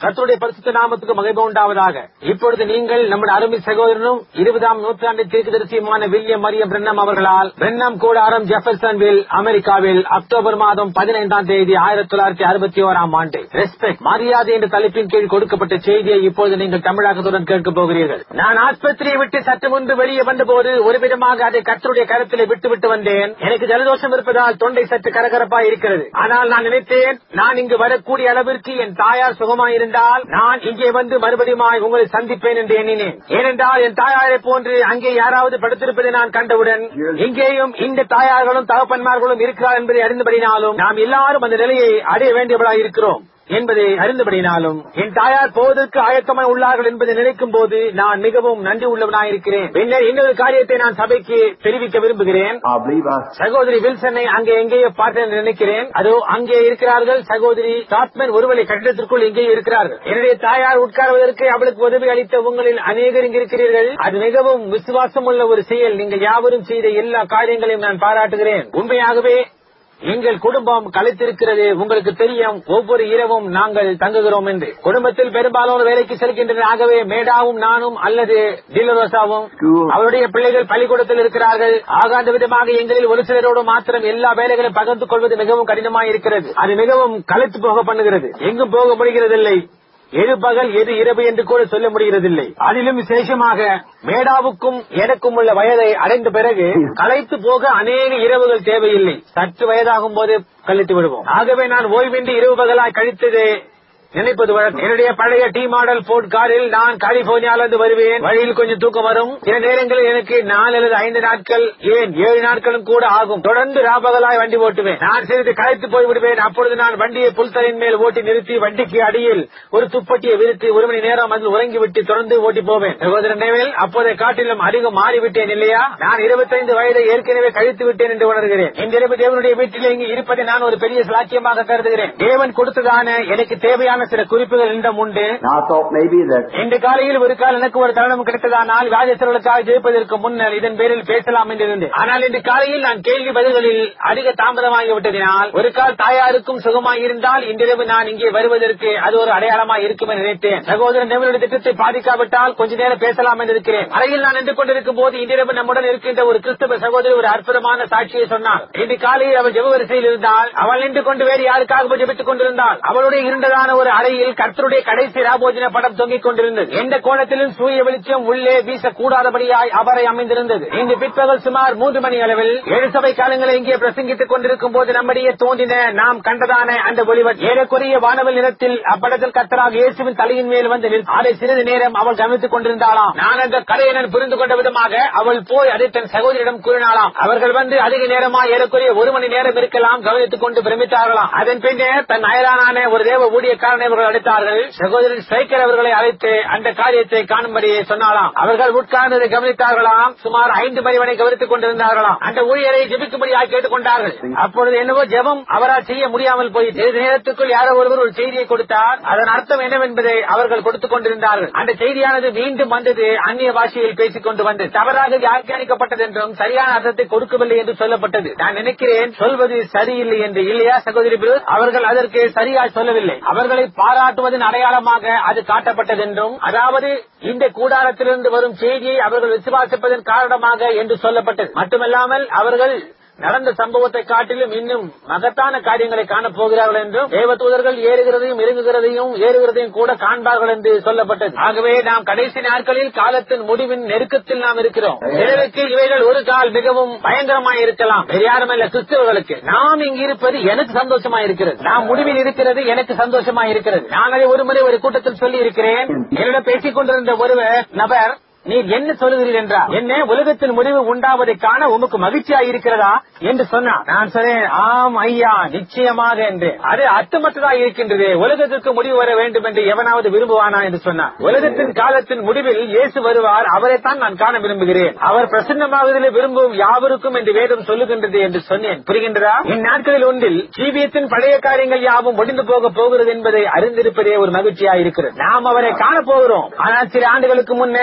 கர்த்தருடைய பரிசுத்த நாமத்துக்கு மகிமை உண்டாவதாக இப்பொழுது நீங்கள் நம்முடைய அருமை சகோதரனும் இருபதாம் நூற்றாண்டு தீர்க்கதரிசியுமான வில்லியம் மரியம் பிரென்னம் அவர்களால் பிரென்னம் கூடாரம் ஜெஃபர்சன்வில் அமெரிக்காவில் அக்டோபர் மாதம் பதினைந்தாம் தேதி ஆயிரத்தி தொள்ளாயிரத்தி அறுபத்தி ஓராம் ஆண்டு ரெஸ்பெக்ட் மரியாதை என்ற தலைப்பின் கீழ் கொடுக்கப்பட்ட செய்தியை இப்போது நீங்கள் தமிழகத்துடன் கேட்கப் போகிறீர்கள் நான் ஆஸ்பத்திரியை விட்டு சற்று முன்பு வெளியே வந்தபோது ஒரு விதமாக அதை கர்த்தருடைய கருத்திலே விட்டுவிட்டு வந்தேன் எனக்கு ஜலதோஷம் இருப்பதால் தொண்டை சற்று கரகரப்பாய் இருக்கிறது ஆனால் நான் நினைத்தேன் நான் இங்கு வரக்கூடிய அளவிற்கு என் தாயார் சுகமாயிருந்தால் நான் இங்கே வந்து மறுபடியும் உங்களை சந்திப்பேன் என்று எண்ணினேன் ஏனென்றால் என் தாயாரை போன்று அங்கே யாராவது படுத்திருப்பதை நான் கண்டவுடன் இங்கேயும் இந்த தாயார்களும் தகப்பன்மார்களும் இருக்கிறார் என்பதை அறிந்தபடினாலும் நாம் எல்லாரும் அந்த நிலையை அடைய வேண்டியவர்களாக இருக்கிறோம் என்பதை அறிந்தபடினாலும் என் தாயார் போவதற்கு ஆயத்தமாய் உள்ளார்கள் என்பதை நினைக்கும் போது நான் மிகவும் நன்றி உள்ளவனாயிருக்கிறேன் பின்னர் இன்னொரு காரியத்தை நான் சபைக்கு தெரிவிக்க விரும்புகிறேன் I believe I சகோதரி வில்சனை அங்கே எங்கேயோ பார்த்தேன் என்று நினைக்கிறேன் அதோ அங்கே இருக்கிறார்கள் சகோதரி டாட்மேன் ஒருவரை கட்டிடத்திற்குள் எங்கே இருக்கிறார்கள் என்னுடைய தாயார் உட்கார்வதற்கு அவளுக்கு உதவி அளித்த உங்களில் அநேகர் இங்கு இருக்கிறீர்கள் அது மிகவும் விசுவாசம் உள்ள ஒரு செயல் நீங்கள் யாவரும் செய்த எல்லா காரியங்களையும் நான் பாராட்டுகிறேன் உண்மையாகவே எங்கள் குடும்பம் கலைத்திருக்கிறது உங்களுக்கு தெரியும் ஒவ்வொரு இரவும் நாங்கள் தங்குகிறோம் என்று குடும்பத்தில் பெரும்பாலான வேலைக்கு செல்கின்றனர் ஆகவே மேடாவும் நானும் அல்லது டிலரோசாவும் அவருடைய பிள்ளைகள் பள்ளிக்கூடத்தில் இருக்கிறார்கள் ஆகாத விதமாக எங்களில் ஒரு சிலரோடு மாத்திரம் எல்லா வேலைகளையும் பகிர்ந்து கொள்வது மிகவும் கடினமாக இருக்கிறது அது மிகவும் கலைத்து போக பண்ணுகிறது எங்கும் போக முடிகிறதில்லை எது பகல் எது இரவு என்று கூட சொல்ல முடிகிறதில்லை அதிலும் விசேஷமாக மேடாவுக்கும் எனக்கும் உள்ள வயதை அடைந்த பிறகு களைத்து போக அநேக இரவுகள் தேவையில்லை சற்று வயதாகும் போது கழித்து விடுவோம் ஆகவே நான் ஓய்வின்றி இரவு பகலாய் கழித்தது நினைப்பது வழக்கம் என்னுடைய பழைய டி மாடல் போர்ட் காரில் நான் கலிபோர்னியாவிலிருந்து வருவேன் வழியில் கொஞ்சம் தூக்கம் வரும் சில நேரங்களில் எனக்கு நாலு அல்லது ஐந்து நாட்கள் ஏன் ஏழு நாட்களும் கூட ஆகும் தொடர்ந்து ராபகலாய் வண்டி ஓட்டுவேன் நான் சிறிது களைத்து போய் விடுவேன் அப்பொழுது நான் வண்டியை புல்தரையின் மேல் ஓட்டி நிறுத்தி வண்டிக்கு அடியில் ஒரு துப்பட்டியை விரித்து ஒரு மணி நேரம் அதில் உறங்கிவிட்டு தொடர்ந்து ஓட்டி போவேன் சகோதரன் நேவில் அப்போதை காட்டிலும் அதிகம் மாறிவிட்டேன் இல்லையா நான் இருபத்தைந்து வயதை ஏற்கனவே கழித்து விட்டேன் என்று உணர்கிறேன் இன்றிரவு தேவனுடைய வீட்டில் இங்கு இருப்பதை நான் ஒரு பெரிய சாக்கியமாக கருதுகிறேன் தேவன் கொடுத்ததான எனக்கு தேவையான சில குறிப்புகள் என்னிடம் உண்டு Now I thought maybe that இன்று காலையில் ஒரு கால் எனக்கு ஒரு தருணம் கிடைத்ததானால் வியாதிஸ்தர்களுக்காக ஜெயிப்பதற்கு முன்னர் இதன் பேரில் பேசலாம் என்று இருந்தேன் ஆனால் இன்று காலையில் நான் கேள்வி பதில்களில் அதிக தாமதமாகி விட்டதினால் ஒரு கால் தாயாருக்கும் சுகமாய் இருந்தால் இன்றிரவு நான் இங்கே வருவதற்கு அது ஒரு அடையாளமாக இருக்கும் என்று நினைத்தேன் சகோதரன் நெவலுடைய திட்டத்தை பாதிக்காவிட்டால் கொஞ்ச நேரம் பேசலாம் என்று இருக்கிறேன் அறையில் நான் நின்று கொண்டிருக்கும் போது இன்றிரவு நம்முடன் இருக்கின்ற ஒரு கிறிஸ்தவ சகோதரி ஒரு அற்புதமான சாட்சியை சொன்னார் இன்று காலையில் அவள் ஜெப வரிசையில் இருந்தால் அவள் நின்று கொண்டு வேறு யாருக்காக ஜெபித்துக் கொண்டிருந்தாள் அவளுடைய இருண்டதான ஒரு அறையில் கர்த்தருடைய கடைசி ராபோஜன படம் தொங்கிக் கொண்டிருந்தது எந்த கோணத்திலும் சூரிய வெளிச்சம் உள்ளே வீசக்கூடாதபடியாய் அவரை அமைந்திருந்தது இன்று பிற்பகல் சுமார் மூன்று மணி அளவில் ஏழு சபை காலங்களை இங்கே பிரசங்கித்துக் கொண்டிருக்கும் போது நம்மிடையே தோன்றின நாம் கண்டதான அந்த ஒளிவர் ஏறக்குறைய வானவில் நிறத்தில் அப்படத்தில் கர்த்தராக இயேசுவின் தலையின் மேல் வந்து நின்று அதை சிறிது நேரம் அவள் கவனித்துக் கொண்டிருந்தாளாம் நான் அந்த கதையை புரிந்து கொண்ட விதமாக அவள் போய் அதை தன் சகோதரியிடம் கூறினாளாம் அவர்கள் வந்து அதிக நேரமா ஏறக்குறைய ஒரு மணி நேரம் இருக்கலாம் கவனித்துக் கொண்டு பிரமித்தார்களாம் அதன் பின்னர் தன் அயலான ஒரு தேவ ஊழியக்காரனை அவர்கள் அழைத்தார்கள் சகோதரன் ஸ்ட்ரைக்கர் அவர்களை அழைத்து அந்த காரியத்தை காணும்படி சொன்னாலாம் அவர்கள் உட்கார்ந்ததை கவனித்தார்களாம் சுமார் ஐந்து மணி வரை கவனித்துக் கொண்டிருந்தார்களாம் அந்த ஊழியரை ஜெபிக்கும்படியாக கேட்டுக் கொண்டார்கள் அப்பொழுது என்னவோ ஜெபம் அவரால் செய்ய முடியாமல் போய் சிறிது நேரத்துக்குள் யாரோ ஒருவர் ஒரு செய்தியை கொடுத்தார் அதன் அர்த்தம் என்னவென்பதை அவர்கள் கொடுத்துக் கொண்டிருந்தார்கள் அந்த செய்தியானது மீண்டும் வந்தது அந்நிய பாஷையில் பேசிக் கொண்டு வந்து தவறாக வியாக்கியானிக்கப்பட்டது என்றும் சரியான அர்த்தத்தை கொடுக்கவில்லை என்று சொல்லப்பட்டது நான் நினைக்கிறேன் சொல்வது சரியில்லை என்று இல்லையா சகோதரி பிரதர்? அவர்கள் அதற்கு சரியா சொல்லவில்லை அவர்களை பாராட்டுவதன் அடையாளமாக அது காட்டப்பட்டது என்றும் அதாவது இந்த கூடாரத்திலிருந்து வரும் செய்தியை அவர்கள் விசுவாசிப்பதன் காரணமாக என்று சொல்லப்பட்டது மட்டுமல்லாமல் அவர்கள் நடந்த சம்பவத்தை காட்டிலும் இன்னும் மகத்தான காரியங்களை காணப் போகிறார்கள் என்றும் தேவதூதர்கள் ஏறுகிறதையும் இறங்குகிறதையும் ஏறுகிறதையும் கூட காண்பார்கள் என்று சொல்லப்பட்டது ஆகவே நாம் கடைசி நாட்களில் காலத்தின் முடிவின் நெருக்கத்தில் நாம் இருக்கிறோம் சிலருக்கு இவைகள் ஒரு கால் மிகவும் பயங்கரமாய் இருக்கலாம் வேறு யாருமல்ல கிறிஸ்தவர்களுக்கு நாம் இங்கு இருப்பது எனக்கு சந்தோஷமா இருக்கிறது நாம் முடிவில் இருக்கிறது எனக்கு சந்தோஷமா இருக்கிறது நான் அதை ஒரு முறை ஒரு கூட்டத்தில் சொல்லி இருக்கிறேன் என்னிடம் பேசிக் கொண்டிருந்த ஒருவர் நபர் நீர் என்ன சொல்லுகிறீர் என்றார் என்ன உலகத்தில் முடிவு உண்டாவதை காண உமக்கு மகிழ்ச்சியா இருக்கிறதா என்று சொன்னார் நான் சொன்னேன் ஆம் ஐயா நிச்சயமாக என்று அது அர்த்தமற்றதா இருக்கின்றது உலகத்திற்கு முடிவு வர வேண்டும் என்று எவனாவது விரும்புவானா என்று சொன்னார் உலகத்தின் காலத்தின் முடிவில் இயேசு வருவார் அவரைத்தான் நான் காண விரும்புகிறேன் அவர் பிரசன்னமாவதில் விரும்பும் யாவருக்கும் என்று வேதம் சொல்லுகின்றது என்று சொன்னேன் புரிகின்றதா இந்நாட்களில் ஒன்றில் ஜீவியத்தின் பழைய காரியங்கள் யாவும் முடிந்து போக போகிறது என்பதை அறிந்திருப்பதே ஒரு மகிழ்ச்சியா இருக்கிறது நாம் அவரை காண போகிறோம் ஆனால் சில ஆண்டுகளுக்கு முன்னர் எத்தனை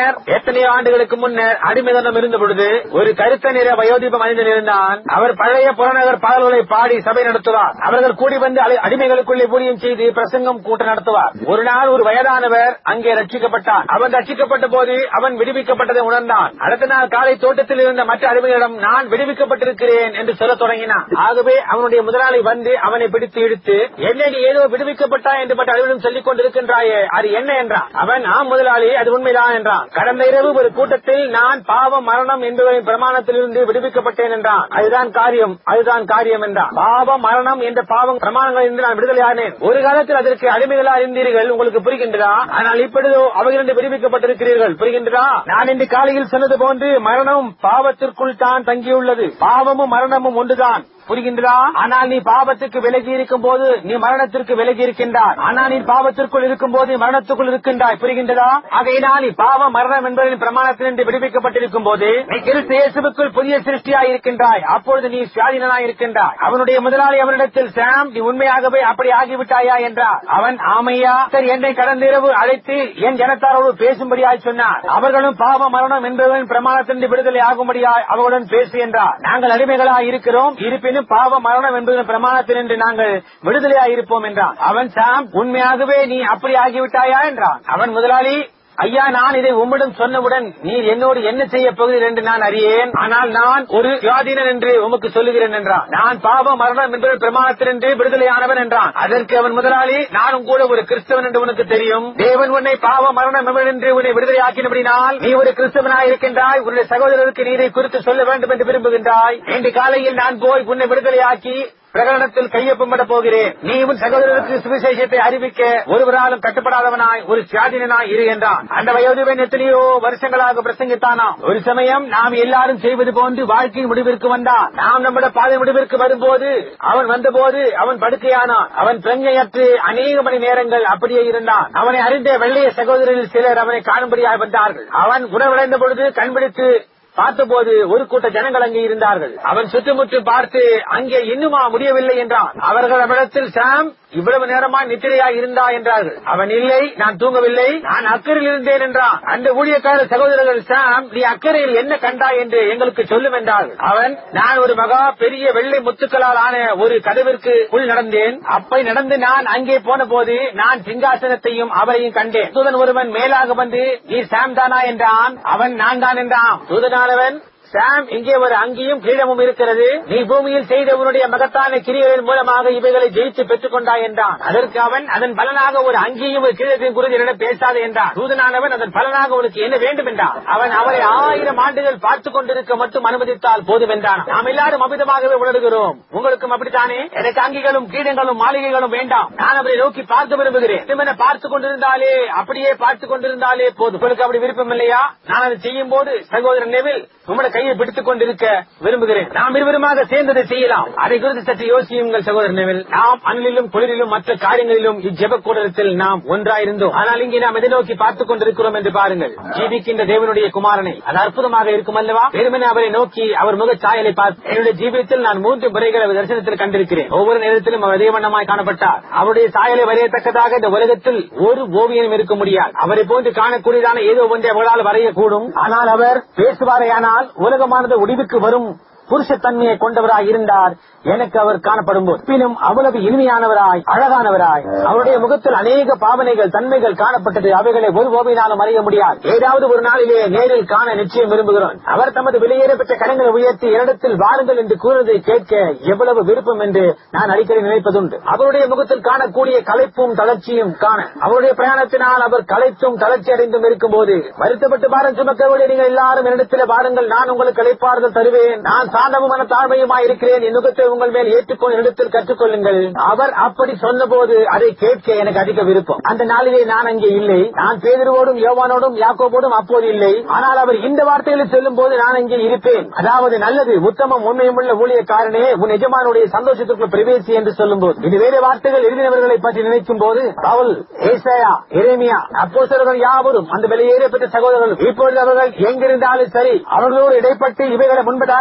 எத்தனையோ ஆண்டுகளுக்கு முன்னர் அடிமைதனம் இருந்த பொழுது ஒரு கருத்த நிற வயோதிப மனிதன் இருந்தான் அவர் பழைய புறநகர் பாடல்களை பாடி சபை நடத்துவார் அவர்கள் கூடி வந்து அலை- அடிமைகளுக்குள்ளே ஊழியம் செய்து பிரசங்கம் கூட்டம் நடத்துவார் ஒரு நாள் ஒரு வயதானவர் அங்கே ரட்சிக்கப்பட்டார் அவன் ரட்சிக்கப்பட்ட போது அவன் விடுவிக்கப்பட்டதை உணர்ந்தான் அடுத்த நாள் காலை தோட்டத்தில் இருந்த மற்ற அடிமைகளிடம் நான் விடுவிக்கப்பட்டிருக்கிறேன் என்று சொல்லத் தொடங்கினான் ஆகவே அவனுடைய முதலாளி வந்து அவனை பிடித்து இழுத்து என்ன நீ ஏதோ விடுவிக்கப்பட்டா என்று பட்ட அலுவலம் சொல்லிக் கொண்டிருக்கின்றாயே அது என்ன என்றான் அவன் ஆம் முதலாளி அது உண்மைதான் என்றான் கடந்த இரவு ஒரு கூட்டத்தில் நான் பாவம் மரணம் என்பவரின் பிரமாணத்திலிருந்து விடுவிக்கப்பட்டேன் என்றான் அதுதான் காரியம் அதுதான் காரியம் என்றான் பாவம் மரணம் என்ற பாவம் பிரமாணங்களிலிருந்து நான் விடுதலையானேன் ஒரு காலத்தில் அதற்கு அடிமைகளா இருந்தீர்கள் உங்களுக்கு புரிகின்றதா ஆனால் இப்பொழுதோ அவைகளிருந்து விடுவிக்கப்பட்டிருக்கிறீர்கள் புரிகின்றதா நான் இன்று காலையில் சொன்னது போன்று மரணம் பாவத்திற்குள் தான் தங்கியுள்ளது பாவமும் மரணமும் ஒன்றுதான் புரிகின்றதா ஆனால் நீ பாவத்துக்கு விலகி இருக்கும் போது நீ மரணத்திற்கு விலகி இருக்கின்றாய் ஆனால் நீ பாவத்திற்குள் இருக்கும் போது நீ மரணத்துக்குள் இருக்கின்றாய் புரிகின்றதா ஆகையினால் நீ பாவம் மரணம் என்பதின் பிரமாணத்திலிருந்து விடுவிக்கப்பட்டிருக்கும் போது நீ கிறிஸ்து இயேசுவுக்குள் புதிய சிருஷ்டியாய் இருக்கின்றாய் அப்பொழுது நீ சுவாதீனனாய் இருக்கின்றாய் அவனுடைய முதலாளி அவனிடத்தில் சாம் நீ உண்மையாகவே அப்படி ஆகிவிட்டாயா என்றார் அவன் ஆமையா சரி என்னை கடந்த இரவு அழைத்து என் ஜனத்தாரோடு பேசும்படியாய் சொன்னார் அவர்களும் பாவ மரணம் என்பவன் பிரமாணத்திலிருந்து விடுதலை ஆகும்படியாய் அவர்களுடன் பேசு என்றார் நாங்கள் அடிமைகளாய் இருக்கிறோம் இருப்பினும் பாவ மரணம் என்பதன் பிரமாணத்தினின்று நாங்கள் விடுதலையாய் இருப்போம் என்றான் அவன் சாம் உண்மையாகவே நீ அப்படி ஆகிவிட்டாயா என்றான் அவன் முதலாளி ஐயா நான் இதை உம்மிடம் சொன்னவுடன் நீர் என்னோடு என்ன செய்ய போகிறீர் என்று நான் அறியேன் ஆனால் நான் ஒரு சுயாதீனன் என்று உமக்கு சொல்லுகிறேன் என்றான் நான் பாவ மரணம் என்பது பிரமாணத்தினின்று விடுதலையானவன் என்றான் அதற்கு அவன் முதலாளி நானும் கூட ஒரு கிறிஸ்தவன் என்று உனக்கு தெரியும் தேவன் உன்னை பாவ மரணம் என்று உன்னை விடுதலையாக்கினபடினால் நீ ஒரு கிறிஸ்தவனாய் இருக்கின்றாய் உன்னுடைய சகோதரருக்கு நீரை குறித்து சொல்ல வேண்டும் என்று விரும்புகின்றாய் இன்று காலையில் நான் போய் உன்னை விடுதலையாக்கி பிரகடனத்தில் கையொப்பமிட போகிறேன் நீ உன் சகோதரருக்கு சுவிசேஷத்தை அறிவிக்க ஒருவராலும் கட்டுப்படாதவனாய் ஒரு சுயாதீனனாய் இரு என்றான் அந்த வயோதிபன் எத்தனையோ வருஷங்களாக பிரசங்கித்தானாம் ஒரு சமயம் நாம் எல்லாரும் செய்வது போன்று வாழ்க்கையின் முடிவிற்கு வந்தான் நாம் நம்முடைய பாதை முடிவிற்கு வரும்போது அவன் வந்தபோது அவன் படுக்கையானான் அவன் பிரஞ்சையற்று அநேக மணி நேரங்கள் அப்படியே இருந்தான் அவனை அறிந்த வெள்ளைய சகோதரரில் சிலர் அவனை காணும்படியாக வந்தார்கள் அவன் உணவடைந்த பொழுது கண்பிடித்து பார்த்தபோது ஒரு கூட்ட ஜனங்கள் அங்கே இருந்தார்கள் அவன் சுற்றுமுற்றும் பார்த்து அங்கே இன்னுமா முடியவில்லை என்றான் அவர்கள் அவரிடத்தில் சாம் இவ்வளவு நேரமா நித்திரையாய் இருந்தா என்றார்கள் அவன் இல்லை நான் தூங்கவில்லை நான் அக்கறையில் இருந்தேன் என்றான் அந்த ஊழியக்கார சகோதரர்கள் சாம் நீ அக்கறையில் என்ன கண்டாய் என்று எங்களுக்கு சொல்லும் என்றார்கள் அவன் நான் ஒரு மகா பெரிய வெள்ளை முத்துக்களால் ஆன ஒரு கதவிற்கு உள் நடந்தேன் அப்படி நடந்து நான் அங்கே போன போது நான் சிங்காசனத்தையும் அவரையும் கண்டேன் தூதன் ஒருவன் மேலாக வந்து நீ சாம் தானா என்றான் அவன் நான் தான் என்றான் தூதனானவன் சாம் இங்கே ஒரு அங்கியும் கிரீடமும் இருக்கிறது நீ பூமியில் செய்த உன்னுடைய மகத்தான கிரியைகளின் மூலமாக இவைகளை ஜெயித்து பெற்றுக் கொண்டாய் என்றான் அதற்கு அவன் அதன் பலனாக ஒரு அங்கியும் ஒரு கிரீடத்தையும் குறித்து என்னிடம் பேசாது என்றான் தூதனானவன் அதன் பலனாக உனக்கு என்ன வேண்டும் என்றான் அவன் அவரை ஆயிரம் ஆண்டுகள் பார்த்துக் கொண்டிருக்க மட்டும் அனுமதித்தால் போதும் என்றான் நாம் எல்லாரும் அமிதமாகவே உணர்கிறோம் உங்களுக்கும் அப்படித்தானே எனக்கு அங்கிகளும் கிரீடங்களும் மாளிகைகளும் வேண்டாம் நான் அவரை நோக்கி பார்க்க விரும்புகிறேன் திருமண பார்த்துக் கொண்டிருந்தாலே அப்படியே பார்த்துக் கொண்டிருந்தாலே போதும் உங்களுக்கு அப்படி விருப்பம் இல்லையா நான் அதை செய்யும் போது சகோதரன் நெவில் உங்களுடைய கையை பிடித்துக் கொண்டிருக்க விரும்புகிறேன் நாம் இருவருமாக சேர்ந்ததை செய்யலாம் அதை குறித்து சற்று யோசியுங்கள் சகோதரன் நெவில் நாம் அனலிலும் குளிரிலும் மற்ற காரியங்களிலும் இஜெப கூடத்தில் நாம் ஒன்றாயிருந்தோம் ஆனால் இங்கே நாம் எதை நோக்கி பார்த்துக் கொண்டிருக்கிறோம் என்று பாருங்கள் ஜீவிக்கின்ற தேவனுடைய குமாரனை அது அற்புதமாக இருக்கும் அல்லவா வெறுமனே அவரை நோக்கி அவர் முக சாயலை பார்த்து என்னுடைய ஜீவியத்தில் நான் மூன்று முறைகள் அவர் தரிசனத்தில் கண்டிருக்கிறேன் ஒவ்வொரு நேரத்திலும் அவர் அதே வண்ணமாய் காணப்பட்டார் அவருடைய சாயலை வரையத்தக்கதாக இந்த உலகத்தில் ஒரு ஓவியம் இருக்க முடியாது அவரை போன்று காணக்கூடியதான ஏதோ ஒன்றை அவர்களால் வரையக்கூடும் ஆனால் அவர் பேசுவாரையானால் உலகமானது முடிவுக்கு வரும் புருஷத்தன்மையை கொண்டவராய் இருந்தார் எனக்கு அவர் காணப்படும் போது பின்னும் அவ்வளவு இனிமையானவராய் அழகானவராய் அவருடைய முகத்தில் அநேக பாவனைகள் தன்மைகள் காணப்பட்டது அவைகளை ஒரு ஓவியினாலும் அறிய முடியாது ஏதாவது ஒரு நாளிலே நேரில் காண நிச்சயம் விரும்புகிறோம் அவர் தமது வெளியேறப்பட்ட கடங்களை உயர்த்தி இடத்தில் வாருங்கள் என்று கூறுவதை கேட்க எவ்வளவு விருப்பம் என்று நான் அடிக்கடி நினைப்பதுண்டு அவருடைய முகத்தில் காணக்கூடிய களைப்பும் தளர்ச்சியும் காண அவருடைய பிரயாணத்தினால் அவர் களைத்தும் தளர்ச்சி அடைந்தும் இருக்கும் போது வருத்தப்பட்டு பாரம் சுமக்கக்கூடிய நீங்கள் எல்லாரும் என்னிடத்தில் வாருங்கள் நான் உங்களுக்கு களைப்பாறுதல் தருவேன் நான் சாந்தமுமான தாழ்மையுமாய் இருக்கிறேன் என் நுகத்தை உங்கள் மேல் ஏற்றுக்கொண்டு இடத்தில் கற்றுக்கொள்ளுங்கள் அவர் அப்படி சொன்னபோது அதை கேட்க எனக்கு அதிக விருப்பம் அந்த நாளிலே நான் அங்கே இல்லை நான் பேதருவோடும் யோவானோடும் யாக்கோபோடும் அப்போது இல்லை ஆனால் அவர் இந்த வார்த்தைகளை சொல்லும் போது நான் அங்கே இருப்பேன் அதாவது நல்லது உத்தமம் உண்மையுமுள்ள ஊழியக்காரனே உன் எஜமானுடைய சந்தோஷத்திற்குள் பிரவேசி என்று சொல்லும் போது இது வேறு வார்த்தைகள் எழுதினவர்களை பற்றி நினைக்கும் போது பவுல் ஏசாயா எரேமியா அப்போஸ்தலர்கள் யாவரும் அந்த வெளியேறப்பட்ட சகோதரர்கள் இப்பொழுது அவர்கள் எங்கிருந்தாலும் சரி அவர்களோடு இடைப்பட்டு இவைகளை முன்பதாகவே காண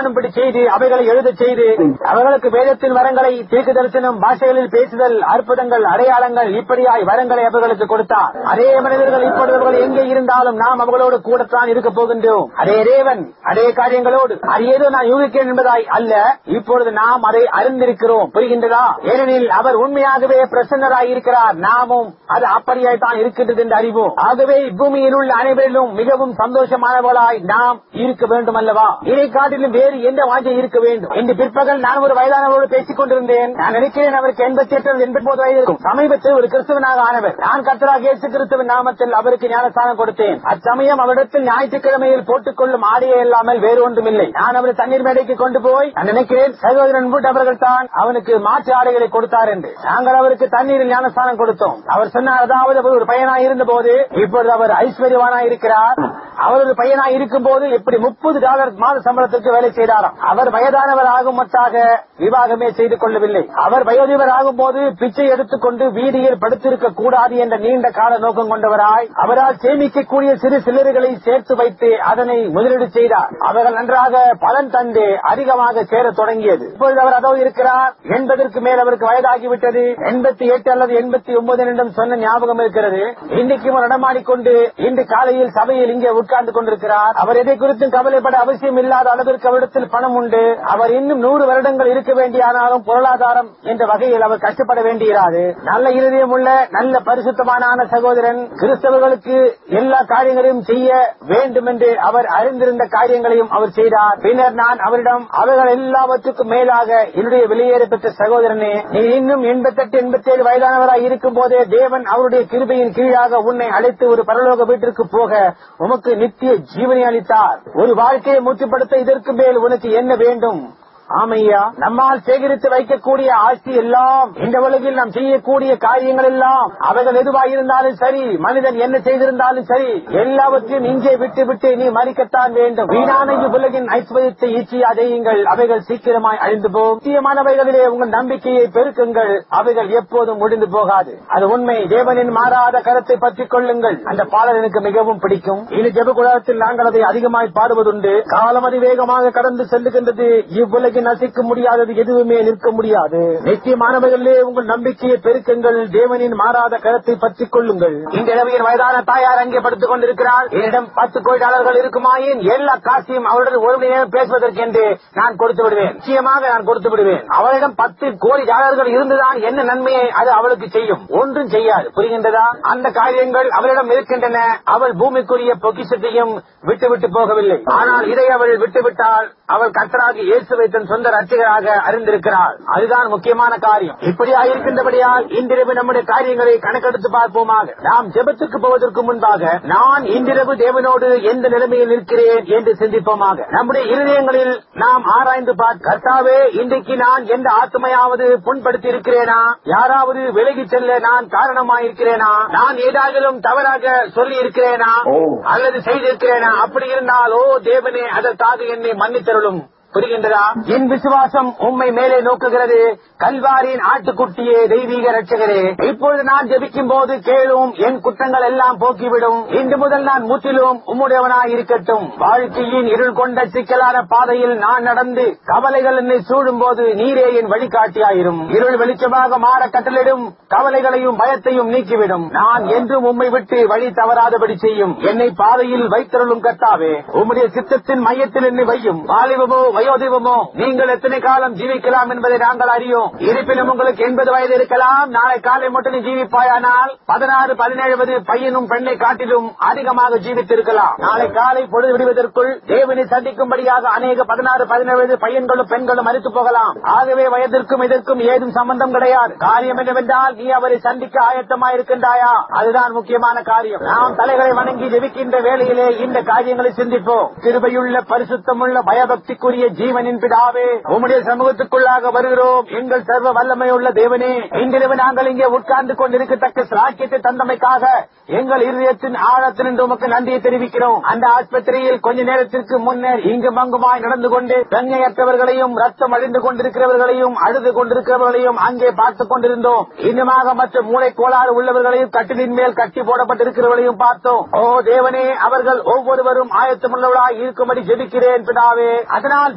காணும்படி செய்து அவைகளை எழுதச் செய்து அவர்களுக்கு வேதத்தின் வரங்களை தீர்க்க தரிசனம் பாஷைகளில் பேசுதல் அற்புதங்கள் அடையாளங்கள் இப்படியாய் வரங்களை அவர்களுக்கு கொடுத்தார் அதே மனிதர்கள் இப்பொழுது அவர்கள் எங்கே இருந்தாலும் நாம் அவர்களோடு கூடத்தான் இருக்க போகின்றோம் அதே தேவன் அதே காரியங்களோடு அது ஏதோ நான் யூகிக்கிறேன் என்பதாய் அல்ல இப்பொழுது நாம் அதை அறிந்திருக்கிறோம் புரிகின்றதா ஏனெனில் அவர் உண்மையாகவே பிரசன்னராய் இருக்கிறார் நாமும் அது அப்படியாய் தான் இருக்கின்றது என்று அறிவோம் ஆகவே பூமியில் உள்ள அனைவரிலும் மிகவும் சந்தோஷமானவர்களாய் நாம் இருக்க வேண்டும் அல்லவா இதை காட்டிலும் வேறு எந்த வாஞ்சை இருக்க வேண்டும் இன்று பிற்பகல் நான் ஒரு வயதானவரோடு பேசிக் கொண்டிருந்தேன் நான் நினைக்கிறேன் அவருக்கு எண்பத்தி எட்டு எண்பத்தி ஒன்பது வயது இருக்கும் சமீபத்தில் ஒரு கிறிஸ்துவனாக ஆனவர் நான் கத்தராக இயேசு கிறிஸ்துவின் நாமத்தில் அவருக்கு ஞானஸ்தானம் கொடுத்தேன் அச்சமயம் அவரிடத்தில் ஞாயிற்றுக்கிழமையில் போட்டுக் கொள்ளும் ஆடையே இல்லாமல் வேறு ஒன்றும் இல்லை நான் அவரை தண்ணீர் மேடைக்கு கொண்டு போய் நான் நினைக்கிறேன் சகோதரன் பூட் அவர்கள் தான் அவனுக்கு மாற்று ஆடைகளை கொடுத்தார் என்று நாங்கள் அவருக்கு தண்ணீரில் ஞானஸ்தானம் கொடுத்தோம் அவர் சொன்னார் அதாவது அவர் ஒரு பையனாய் இருந்த போது இப்பொழுது அவர் ஐஸ்வர்யவானாய் இருக்கிறார் அவர் ஒரு பையனாய் இருக்கும் போது எப்படி முப்பது டாலர் மாத சம்பளத்திற்கு வேலை செய்தாராம் அவர் வயதானவர் ஆகும் மட்டாக விவாகமே செய்து கொள்ளவில்லை அவர் வயோதிபர் ஆகும் போது பிச்சை எடுத்துக்கொண்டு வீதியில் படுத்திருக்க கூடாது என்ற நீண்ட கால நோக்கம் கொண்டவராய் அவரால் சேமிக்கக்கூடிய சிறு சில்லறைகளை சேர்த்து வைத்து அதனை முதலீடு செய்தார் அவர்கள் நன்றாக பலன் தந்து அதிகமாக சேர தொடங்கியது இப்பொழுது அவர் அதோ இருக்கிறார் எண்பதற்கு மேல் அவருக்கு வயதாகிவிட்டது எண்பத்தி எட்டு அல்லது எண்பத்தி ஒன்பது நிமிடம் சொன்ன ஞாபகம் இருக்கிறது இன்றைக்கு அவர் நடமாடிக்கொண்டு இன்று காலையில் சபையில் இங்கே உட்கார்ந்து கொண்டிருக்கிறார் அவர் எதை குறித்தும் கவலைப்பட அவசியம் இல்லாத அளவிற்கு அவரிடத்தில் பணம் உண்டு அவர் இன்னும் நூறு வருடங்கள் இருக்க வேண்டியானாலும் பொருளாதாரம் என்ற வகையில் அவர் கஷ்டப்பட வேண்டியிராது நல்ல இருதயம் உள்ள நல்ல பரிசுத்தமான சகோதரன் கிறிஸ்தவர்களுக்கு எல்லா காரியங்களையும் செய்ய வேண்டும் என்று அவர் அறிந்திருந்த காரியங்களையும் அவர் செய்தார் பின்னர் நான் அவரிடம் அவர்கள் எல்லாவற்றுக்கும் மேலாக என்னுடைய வெளியேற பெற்ற சகோதரனே நீ இன்னும் எண்பத்தெட்டு எண்பத்தி ஏழு வயதானவராய் இருக்கும் போதே தேவன் அவருடைய கிருபையின் கீழாக உன்னை அழைத்து ஒரு பரலோக வீட்டிற்கு போக உமக்கு நித்திய ஜீவனை அளித்தார் ஒரு வாழ்க்கையை முற்றுப்படுத்த இதற்கு மேல் உனக்கு என்ன வேண்டும் ஆமையா நம்மால் சேகரித்து வைக்கக்கூடிய ஆட்சி எல்லாம் இந்த உலகில் நாம் செய்யக்கூடிய காரியங்கள் எல்லாம் அவைகள் எதுவாக இருந்தாலும் சரி மனிதன் என்ன செய்திருந்தாலும் சரி எல்லாவற்றையும் இங்கே விட்டு விட்டு நீ மறிக்கத்தான் வேண்டும் வீணான உலகின் ஐஸ்வர்யத்தை ஈச்சி அதையுங்கள் அவைகள் சீக்கிரமாய் அழிந்து போகும் முக்கியமானவைகளிலே உங்கள் நம்பிக்கையை பெருக்குங்கள் அவைகள் எப்போதும் முடிந்து போகாது அது உண்மை தேவனின் மாறாத கருத்தை பற்றிக் கொள்ளுங்கள் அந்த பாடல் எனக்கு மிகவும் பிடிக்கும் இது ஜெபகுலத்தில் நாங்கள் அதை அதிகமாய் பாடுவதுண்டு காலம் அதிவேகமாக கடந்து செல்லுகின்றது இவ்வுலகின் நசிக்க முடியாதது எதுவுமே நிற்க முடியாது நிச்சயமானவர்களே உங்கள் நம்பிக்கையை பெருக்குங்கள் தேவனின் மாறாத கருத்தை பற்றிக் கொள்ளுங்கள் இந்த இரவையின் வயதான தாயார் அங்கே படுத்துக் கொண்டிருக்கிறார் என்னிடம் பத்து கோடி டாலர்கள் இருக்குமாயின் எல்லா காசையும் அவருடன் ஒரு மணி நேரம் பேசுவதற்கென்று நான் கொடுத்து விடுவேன் நிச்சயமாக நான் கொடுத்து விடுவேன் அவரிடம் பத்து கோடி டாலர்கள் இருந்துதான் என்ன நன்மையை அது அவளுக்கு செய்யும் ஒன்றும் செய்யாது புரிகின்றதா அந்த காரியங்கள் அவளிடம் இருக்கின்றன அவள் பூமிக்குரிய பொக்கிஷத்தையும் விட்டுவிட்டு போகவில்லை ஆனால் இதை அவள் விட்டுவிட்டால் அவள் கத்தராகி இயேசுவை தன் சொந்த ரட்சிகராக அறிந்திருக்கிறாள் அதுதான் முக்கியமான காரியம் இப்படியாக இருக்கின்றபடியால் இன்றிரவு நம்முடைய காரியங்களை கணக்கெடுத்து பார்ப்போமாக நாம் ஜெபத்துக்கு போவதற்கு முன்பாக நான் இன்றிரவு தேவனோடு எந்த நிலைமையில் நிற்கிறேன் என்று சிந்திப்போமாக நம்முடைய இருதயங்களில் நாம் ஆராய்ந்து பார்த்து கர்த்தாவே இன்றைக்கு நான் எந்த ஆத்மையாவது புண்படுத்தி இருக்கிறேனா யாராவது விலகி செல்ல நான் காரணமாயிருக்கிறேனா நான் ஏதாகிலும் தவறாக சொல்லி இருக்கிறேனா அல்லது செய்திருக்கிறேனா அப்படி இருந்தால் ஓ தேவனே அதற்காக என்னை மன்னித்தருளும் புரிகின்றதா என் விசுவாசம் உம்மை மேலே நோக்குகிறது கல்வாரியின் ஆட்டுக்குட்டியே தெய்வீக ரட்சகரே இப்பொழுது நான் ஜெபிக்கும் போது கேளும் என் குற்றங்கள் எல்லாம் போக்கிவிடும் இன்று முதல் நான் முற்றிலும் உம்முடையவனாய் இருக்கட்டும் வாழ்க்கையின் இருள் கொண்ட சிக்கலான பாதையில் நான் நடந்து கவலைகள் என்னை சூழும் போது நீரே என் வழிகாட்டியாயிரும் இருள் வெளிச்சமாக மாற கட்டளிடும் கவலைகளையும் பயத்தையும் நீக்கிவிடும் நான் என்றும் உம்மை விட்டு வழி தவறாதபடி செய்யும் என்னை பாதையில் வைத்தருளும் கர்த்தாவே உம்முடைய சித்தத்தின் மையத்தில் என்னை வையும் வாலிபமோ வயோதிபமோ நீங்கள் எத்தனை காலம் ஜீவிக்கலாம் என்பதை நாங்கள் அறியோம் இருப்பினும் உங்களுக்கு எண்பது வயது இருக்கலாம் நாளை காலை மட்டும் நீ ஜீவிப்பாயானால் பதினாறு பதினேழு வயது பையனும் பெண்ணை காட்டிலும் அதிகமாக ஜீவித்திருக்கலாம் நாளை காலை பொழுது விடுவதற்குள் தேவனை சந்திக்கும்படியாக அநேக பதினாறு பதினேழு வயது பையன்களும் பெண்களும் மறித்து போகலாம் ஆகவே வயதிற்கும் இதற்கும் ஏதும் சம்பந்தம் கிடையாது காரியம் என்னவென்றால் நீ அவரை சந்திக்க ஆயத்தமாயிருக்கின்றாயா அதுதான் முக்கியமான காரியம் நாம் தலைகளை வணங்கி ஜெபிக்கின்ற வேளையிலே இந்த காரியங்களை சிந்திப்போம் கிருபையுள்ள பரிசுத்தமுள்ள பயபக்திக்குரிய ஜீவனின் பிதாவே உம்முடைய சமூகத்துக்குள்ளாக வருகிறோம் எங்கள் சர்வ வல்லமையுள்ள தேவனே இன்றிரவு நாங்கள் இங்கே உட்கார்ந்து கொண்டிருக்கத்தக்க சாக்கியத்தை தந்தமைக்காக எங்கள் இருதயத்தின் ஆழத்தினின்று உமக்கு நன்றியை தெரிவிக்கிறோம் அந்த ஆஸ்பத்திரியில் கொஞ்ச நேரத்திற்கு முன்னர் இங்கு மங்குமாய் நடந்து கொண்டு கண்ணையற்றவர்களையும் ரத்தம் அழிந்து கொண்டிருக்கிறவர்களையும் அழுது கொண்டிருக்கிறவர்களையும் அங்கே பார்த்துக் கொண்டிருந்தோம் இன்னுமாக மற்ற மூளை கோளாறு உள்ளவர்களையும் கட்டிலின் மேல் கட்டி போடப்பட்டிருக்கிறவர்களையும் பார்த்தோம் ஓ தேவனே அவர்கள் ஒவ்வொருவரும் ஆயத்தமுள்ளவர்களாய் இருக்கும்படி ஜெபிக்கிறேன் பிதாவே அதனால்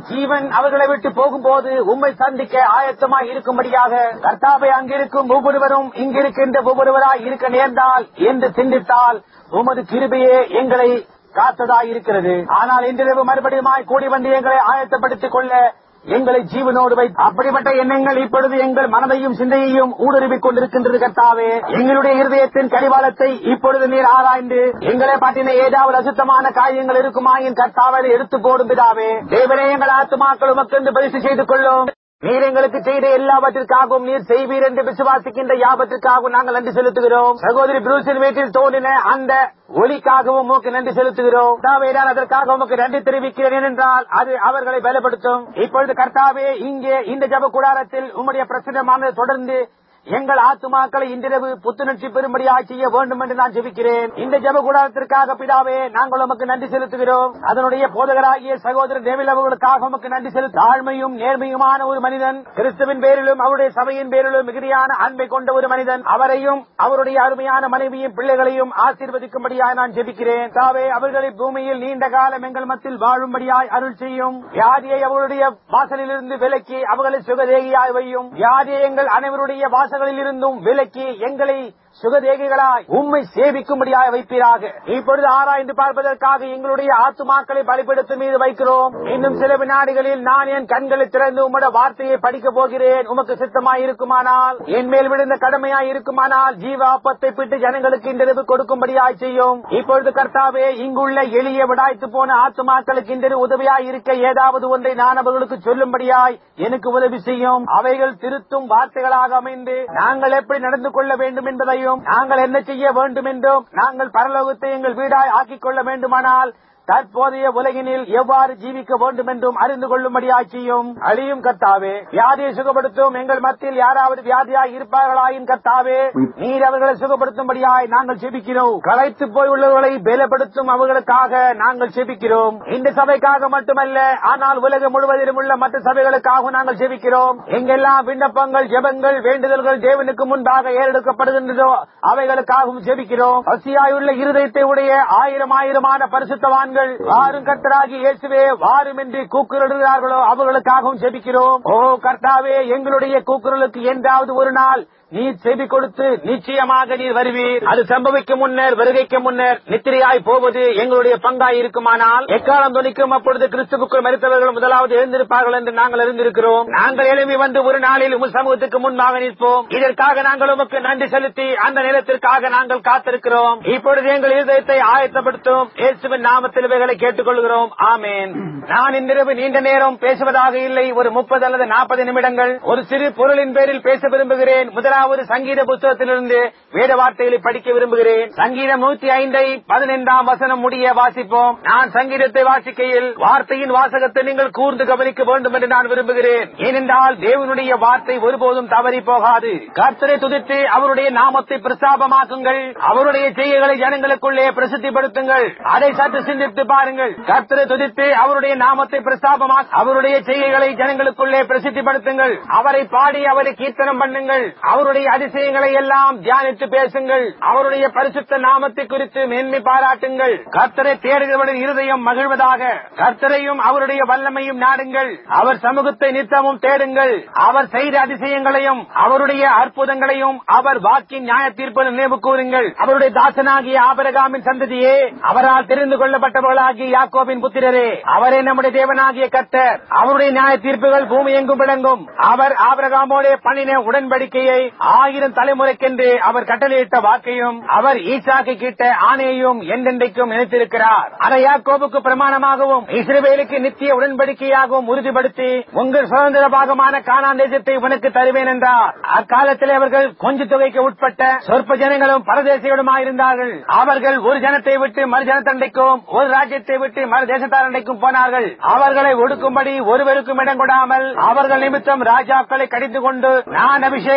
ஜீவன் அவர்களை விட்டு போகும்போது உம்மை சந்திக்க ஆயத்தமாய் இருக்கும்படியாக கர்த்தாவை அங்கிருக்கும் ஒவ்வொருவரும் இங்கிருக்கின்ற ஒவ்வொருவராய் இருக்க நேர்ந்தால் என்று சிந்தித்தால் உமது கிருபையே எங்களை காத்ததாய் இருக்கிறது ஆனால் இன்றிரவு மறுபடியுமாய் கூடி வந்து எங்களை ஆயத்தப்படுத்திக் கொள்ள எங்களை ஜீவனோடு வை அப்படிப்பட்ட எண்ணங்கள் இப்பொழுது எங்கள் மனதையும் சிந்தையையும் ஊடுருவிக் கொண்டிருக்கின்றது கர்த்தாவே எங்களுடைய இருதயத்தின் கடிவாளத்தை இப்பொழுது நீர் ஆராய்ந்து எங்களை பாட்டின ஏதாவது அசுத்தமான காரியங்கள் இருக்குமாயின் கர்த்தாவை எடுத்து போடும் பிதாவே தேவனே எங்கள் ஆத்துமாக்கள் உமக்கென்று பரிசு செய்து கொள்ளும் நீர் எங்களுக்கு செய்த எல்லாவற்றிற்காகவும் நீர் செய்வீர் என்று விசுவாசிக்கின்ற யாபத்திற்காகவும் நாங்கள் நன்றி செலுத்துகிறோம் சகோதரி புரூசின் வீட்டில் தோன்றின அந்த ஒலிக்காகவும் உமக்கு நன்றி செலுத்துகிறோம் கர்த்தாவே, நான் அதற்காக உமக்கு நன்றி தெரிவிக்கிறேன் என்றால் அது அவர்களை பலப்படுத்தும் இப்பொழுது கர்த்தாவே இங்கே இந்த ஜப கூடாரத்தில் உம்முடைய பிரச்சனமானது தொடர்ந்து எங்கள் ஆத்துமாக்களை இன்றிரவு புத்துணர்ச்சி பெறும்படியாக செய்ய வேண்டும் என்று நான் ஜெபிக்கிறேன் இந்த ஜெப கூடாரத்திற்காக பிதாவே நாங்கள் உமக்கு நன்றி செலுத்துகிறோம் அதனுடைய போதகராகிய சகோதரர் தேவில் அவர்களுக்காக உமக்கு நன்றி செலுத்த தாழ்மையும் நேர்மையுமான ஒரு மனிதன் கிறிஸ்துவின் பேரிலும் அவருடைய சபையின் பேரிலும் மிகுதியான அன்பை கொண்ட ஒரு மனிதன் அவரையும் அவருடைய அருமையான மனைவியும் பிள்ளைகளையும் ஆசீர்வதிக்கும்படியாய் நான் ஜெபிக்கிறேன் தாவே அவர்களை பூமியில் நீண்ட காலம் எங்கள் மத்தியில் வாழும்படியாய் அருள் செய்யும் வியாதியை அவருடைய வாசலிலிருந்து விலக்கி அவர்களை சுகதேகியாய் வையும் வியாதியை எங்கள் அனைவருடைய வாசல்களில் இருந்தும் விலக்கி எங்களை சுகதேகிகளாய் உம்மை சேவிக்கும்படியாய் வைப்பீராக இப்பொழுது ஆராய்ந்து பார்ப்பதற்காக எங்களுடைய ஆத்துமாக்களை பலிபடுத்தும் மீது வைக்கிறோம் இன்னும் சில வினாடிகளில் நான் என் கண்களை திறந்து உம்மோட வார்த்தையை படிக்கப் போகிறேன் உமக்கு சித்தமாய் இருக்குமானால் என் மேல் விழுந்த கடமையாய் இருக்குமானால் ஜீவ ஆப்பத்தை பிட்டு ஜனங்களுக்கு இன்றிரவு கொடுக்கும்படியாய் செய்யும் இப்பொழுது கர்த்தாவே இங்குள்ள எளிய விடாய்த்து போன ஆத்துமாக்களுக்கு இன்றிரவு உதவியாய் இருக்க ஏதாவது ஒன்றை நான் அவர்களுக்கு சொல்லும்படியாய் எனக்கு உதவி செய்யும் அவைகள் திருத்தும் வார்த்தைகளாக அமைந்து நாங்கள் எப்படி நடந்து கொள்ள வேண்டும் என்பதையும் நாங்கள் என்ன செய்ய வேண்டும் என்றும் நாங்கள் பரலோகத்தை எங்கள் வீடாய் ஆக்கிக் கொள்ள வேண்டுமானால் தற்போதைய உலகினில் எவ்வாறு ஜீவிக்க வேண்டும் என்றும் அறிந்து கொள்ளும்படியாய் செய்யும் அழியும் கர்த்தாவே வியாதியை சுகப்படுத்தும் எங்கள் மத்தியில் யாராவது வியாதியாய் இருப்பார்களாயின் கர்த்தாவே நீர் அவர்களை சுகப்படுத்தும்படியாய் நாங்கள் செபிக்கிறோம் களைத்து போய் உள்ளவர்களை பலப்படுத்தும் அவர்களுக்காக நாங்கள் செபிக்கிறோம் இந்த சபைக்காக மட்டுமல்ல ஆனால் உலகம் முழுவதிலும் உள்ள மற்ற சபைகளுக்காகவும் நாங்கள் செபிக்கிறோம் எங்கெல்லாம் விண்ணப்பங்கள் ஜெபங்கள் வேண்டுதல்கள் தேவனுக்கு முன்பாக ஏறெடுக்கப்படுகின்றதோ அவைகளுக்காகவும் ஜெபிக்கிறோம் பசியாயுள்ள இருதயத்தை உடைய ஆயிரம் ஆயிரமான பரிசுத்தவான்கள் வாரும் கர்த்தராகி இயேசுவே வாரும் என்று கூக்குரடுகிறார்களோ அவர்களுக்காகவும் ஜெபிக்கிறோம் ஓ கர்த்தாவே எங்களுடைய கூக்குரலுக்கு என்றாவது ஒரு நாள் நீர் செவி கொடுத்து நிச்சயமாக நீர் வருவீர் அது சம்பவிக்கும் முன்னர் வருகைக்கு முன்னர் நித்திரையாய் போவது எங்களுடைய பங்காய் இருக்குமானால் எக்காலம் துணிக்கும் அப்பொழுது கிறிஸ்துவுக்குள் மறித்தவர்கள் முதலாவது எழுந்திருப்பார்கள் என்று நாங்கள் அறிந்திருக்கிறோம் நாங்கள் எழுப்பி வந்து ஒரு நாளில் உங்கள் சமூகத்துக்கு முன்பாக நிற்போம் இதற்காக நாங்கள் உமக்கு நன்றி செலுத்தி அந்த நிலத்திற்காக நாங்கள் காத்திருக்கிறோம் இப்பொழுது எங்கள் இருதயத்தை ஆயத்தப்படுத்தும் இயேசுவின் நாமத்தில் இவைகளை கேட்டுக்கொள்கிறோம் ஆமேன் நான் இன்றிரவு நீண்ட நேரம் பேசுவதாக இல்லை ஒரு முப்பது அல்லது நாற்பது நிமிடங்கள் ஒரு சிறு பொருளின் பேரில் பேச விரும்புகிறேன் முதலாவது சங்கீத புத்தகத்திலிருந்து வேத வார்த்தைகளை படிக்க விரும்புகிறேன் சங்கீதம் நூத்தி ஐந்தை பதினைந்தாம் வசனம் முடிய வாசிப்போம் நான் சங்கீதத்தை வாசிக்கையில் வார்த்தையின் வாசகத்தை நீங்கள் கூர்ந்து கவனிக்க வேண்டும் என்று நான் விரும்புகிறேன் ஏனென்றால் தேவனுடைய வார்த்தை ஒருபோதும் தவறி போகாது கர்த்தரை துதித்து அவருடைய நாமத்தை பிரஸ்தாபமாக்குங்கள் அவருடைய செய்கைகளை ஜனங்களுக்குள்ளே பிரசித்திப்படுத்துங்கள் அதை சற்று சிந்தித்து பாருங்கள் கர்த்தரை துதித்து அவருடைய நாமத்தை பிரஸ்தாபமா அவருடைய செய்கைகளை ஜனங்களுக்குள்ளே பிரசித்திப்படுத்துங்கள் அவரை பாடி அவரை கீர்த்தனம் பண்ணுங்கள் அவருடைய அதிசயங்களை எல்லாம் தியானித்து பேசுங்கள் அவருடைய பரிசுத்த நாமத்தை குறித்து மேன்மை பாராட்டுங்கள் கர்த்தரை தேடுகிறவரின் இருதயம் மகிழ்வதாக கர்த்தரையும் அவருடைய வல்லமையும் நாடுங்கள் அவர் சமூகத்தை நித்தமும் தேடுங்கள் அவர் செய்த அதிசயங்களையும் அவருடைய அற்புதங்களையும் அவர் வாக்கின் நியாய தீர்ப்பு நினைவு கூறுங்கள் அவருடைய தாசனாகிய ஆபரகாமின் சந்ததியே அவரால் தெரிந்து கொள்ளப்பட்டவர்களாகிய யாக்கோபின் புத்திரரே அவரே நம்முடைய தேவனாகிய கர்த்தர் அவருடைய நியாய தீர்ப்புகள் பூமி எங்கும் விளங்கும் அவர் ஆபரகாமோடே பண்ணின உடன்படிக்கையை ஆயிரம் தலைமுறைக்கென்று அவர் கட்டளையிட்ட வாக்கையும் அவர் ஈசாக்கு கிட்ட ஆணையையும் என்றென்றைக்கும் நினைத்திருக்கிறார் அதை யாக்கோபுக்கு பிரமாணமாகவும் இஸ்ரவேலுக்கு நித்திய உடன்படிக்கையாகவும் உறுதிப்படுத்தி உங்கள் சுதந்திர பாகமான காணான் தேசத்தை உனக்கு தருவேன் என்றார் அக்காலத்தில் அவர்கள் கொஞ்ச தொகைக்கு உட்பட்ட சொற்ப ஜனங்களும் பரதேசிகளுமாயிருந்தார்கள் அவர்கள் ஒரு ஜனத்தை விட்டு மறு ஜனத்தண்டைக்கும் ஒரு ராஜ்யத்தை விட்டு மறு தேசத்தாரண்டைக்கும் போனார்கள் அவர்களை ஒடுக்கும்படி ஒருவருக்கும் இடம் கொடாமல் அவர்கள் நிமித்தம் ராஜாக்களை கடிந்து கொண்டு நான் அபிஷேகம் பண்ணின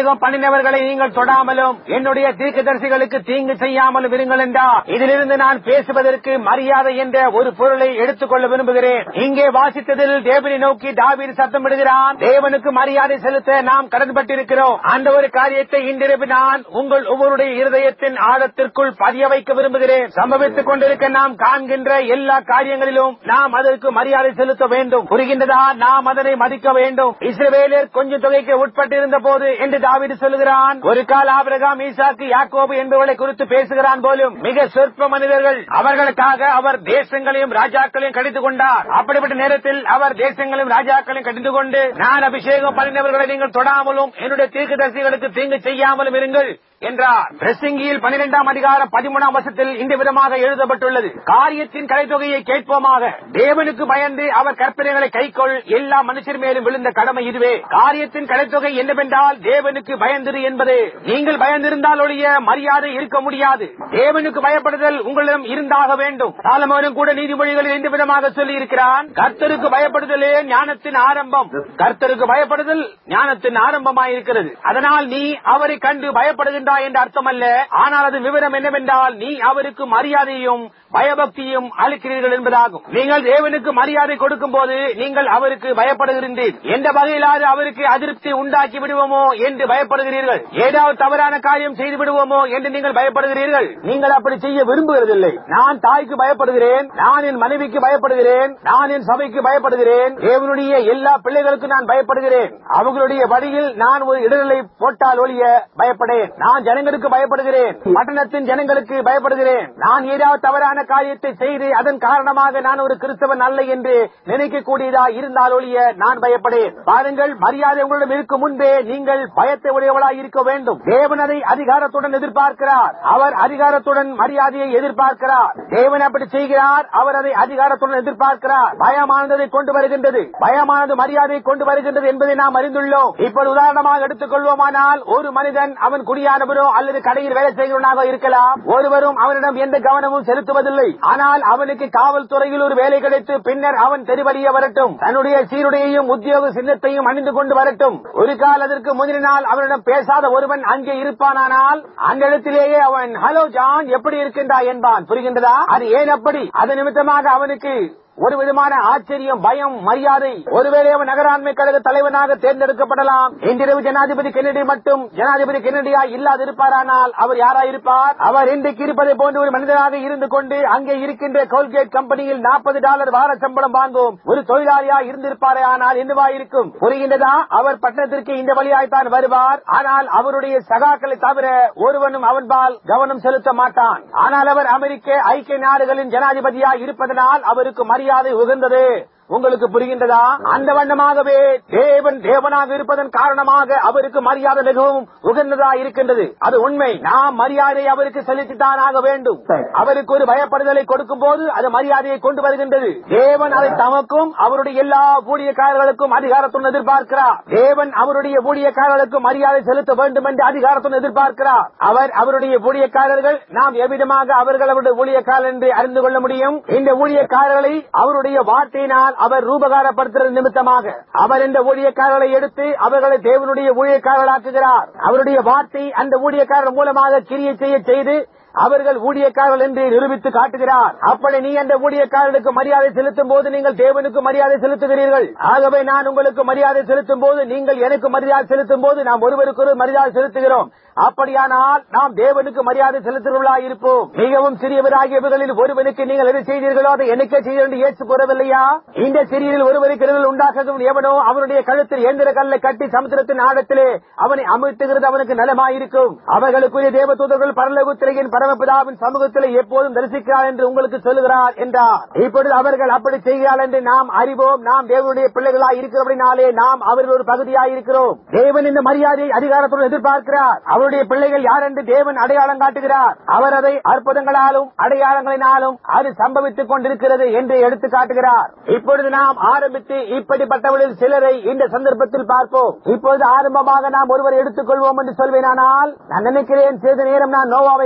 பண்ணினவர்களை நீங்கள் தொடாமலும் என்னுடைய தீர்க்கதரிசிகளுக்கு தீங்கு செய்யாமலும் இருங்கள் என்றார் இதிலிருந்து நான் பேசுவதற்கு மரியாதை என்ற ஒரு பொருளை எடுத்துக்கொள்ள விரும்புகிறேன் இங்கே வாசித்ததில் தேவனை நோக்கி தாவீது சத்தமிடுகிறான் தேவனுக்கு மரியாதை செலுத்த நாம் கடன்பட்டிருக்கிறோம் அந்த ஒரு காரியத்தை இன்றிரவு நான் உங்கள் ஒவ்வொருடைய இருதயத்தின் ஆழத்திற்குள் பதிய வைக்க விரும்புகிறேன் சம்பவித்துக் கொண்டிருக்க நாம் காண்கின்ற எல்லா காரியங்களிலும் நாம் அதற்கு மரியாதை செலுத்த வேண்டும் புரிகின்றதா நாம் அதனை மதிக்க வேண்டும் இஸ்ரவேலர் கொஞ்சம் தொகைக்கு உட்பட்டிருந்த போது என்று தாவீது சொல்லுகிறான் ஒரு கால் ஆபிரகாம் ஈசாக்கு யாக்கோபு என்பவர்களை குறித்து பேசுகிறான் போலும் மிக சொற்ப மனிதர்கள் அவர்களுக்காக அவர் தேசங்களையும் ராஜாக்களையும் கடிந்து கொண்டார் அப்படிப்பட்ட நேரத்தில் அவர் தேசங்களையும் ராஜாக்களையும் கடிந்து கொண்டு நான் அபிஷேகம் பண்ணினவர்களை நீங்கள் தொடாமலும் என்னுடைய தீர்க்கதரிசிகளுக்கு தீங்கு செய்யாமலும் இருங்கள் என்றார் பிரசங்கியில் பனிரெண்டாம் அதிகாரம் பதிமூணாம் வருஷத்தில் இந்த விதமாக எழுதப்பட்டுள்ளது காரியத்தின் கலைத்தொகையை கேட்போமாக தேவனுக்கு பயந்து அவர் கற்பனைகளை கைக்கொள் எல்லா மனுஷர் மேலும் விழுந்த கடமை இதுவே காரியத்தின் கலைத்தொகை என்னவென்றால் தேவனுக்கு பயந்திரு என்பது நீங்கள் பயந்திருந்தால் ஒழிய மரியாதை இருக்க முடியாது தேவனுக்கு பயப்படுதல் உங்களிடம் இருந்தாக வேண்டும் சாலமோனும் கூட நீதிமொழிகளில் இந்த விதமாக சொல்லி இருக்கிறான் கர்த்தருக்கு பயப்படுதலே ஞானத்தின் ஆரம்பம் கர்த்தருக்கு பயப்படுதல் ஞானத்தின் ஆரம்பமாயிருக்கிறது அதனால் நீ அவரை கண்டு பயப்படுகின்றாய் என்ற அர்த்தமல்ல ஆனால் அது விவரம் என்னவென்றால் நீ அவருக்கு மரியாதையும் பயபக்தியும் அளிக்கிறீர்கள் என்பதாகும் நீங்கள் தேவனுக்கு மரியாதை கொடுக்கும் போது நீங்கள் அவருக்கு பயப்படுகிறீர்கள் எந்த வகையிலாவது அவருக்கு அதிருப்தி உண்டாக்கி விடுவோமோ என்று பயப்படுகிறீர்கள் ஏதாவது தவறான காரியம் செய்து விடுவோமோ என்று நீங்கள் பயப்படுகிறீர்கள் நீங்கள் அப்படி செய்ய விரும்புகிறதில்லை நான் தாய்க்கு பயப்படுகிறேன் நான் என் மனைவிக்கு பயப்படுகிறேன் நான் என் சபைக்கு பயப்படுகிறேன் தேவனுடைய எல்லா பிள்ளைகளுக்கும் நான் பயப்படுகிறேன் அவர்களுடைய வழியில் நான் ஒரு இடர்களை போட்டால் ஒழிய பயப்படேன் நான் ஜனங்களுக்கு பயப்படுகிறேன் பட்டணத்தின் ஜனங்களுக்கு பயப்படுகிறேன் நான் ஏதாவது தவறான காரியத்தை செய்து அதன் காரணமாக நான் ஒரு கிறிஸ்தவன் அல்ல என்று நினைக்கக்கூடியதா இருந்தால் ஒழிய நான் பயப்படேன் பாருங்கள் மரியாதை உங்களிடம் இருக்கும் முன்பே நீங்கள் பயத்தை உடையவளாய் இருக்க வேண்டும் தேவன் அதை அதிகாரத்துடன் எதிர்பார்க்கிறார் அவர் அதிகாரத்துடன் மரியாதையை எதிர்பார்க்கிறார் தேவன் அப்படி செய்கிறார் அவர் அதை அதிகாரத்துடன் எதிர்பார்க்கிறார் பயமானது அதை கொண்டு வருகின்றது பயமானது மரியாதையை கொண்டு வருகின்றது என்பதை நாம் அறிந்துள்ளோம் இப்போது உதாரணமாக எடுத்துக் கொள்வோமானால் ஒரு மனிதன் அவன் குடியானவரோ அல்லது கடையில் வேலை செய்கிறவனாக இருக்கலாம் ஒருவரும் அவனிடம் எந்த கவனமும் செலுத்துவதில்லை ஆனால் அவனுக்கு காவல்துறையில் ஒரு வேலை கிடைத்து பின்னர் அவன் தெருவழிய வரட்டும் தன்னுடைய சீருடையையும் உத்தியோக சின்னத்தையும் அணிந்து கொண்டு வரட்டும் ஒரு கால் அதற்கு முந்தின நாள் அவனிடம் பேசாத ஒருவன் அங்கே இருப்பானானால் அந்த இடத்திலேயே அவன் ஹலோ ஜான் எப்படி இருக்கின்றாய் என்பான் புரிகின்றதா அது ஏன் அப்படி அது நிமித்தமாக அவனுக்கு ஒரு விதமான ஆச்சரியம் பயம் மரியாதை ஒருவேளை அவன் நகராண்மை கழக தலைவனாக தேர்ந்தெடுக்கப்படலாம் இன்றிரவு ஜனாதிபதி கென்னடி மட்டும் ஜனாதிபதி கென்னடியா இல்லாதிருப்பாரானால் அவர் யாராயிருப்பார் அவர் இன்றைக்கு இருப்பதை போன்ற ஒரு மனிதனாக இருந்து கொண்டு அங்கே இருக்கின்ற கோல்கேட் கம்பெனியில் நாற்பது டாலர் வார சம்பளம் வாங்கும் ஒரு தொழிலாளியா இருந்திருப்பாரே ஆனால் என்னவா இருக்கும் புரிகின்றதா அவர் பட்டணத்திற்கு இந்த வழியாய்த்தான் வருவார் ஆனால் அவருடைய சகாக்களை தவிர ஒருவனும் அவன்பால் கவனம் செலுத்த மாட்டான் ஆனால் அவர் அமெரிக்க ஐக்கிய நாடுகளின் ஜனாதிபதியா இருப்பதனால் அவருக்கு மரியாதை உகந்தது உங்களுக்கு புரிகின்றதா அந்த வண்ணமாகவே தேவன் தேவனாக இருப்பதன் காரணமாக அவருக்கு மரியாதை மிகவும் உகந்ததா இருக்கின்றது அது உண்மை நாம் மரியாதை அவருக்கு செலுத்தித்தான் ஆக வேண்டும் அவருக்கு ஒரு பயப்படுதலை கொடுக்கும் போது அது மரியாதையை கொண்டு வருகின்றது தேவன் அதை தமக்கும் அவருடைய எல்லா ஊழியக்காரர்களுக்கும் அதிகாரத்துடன் எதிர்பார்க்கிறார் தேவன் அவருடைய ஊழியக்காரர்களுக்கு மரியாதை செலுத்த வேண்டும் என்று அதிகாரத்துடன் எதிர்பார்க்கிறார் அவர் அவருடைய ஊழியக்காரர்கள் நாம் எவ்விதமாக அவர்கள் அவருடைய ஊழியக்காரர் என்று அறிந்து கொள்ள முடியும் இந்த ஊழியக்காரர்களை அவருடைய வார்த்தையினால் அவர் ரூபகாரப்படுத்துறது நிமித்தமாக அவர் இந்த ஊழியக்காரர்களை எடுத்து அவர்களை தேவனுடைய ஊழியக்காரர்களாக்குகிறார் அவருடைய வார்த்தை அந்த ஊழியக்காரர் மூலமாக கிரியை செய்ய செய்து அவர்கள் ஊழியக்காரர்கள் என்று நிரூபித்து காட்டுகிறார் அப்படி நீ அந்த ஊழியக்காரர்களுக்கு மரியாதை செலுத்தும் போது நீங்கள் தேவனுக்கு மரியாதை செலுத்துகிறீர்கள் ஆகவே நான் உங்களுக்கு மரியாதை செலுத்தும் போது நீங்கள் எனக்கு மரியாதை செலுத்தும் போது நாம் ஒருவருக்கு மரியாதை செலுத்துகிறோம் அப்படியானால் நாம் தேவனுக்கு மரியாதை செலுத்துகிறவர்களாக இருப்போம் மிகவும் சிறியவராகியவர்களில் ஒருவனுக்கு நீங்கள் எது செய்தீர்களோ அதை எனக்கே செய்து என்று ஏற்று கூறவில்லையா இந்த சிறியில் ஒருவருக்கு இடர்கள் உண்டாக்கும் எவனோ அவனுடைய கழுத்தில் எந்திர கல்லை கட்டி சமுத்திரத்தின் ஆழத்திலே அவனை அமிழ்த்துகிறது அவனுக்கு நலமாயிருக்கும் அவர்களுக்குரிய தேவதூதர்கள் பரலகுத்திரையின் பரமபிதாவின் சமூகத்தில் எப்போதும் தரிசிக்கிறார் என்று உங்களுக்கு சொல்லுகிறார் என்றார் இப்பொழுது அவர்கள் அப்படி செய்கிறார் என்று நாம் அறிவோம் நாம் தேவனுடைய பிள்ளைகளாய் இருக்கிறபடினாலே நாம் அவர்கள் ஒரு பகுதியாய் இருக்கிறோம் தேவன் இந்த மரியாதையை அதிகாரத்துடன் எதிர்பார்க்கிறார் அவருடைய பிள்ளைகள் யார் என்று தேவன் அடையாளம் காட்டுகிறார் அவர் அதை அற்புதங்களாலும் அடையாளங்களினாலும் அது சம்பவித்துக் கொண்டிருக்கிறது என்று எடுத்து காட்டுகிறார் இப்பொழுது நாம் ஆரம்பித்து இப்படிப்பட்டவர்களில் சிலரை இந்த சந்தர்ப்பத்தில் பார்ப்போம் இப்பொழுது ஆரம்பமாக நாம் ஒருவரை எடுத்துக் கொள்வோம் என்று சொல்வேனானால் நான் நினைக்கிறேன் சிறிது நேரம் நான் நோவாவை குறித்து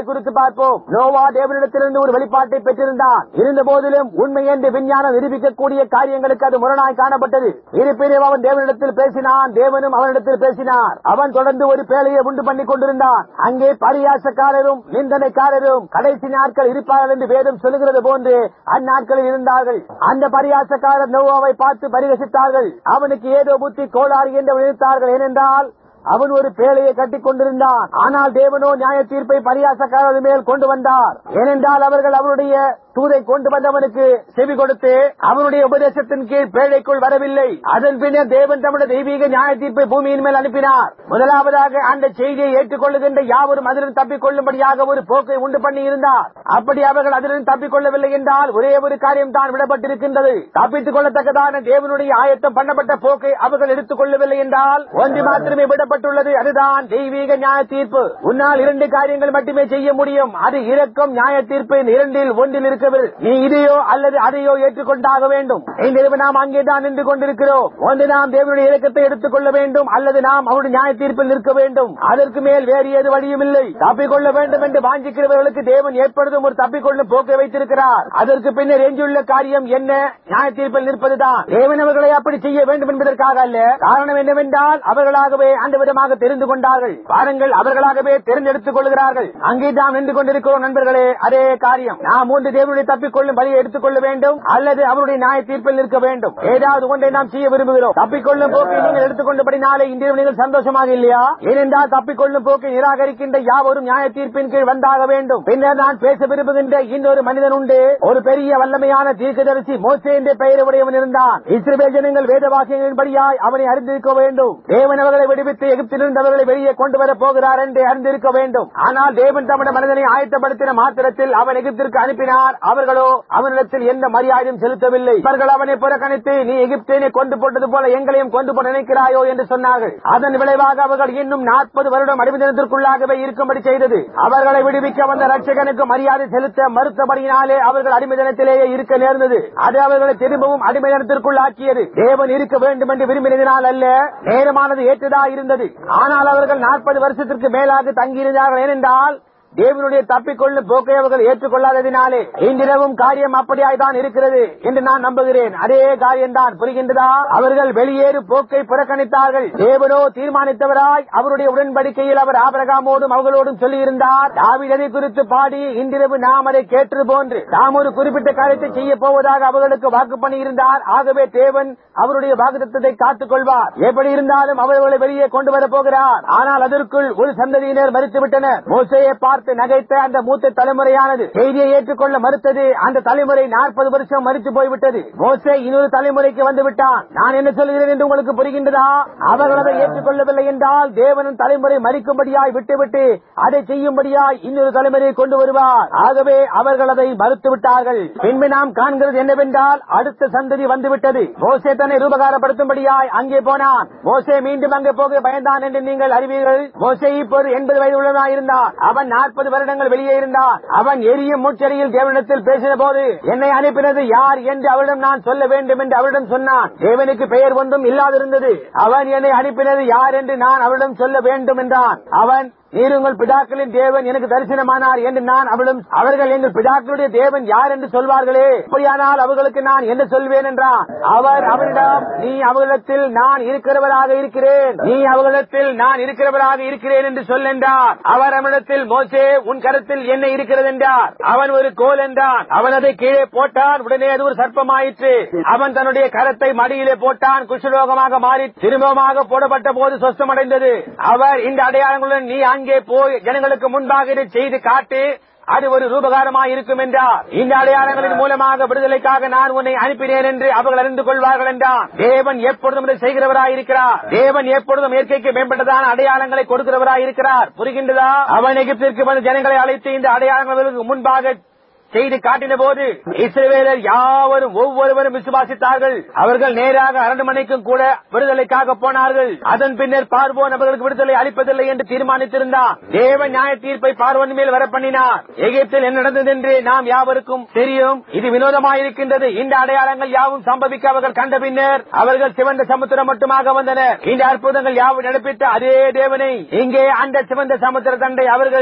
பார்ப்போம் நோவா தேவனிடத்திலிருந்து ஒரு வெளிப்பாட்டை பெற்றிருந்தான் இருந்த போதிலும் உண்மை என்று விஞ்ஞானம் நிரூபிக்கக்கூடிய காரியங்களுக்கு அது முரணாய் காணப்பட்டது இருப்பினும் அவன் தேவனிடத்தில் பேசினான் தேவனும் அவனிடத்தில் பேசினார் அவன் தொடர்ந்து ஒரு பேழையை உண்டு பண்ணி கொண்டிருந்தான் அங்கே பரியாசக்காரரும் நிந்தனைக்காரரும் கடைசி நாட்கள் இருப்பார்கள் என்று வேதம் சொல்லுகிறது போன்று அந்நாட்களில் இருந்தார்கள் அந்த பரியாசக்காரர் நோவாவை பார்த்து பரிகசித்தார்கள் அவனுக்கு ஏதோ புத்தி கோளாறு என்று நினைத்தார்கள் ஏனென்றால் அவன் ஒரு பேழையை கட்டிக் கொண்டிருந்தான் ஆனால் தேவனோ நியாய தீர்ப்பை பரியாசக்காரர் மேல் கொண்டு வந்தார் ஏனென்றால் அவர்கள் அவருடைய தூதை கொண்டு வந்தவனுக்கு செவி கொடுத்து அவனுடைய உபதேசத்தின் கீழ் பேழைக்குள் வரவில்லை அதன் பின்னர் தேவன் தம்முடைய தெய்வீக நியாய தீர்ப்பை பூமியின் மேல் அனுப்பினார் முதலாவதாக அந்த செய்தியை ஏற்றுக்கொள்ளுகின்ற யாவரும் அதிலிருந்து தப்பிக் கொள்ளும்படியாக ஒரு போக்கை உண்டு பண்ணி இருந்தார் அப்படி அவர்கள் அதிலிருந்து தப்பிக் கொள்ளவில்லை என்றால் ஒரே ஒரு காரியம் தான் விடப்பட்டிருக்கின்றது தப்பித்துக் கொள்ளத்தக்கதான தேவனுடைய ஆயத்தம் பண்ணப்பட்ட போக்கை அவர்கள் எடுத்துக் கொள்ளவில்லை என்றால் ஒன்று மாத்திரமே விடப்பட்டுள்ளது அதுதான் தெய்வீக நியாய தீர்ப்பு உன்னால் இரண்டு காரியங்கள் மட்டுமே செய்ய முடியும் அது இரக்கம் நியாய தீர்ப்பு இந்த இரண்டில் ஒன்றில் இருக்கவில்லை நீ இதையோ அல்லது அதையோ ஏற்றுக்கொண்டாக வேண்டும் இந்த இரவு நாம் அங்கேதான் நின்று கொண்டிருக்கிறோம் ஒன்று நாம் தேவனுடைய இலக்கத்தை எடுத்துக்கொள்ள வேண்டும் அல்லது நாம் அவருடைய நியாய தீர்ப்பில் நிற்க வேண்டும் அதற்கு மேல் வேறு ஏது வழியும் இல்லை தப்பிக்கொள்ள வேண்டும் என்று வாஞ்சிக்கிறவர்களுக்கு தேவன் எப்பொழுதும் ஒரு தப்பிக்கொள்ளும் போக்கை வைத்திருக்கிறார் அதற்கு பின்னர் எஞ்சியுள்ள காரியம் என்ன நியாய தீர்ப்பில் நிற்பதுதான் தேவன் அவர்களை அப்படி செய்ய வேண்டும் என்பதற்காக அல்ல காரணம் என்னவென்றால் அவர்களாகவே அந்த விதமாக தெரிந்து கொண்டார்கள் பாருங்கள் அவர்களாகவே தேர்ந்தெடுத்துக் கொள்கிறார்கள் அங்கே நாம் நின்று கொண்டிருக்கிறோம் நண்பர்களே அதே காரியம் நாம் மூன்று தேவனுடைய தப்பிக்கொள்ளும் வழியை எடுத்துக்கொள்ள வேண்டும் அல்லது அவருடைய நியாய தீர்ப்பில் நிற்க வேண்டும் ஏதாவது ஒன்றை நாம் செய்ய விரும்புகிறோம் தப்பிக்கொள்ளும் போக்கை நீங்கள் எடுத்துக்கொண்டபடினாலே இன்றைய நீங்கள் சந்தோஷமாக இல்லையா ஏனென்றால் தப்பிக்கொள்ளும் போக்கை நிராகரிக்கின்ற யாவரும் நியாய தீர்ப்பின் கீழ் வந்தாக வேண்டும் பின்னர் நான் பேச விரும்புகின்ற இன்னொரு மனிதன் உண்டு ஒரு பெரிய வல்லமையான தீர்க்கதரிசி மோசே என்ற பெயர் உடையவன் இருந்தான் இஸ்ரேல் ஜனங்கள் வேத வாக்கியங்களின்படியாய் அவனை அறிந்திருக்க வேண்டும் தேவன் அவர்களை விடுவித்து எகிப்திலிருந்து அவர்களை வெளியே கொண்டு வர போகிறார் என்று அறிந்திருக்க வேண்டும் ஆனால் தேவன் தம்முடைய மனிதனை ஆயத்தப்படுத்தின மாத்திரத்தில் அவன் எகிப்திற்கு அனுப்பினார் அவர்களோ அவனிடத்தில் எந்த மரியாதையும் செலுத்தவில்லை அவர்கள் அவனை புறக்கணித்து நீ எகிப்தினை கொண்டு போட்டது போல எங்களையும் கொண்டு போட நினைக்கிறாயோ என்று சொன்னார்கள் அதன் விளைவாக அவர்கள் இன்னும் நாற்பது வருடம் அடிமைதனத்திற்குள்ளாகவே இருக்கும்படி செய்தது அவர்களை விடுவிக்க வந்த ரட்சகனுக்கு மரியாதை செலுத்த மறுத்தபடியினாலே அவர்கள் அடிமைதனத்திலேயே இருக்க நேர்ந்தது அது அவர்களை திரும்பவும் அடிமைதனத்திற்குள் ஆக்கியது தேவன் இருக்க வேண்டும் என்று விரும்பினதினால் அல்ல நேரமானது ஏற்றதா இருந்தது ஆனால் அவர்கள் நாற்பது வருஷத்திற்கு மேலாக தங்கியிருந்தார்கள் ஏனென்றால் தேவனுடைய தப்பிக்கொள்ளும் போக்கை அவர்கள் ஏற்றுக்கொள்ளாததினாலே இன்றிரவும் காரியம் அப்படியாய் தான் இருக்கிறது என்று நான் நம்புகிறேன் அதே காரியம்தான் புரிகின்றதா அவர்கள் வெளியேறு போக்கை புறக்கணித்தார்கள் தேவனோ தீர்மானித்தவராய் அவருடைய உடன்படிக்கையில் அவர் ஆபரகாமோடும் அவர்களோடும் சொல்லியிருந்தார் தாவிதனை குறித்து பாடி இன்றிரவு நாம் அதை கேட்டது போன்று தாம் ஒரு குறிப்பிட்ட காரியத்தை செய்ய போவதாக அவர்களுக்கு வாக்கு பண்ணியிருந்தார் ஆகவே தேவன் அவருடைய வாக்குத்தத்தை காத்துக் கொள்வார் எப்படி இருந்தாலும் அவர்களை வெளியே கொண்டு வரப் போகிறார் ஆனால் அதற்குள் ஒரு சந்ததியினர் மறுத்துவிட்டனர் மோசையை பார்த்து நகைத்த அந்த மூத்த தலைமுறையானது செய்தியை ஏற்றுக்கொள்ள மறுத்தது அந்த தலைமுறை நாற்பது வருஷம் மறித்து போய்விட்டது மோசே இன்னொரு தலைமுறைக்கு வந்து விட்டான் நான் என்ன சொல்கிறேன் என்று உங்களுக்கு புரிகின்றதா அவர்கள் அதை ஏற்றுக்கொள்ளவில்லை என்றால் தேவனின் தலைமுறை மறிக்கும்படியாய் விட்டுவிட்டு அதை செய்யும்படியாய் இன்னொரு தலைமுறையை கொண்டு வருவார் ஆகவே அவர்கள் அதை மறுத்து விட்டார்கள் பின்பு நாம் காண்கிறது என்னவென்றால் அடுத்த சந்ததி வந்துவிட்டது மோசே தன்னை ரூபகாரப்படுத்தும்படியாய் அங்கே போனான் மோசே மீண்டும் அங்கே போக பயந்தான் என்று நீங்கள் அறிவீர்கள் மோசே இப்போது எண்பது வயது உள்ளதா இருந்தான் அவன் நாற்பது வருடங்கள் வெளியே இருந்தான் அவன் எரியும் மூச்சரியில் தேவனிடத்தில் பேசின போது என்னை அனுப்பினது யார் என்று அவரிடம் நான் சொல்ல வேண்டும் என்று அவரிடம் சொன்னான் தேவனுக்கு பெயர் ஒன்றும் இல்லாதிருந்தது அவன் என்னை அனுப்பினது யார் என்று நான் அவரிடம் சொல்ல வேண்டும் என்றான் அவன் நீர் உங்கள் பிதாக்களின் தேவன் எனக்கு தரிசனமானார் என்று நான் அவளிடம் அவர்கள் எங்கள் பிதாக்களுடைய தேவன் யார் என்று சொல்வார்களே அப்படியானால் அவர்களுக்கு நான் என்ன சொல்வேன் என்றான் அவர் அவரிடம் நீ அவர்களிடத்தில் நான் இருக்கிறவராக இருக்கிறேன் நீ அவர்களிடத்தில் நான் இருக்கிறவராக இருக்கிறேன் என்று சொல் என்றார் அவர் அவனிடத்தில் மோசே உன் கருத்தில் என்ன இருக்கிறது என்றார் அவன் ஒரு கோல் என்றான் அவன் அதை கீழே போட்டான் உடனே அது ஒரு சர்ப்பமாயிற்று அவன் தன்னுடைய கரத்தை மடியிலே போட்டான் குஷ்டரோகமாக மாறி திரும்பமாக போடப்பட்ட போது சொஸ்தமடைந்தது அவர் இந்த அடையாளங்களுடன் நீ அங்கே போய் ஜனங்களுக்கு முன்பாக இதை செய்து காட்டு அது ஒரு ரூபகாரமாய் இருக்கும் என்றார் இந்த அடையாளங்களின் மூலமாக விடுதலைக்காக நான் உன்னை அனுப்பினேன் என்று அவர்கள் அறிந்து கொள்வார்கள் என்றார் தேவன் எப்பொழுதும் இதை செய்கிறவராய் இருக்கிறார் தேவன் எப்பொழுதும் இயற்கைக்கு மேம்பட்டதான அடையாளங்களை கொடுக்கிறவராய் இருக்கிறார் புரிகின்றதா அவன் எகிப்திற்கு வந்து ஜனங்களை அழைத்து இந்த அடையாளங்களுக்கு முன்பாக செய்து காட்டின போது இஸ்ரவேலர் யாவரும் ஒவ்வொருவரும் விசுவாசித்தார்கள் அவர்கள் நேராக அரண்டு மணிக்கும் கூட விடுதலைக்காக போனார்கள் அதன் பின்னர் பார்வோன் அவர்களுக்கு விடுதலை அளிப்பதில்லை என்று தீர்மானித்திருந்தார் தேவ நியாய தீர்ப்பை பார்வோன் மேல் வர பண்ணினார் எகிப்தில் என்ன நடந்தது என்று நாம் யாவருக்கும் தெரியும் இது வினோதமாயிருக்கின்றது இந்த அடையாளங்கள் யாவும் சம்பவிக்க அவர்கள் கண்ட பின்னர் அவர்கள் சிவந்த சமுத்திரம் மட்டுமாக வந்தனர் இந்த அற்புதங்கள் யாவும் நடப்பித்த அதே தேவனை இங்கே அந்த சிவந்த சமுத்திர தண்டை அவர்கள்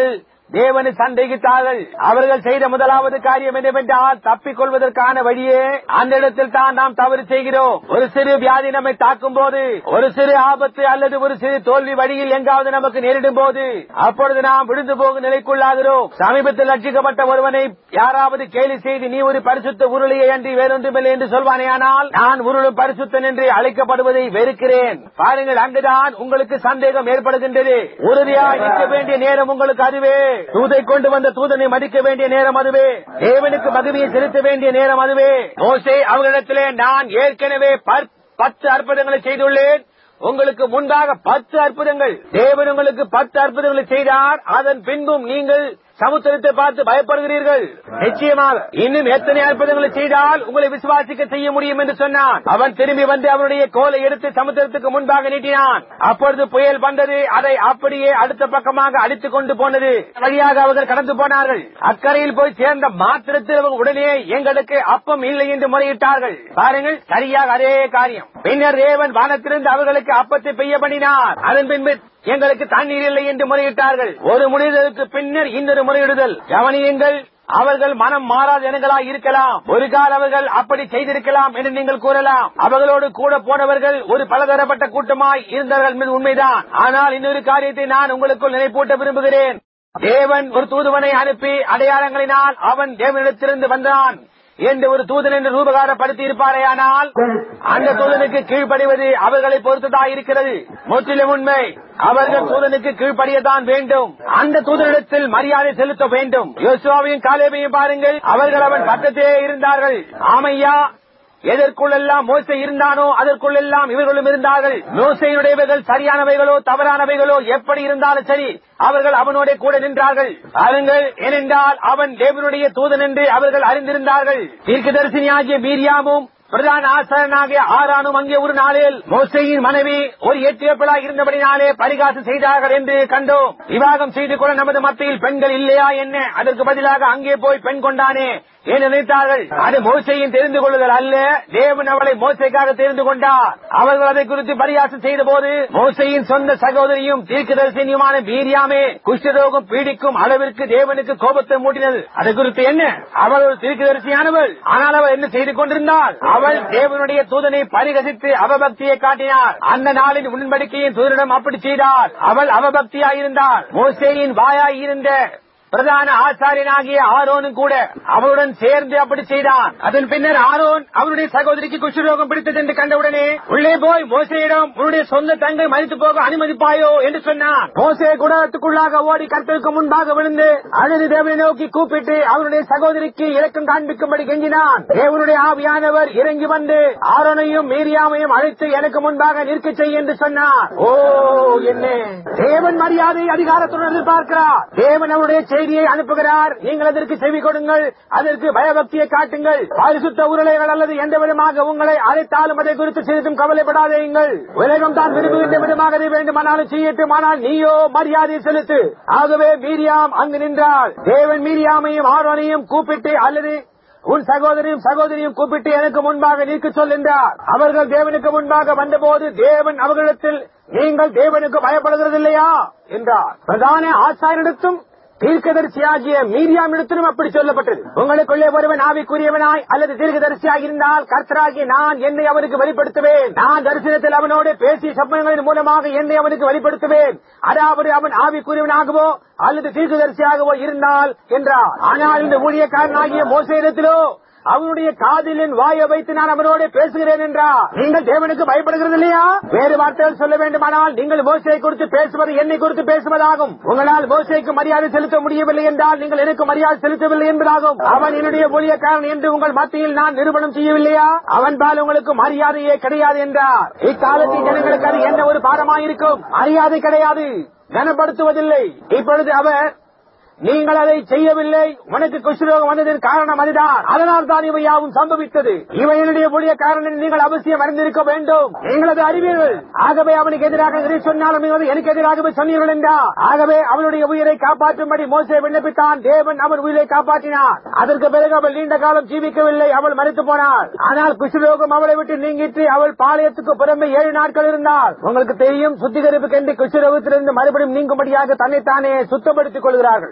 தேவனை சந்தேகித்தார்கள் அவர்கள் செய்த முதலாவது காரியம் என்னவென்றால் தப்பிக் கொள்வதற்கான வழியே அந்த இடத்தில் தான் நாம் தவறு செய்கிறோம் ஒரு சிறு வியாதி நம்மை தாக்கும் போது ஒரு சிறு ஆபத்து அல்லது ஒரு சிறு தோல்வி வழியில் எங்காவது நமக்கு நேரிடும் போது அப்பொழுது நாம் விழுந்து போகும் நிலைக்குள்ளாகிறோம் சமீபத்தில் ரட்சிக்கப்பட்ட ஒருவனை யாராவது கேலி செய்து நீ ஒரு பரிசுத்த உருளையை அன்றி வேறொன்றுமில்லை என்று சொல்வானேயானால் நான் உருளும் பரிசுத்தன் என்று அழைக்கப்படுவதை வெறுக்கிறேன் பாருங்கள் அங்குதான் உங்களுக்கு சந்தேகம் ஏற்படுகின்றது உறுதியாய் நிற்க வேண்டிய நேரம் உங்களுக்கு அதுவே தூதை கொண்டு வந்த தூதனை மதிக்க வேண்டிய நேரம் அதுவே தேவனுக்கு மகிமையை செலுத்த வேண்டிய நேரம் அதுவே மோசே அவர்களிடத்திலே நான் ஏற்கனவே பற்- பத்து அற்புதங்களை செய்துள்ளேன் உங்களுக்கு முன்பாக பத்து அற்புதங்கள் தேவன் உங்களுக்கு பத்து அற்புதங்களை செய்தார் அதன் பின்பும் நீங்கள் சமுத்திரத்தை பார்த்து பயப்படுகிறீர்கள் நிச்சயமாக இன்னும் எத்தனை அற்புதங்களை செய்தால் உங்களை விசுவாசிக்க செய்ய முடியும் என்று சொன்னான் அவன் திரும்பி வந்து அவனுடைய கோலை எடுத்து சமுத்திரத்துக்கு முன்பாக நீட்டினான் அப்பொழுது புயல் வந்தது அதை அப்படியே அடுத்த பக்கமாக அடித்துக் கொண்டு போனது வழியாக அவர்கள் கடந்து போனார்கள் அக்கறையில் போய் சேர்ந்த மாத்திரத்தில் அவர்கள் உடனே எங்களுக்கு அப்பம் இல்லை என்று முறையிட்டார்கள் பாருங்கள் சரியாக அதே காரியம் பின்னர் தேவன் வானத்திலிருந்து அவர்களுக்கு அப்பத்தை பெய்ய பண்ணினார் அதன் பின்பு எங்களுக்கு தண்ணீர் இல்லை என்று முறையிட்டார்கள் ஒரு முறையிடலுக்கு பின்னர் இன்னொரு முறையிடுதல் கவனியுங்கள் அவர்கள் மனம் மாறாத இனங்களாய் இருக்கலாம் ஒரு கால அவர்கள் அப்படி செய்திருக்கலாம் என்று நீங்கள் கூறலாம் அவர்களோடு கூட போனவர்கள் ஒரு பலதரப்பட்ட கூட்டமாய் இருந்தார்கள் என்பது உண்மைதான் ஆனால் இன்னொரு காரியத்தை நான் உங்களுக்குள் நினைப்பூட்ட விரும்புகிறேன் தேவன் ஒரு தூதுவனை அனுப்பி அடையாளங்களினால் அவன் தேவனிடத்திலிருந்து வந்தான் என்று ஒரு தூதன் என்று ரூபகாரப்படுத்தி இருப்பாரேயானால் அந்த தூதனுக்கு கீழ்ப்படிவது அவர்களை பொறுத்ததா இருக்கிறது முற்றிலும் உண்மை அவர்கள் தூதனுக்கு கீழ்ப்படியத்தான் வேண்டும் அந்த தூதனிடத்தில் மரியாதை செலுத்த வேண்டும் யோசுவாவையும் காலேபையும் பாருங்கள் அவர்கள் அவன் பக்கத்திலே இருந்தார்கள் ஆமையா எதற்குள்ளெல்லாம் மோசை இருந்தானோ அதற்குள்ளெல்லாம் இவர்களும் இருந்தார்கள் மோசையினுடையவர்கள் சரியானவைகளோ தவறானவைகளோ எப்படி இருந்தாலும் சரி அவர்கள் அவனோட கூட நின்றார்கள் பாருங்கள் ஏனென்றால் அவன் தேவனுடைய தூதன் என்று அவர்கள் அறிந்திருந்தார்கள் தீர்க்கதரிசினியாகிய மீரியாமும் பிரதான ஆசாரனாகிய ஆரானும் அங்கே ஒரு நாளில் மோசையின் மனைவி ஒரு எட்டியப்படா இருந்தபடினாலே பரிகாசம் செய்தார்கள் என்று கண்டோம் விவாகம் செய்து கொள்ள நமது மத்தியில் பெண்கள் இல்லையா என்ன அதற்கு பதிலாக அங்கே போய் பெண் கொண்டானே ஏன் நினைத்தார்கள் அது மோசையின் தெரிந்து கொள்ளுதல் அல்ல தேவன் அவளை மோசைக்காக தெரிந்து கொண்டார் அவர்கள் அதை குறித்து பரியாசம் செய்த போது மோசையின் சொந்த சகோதரியும் தீர்க்கதரிசனியுமான மீரியாமே குஷ்டரோகம் பீடிக்கும் அளவிற்கு தேவனுக்கு கோபத்தை மூட்டினது அது குறித்து என்ன அவள் ஒரு தீர்க்கதரிசியானவள் ஆனால் அவள் என்ன செய்து கொண்டிருந்தாள் அவள் தேவனுடைய தூதனை பரிகசித்து அவபக்தியை காட்டினார் அந்த நாளின் உடன்படிக்கையின் தூதனிடம் அப்படி செய்தார் அவள் அவபக்தியாயிருந்தாள் மோசேயின் வாயாய் இருந்த பிரதான ஆச்சாரியனாகிய ஆரோனும் கூட அவருடன் சேர்ந்து அப்படி செய்தான் அதன் பின்னர் ஆரோன் அவருடைய சகோதரிக்கு குஷ்டரோகம் பிடித்தது என்று கண்டவுடனே உள்ளே போய் மோசையிடம் உன்னுடைய சொந்த தங்கை மறித்து போக அனுமதிப்பாயோ என்று சொன்னான் மோசே குடத்துக்குள்ளாக ஓடி கர்த்தருக்கு முன்பாக விழுந்து அழுது தேவனை நோக்கி கூப்பிட்டு அவருடைய சகோதரிக்கு இலக்கம் காண்பிக்கும்படி கெஞ்சினான் தேவனுடைய ஆவியானவர் இறங்கி வந்து ஆரோனையும் மீரியாமையும் அழைத்து எனக்கு முன்பாக நிற்க செய் என்று சொன்னார் ஓ என்ன தேவன் மரியாதை அதிகாரத்துடன் எதிர்பார்க்கிறார் தேவன் அவருடைய செய்தியை அனுப்புகிறார் நீங்கள் அதற்கு செவி கொடுங்கள் அதற்கு பயபக்தியை காட்டுங்கள் பரிசுத்த உருளைகள் அல்லது எந்த விதமாக உங்களை அழைத்தாலும் அதை குறித்து சிறிதும் கவலைப்படாதீங்கள் உலகம் தான் விரும்புகின்ற விதமாக அதை வேண்டுமானாலும் செய்யட்டும் ஆனால் நீயோ மரியாதை செலுத்து ஆகவே மீரியாம் அங்கு நின்றாள் தேவன் மீரியாமையும் ஆரோனையும் கூப்பிட்டு அல்லது உன் சகோதரியும் சகோதரியும் கூப்பிட்டு எனக்கு முன்பாக நிற்க சொல் என்றார் அவர்கள் தேவனுக்கு முன்பாக வந்தபோது தேவன் அவர்களிடத்தில் நீங்கள் தேவனுக்கு பயப்படுகிறது இல்லையா என்றார் பிரதான ஆச்சாரிடத்தும் தீர்க்கதரிசியாகிய மீரியாமிடத்திலும் அப்படி சொல்லப்பட்டது உங்களுக்குள்ளே ஒருவன் ஆவிக்குரியவனாய் அல்லது தீர்க்கதரிசியாக இருந்தால் கர்த்தராகிய நான் என்னை அவனுக்கு வெளிப்படுத்துவேன் நான் தரிசனத்தில் அவனோடு பேசிய சம்பவங்களின் மூலமாக என்னை அவனுக்கு வெளிப்படுத்துவேன் அதாவது அவன் ஆவிக்குரியவனாகவோ அல்லது தீர்க்கதரிசியாகவோ இருந்தால் என்றார் ஆனால் இந்த ஊழியக்காரனாகிய மோசையிடத்திலோ அவனுடைய காதிலின் வாயை வைத்து நான் அவனோட பேசுகிறேன் என்றார் நீங்கள் தேவனுக்கு பயப்படுகிறது இல்லையா வேறு வார்த்தைகள் சொல்ல வேண்டுமானால் நீங்கள் மோசையை குறித்து பேசுவது என்னை குறித்து பேசுவதாகும் உங்களால் மோசைக்கு மரியாதை செலுத்த முடியவில்லை என்றால் நீங்கள் எனக்கு மரியாதை செலுத்தவில்லை என்பதாகும் அவன் என்னுடைய ஊழியக்காரன் என்று உங்கள் மத்தியில் நான் நிரூபணம் செய்யவில்லையா அவன் பால் உங்களுக்கு மரியாதையே கிடையாது என்றார் இக்காலத்தின் ஜனங்களுக்கு அது என்ன ஒரு பாடமாயிருக்கும் மரியாதை கிடையாது கனப்படுத்துவதில்லை இப்பொழுது அவர் நீங்கள் அதை செய்யவில்லை உனக்கு குஷ்ரோகம் வந்ததின் காரணம் அதுதான் அதனால் தான் இவை யாவும் சம்பவித்தது இவை என்னுடைய புதிய காரணம் நீங்கள் அவசியம் அறிந்திருக்க வேண்டும் நீங்கள் அதை அறிவீர்கள் ஆகவே அவனுக்கு எதிராக எதை சொன்னாலும் நீங்கள் எனக்கு எதிராகவே சொன்னீர்கள் என்றார் ஆகவே அவனுடைய உயிரை காப்பாற்றும்படி மோசை விண்ணப்பித்தான் தேவன் அவன் உயிரை காப்பாற்றினார் அதற்கு பிறகு அவள் நீண்ட காலம் ஜீவிக்கவில்லை அவள் மறித்து போனாள் ஆனால் குஷ்ரோகம் அவளை விட்டு நீங்கிட்டு அவள் பாளையத்துக்கு புறம்பே ஏழு நாட்கள் இருந்தாள் உங்களுக்கு தெரியும் சுத்திகரிப்புக்கென்று குஷ்ரோகத்திலிருந்து மறுபடியும் நீங்கும்படியாக தன்னைத்தானே சுத்தப்படுத்திக் கொள்கிறார்கள்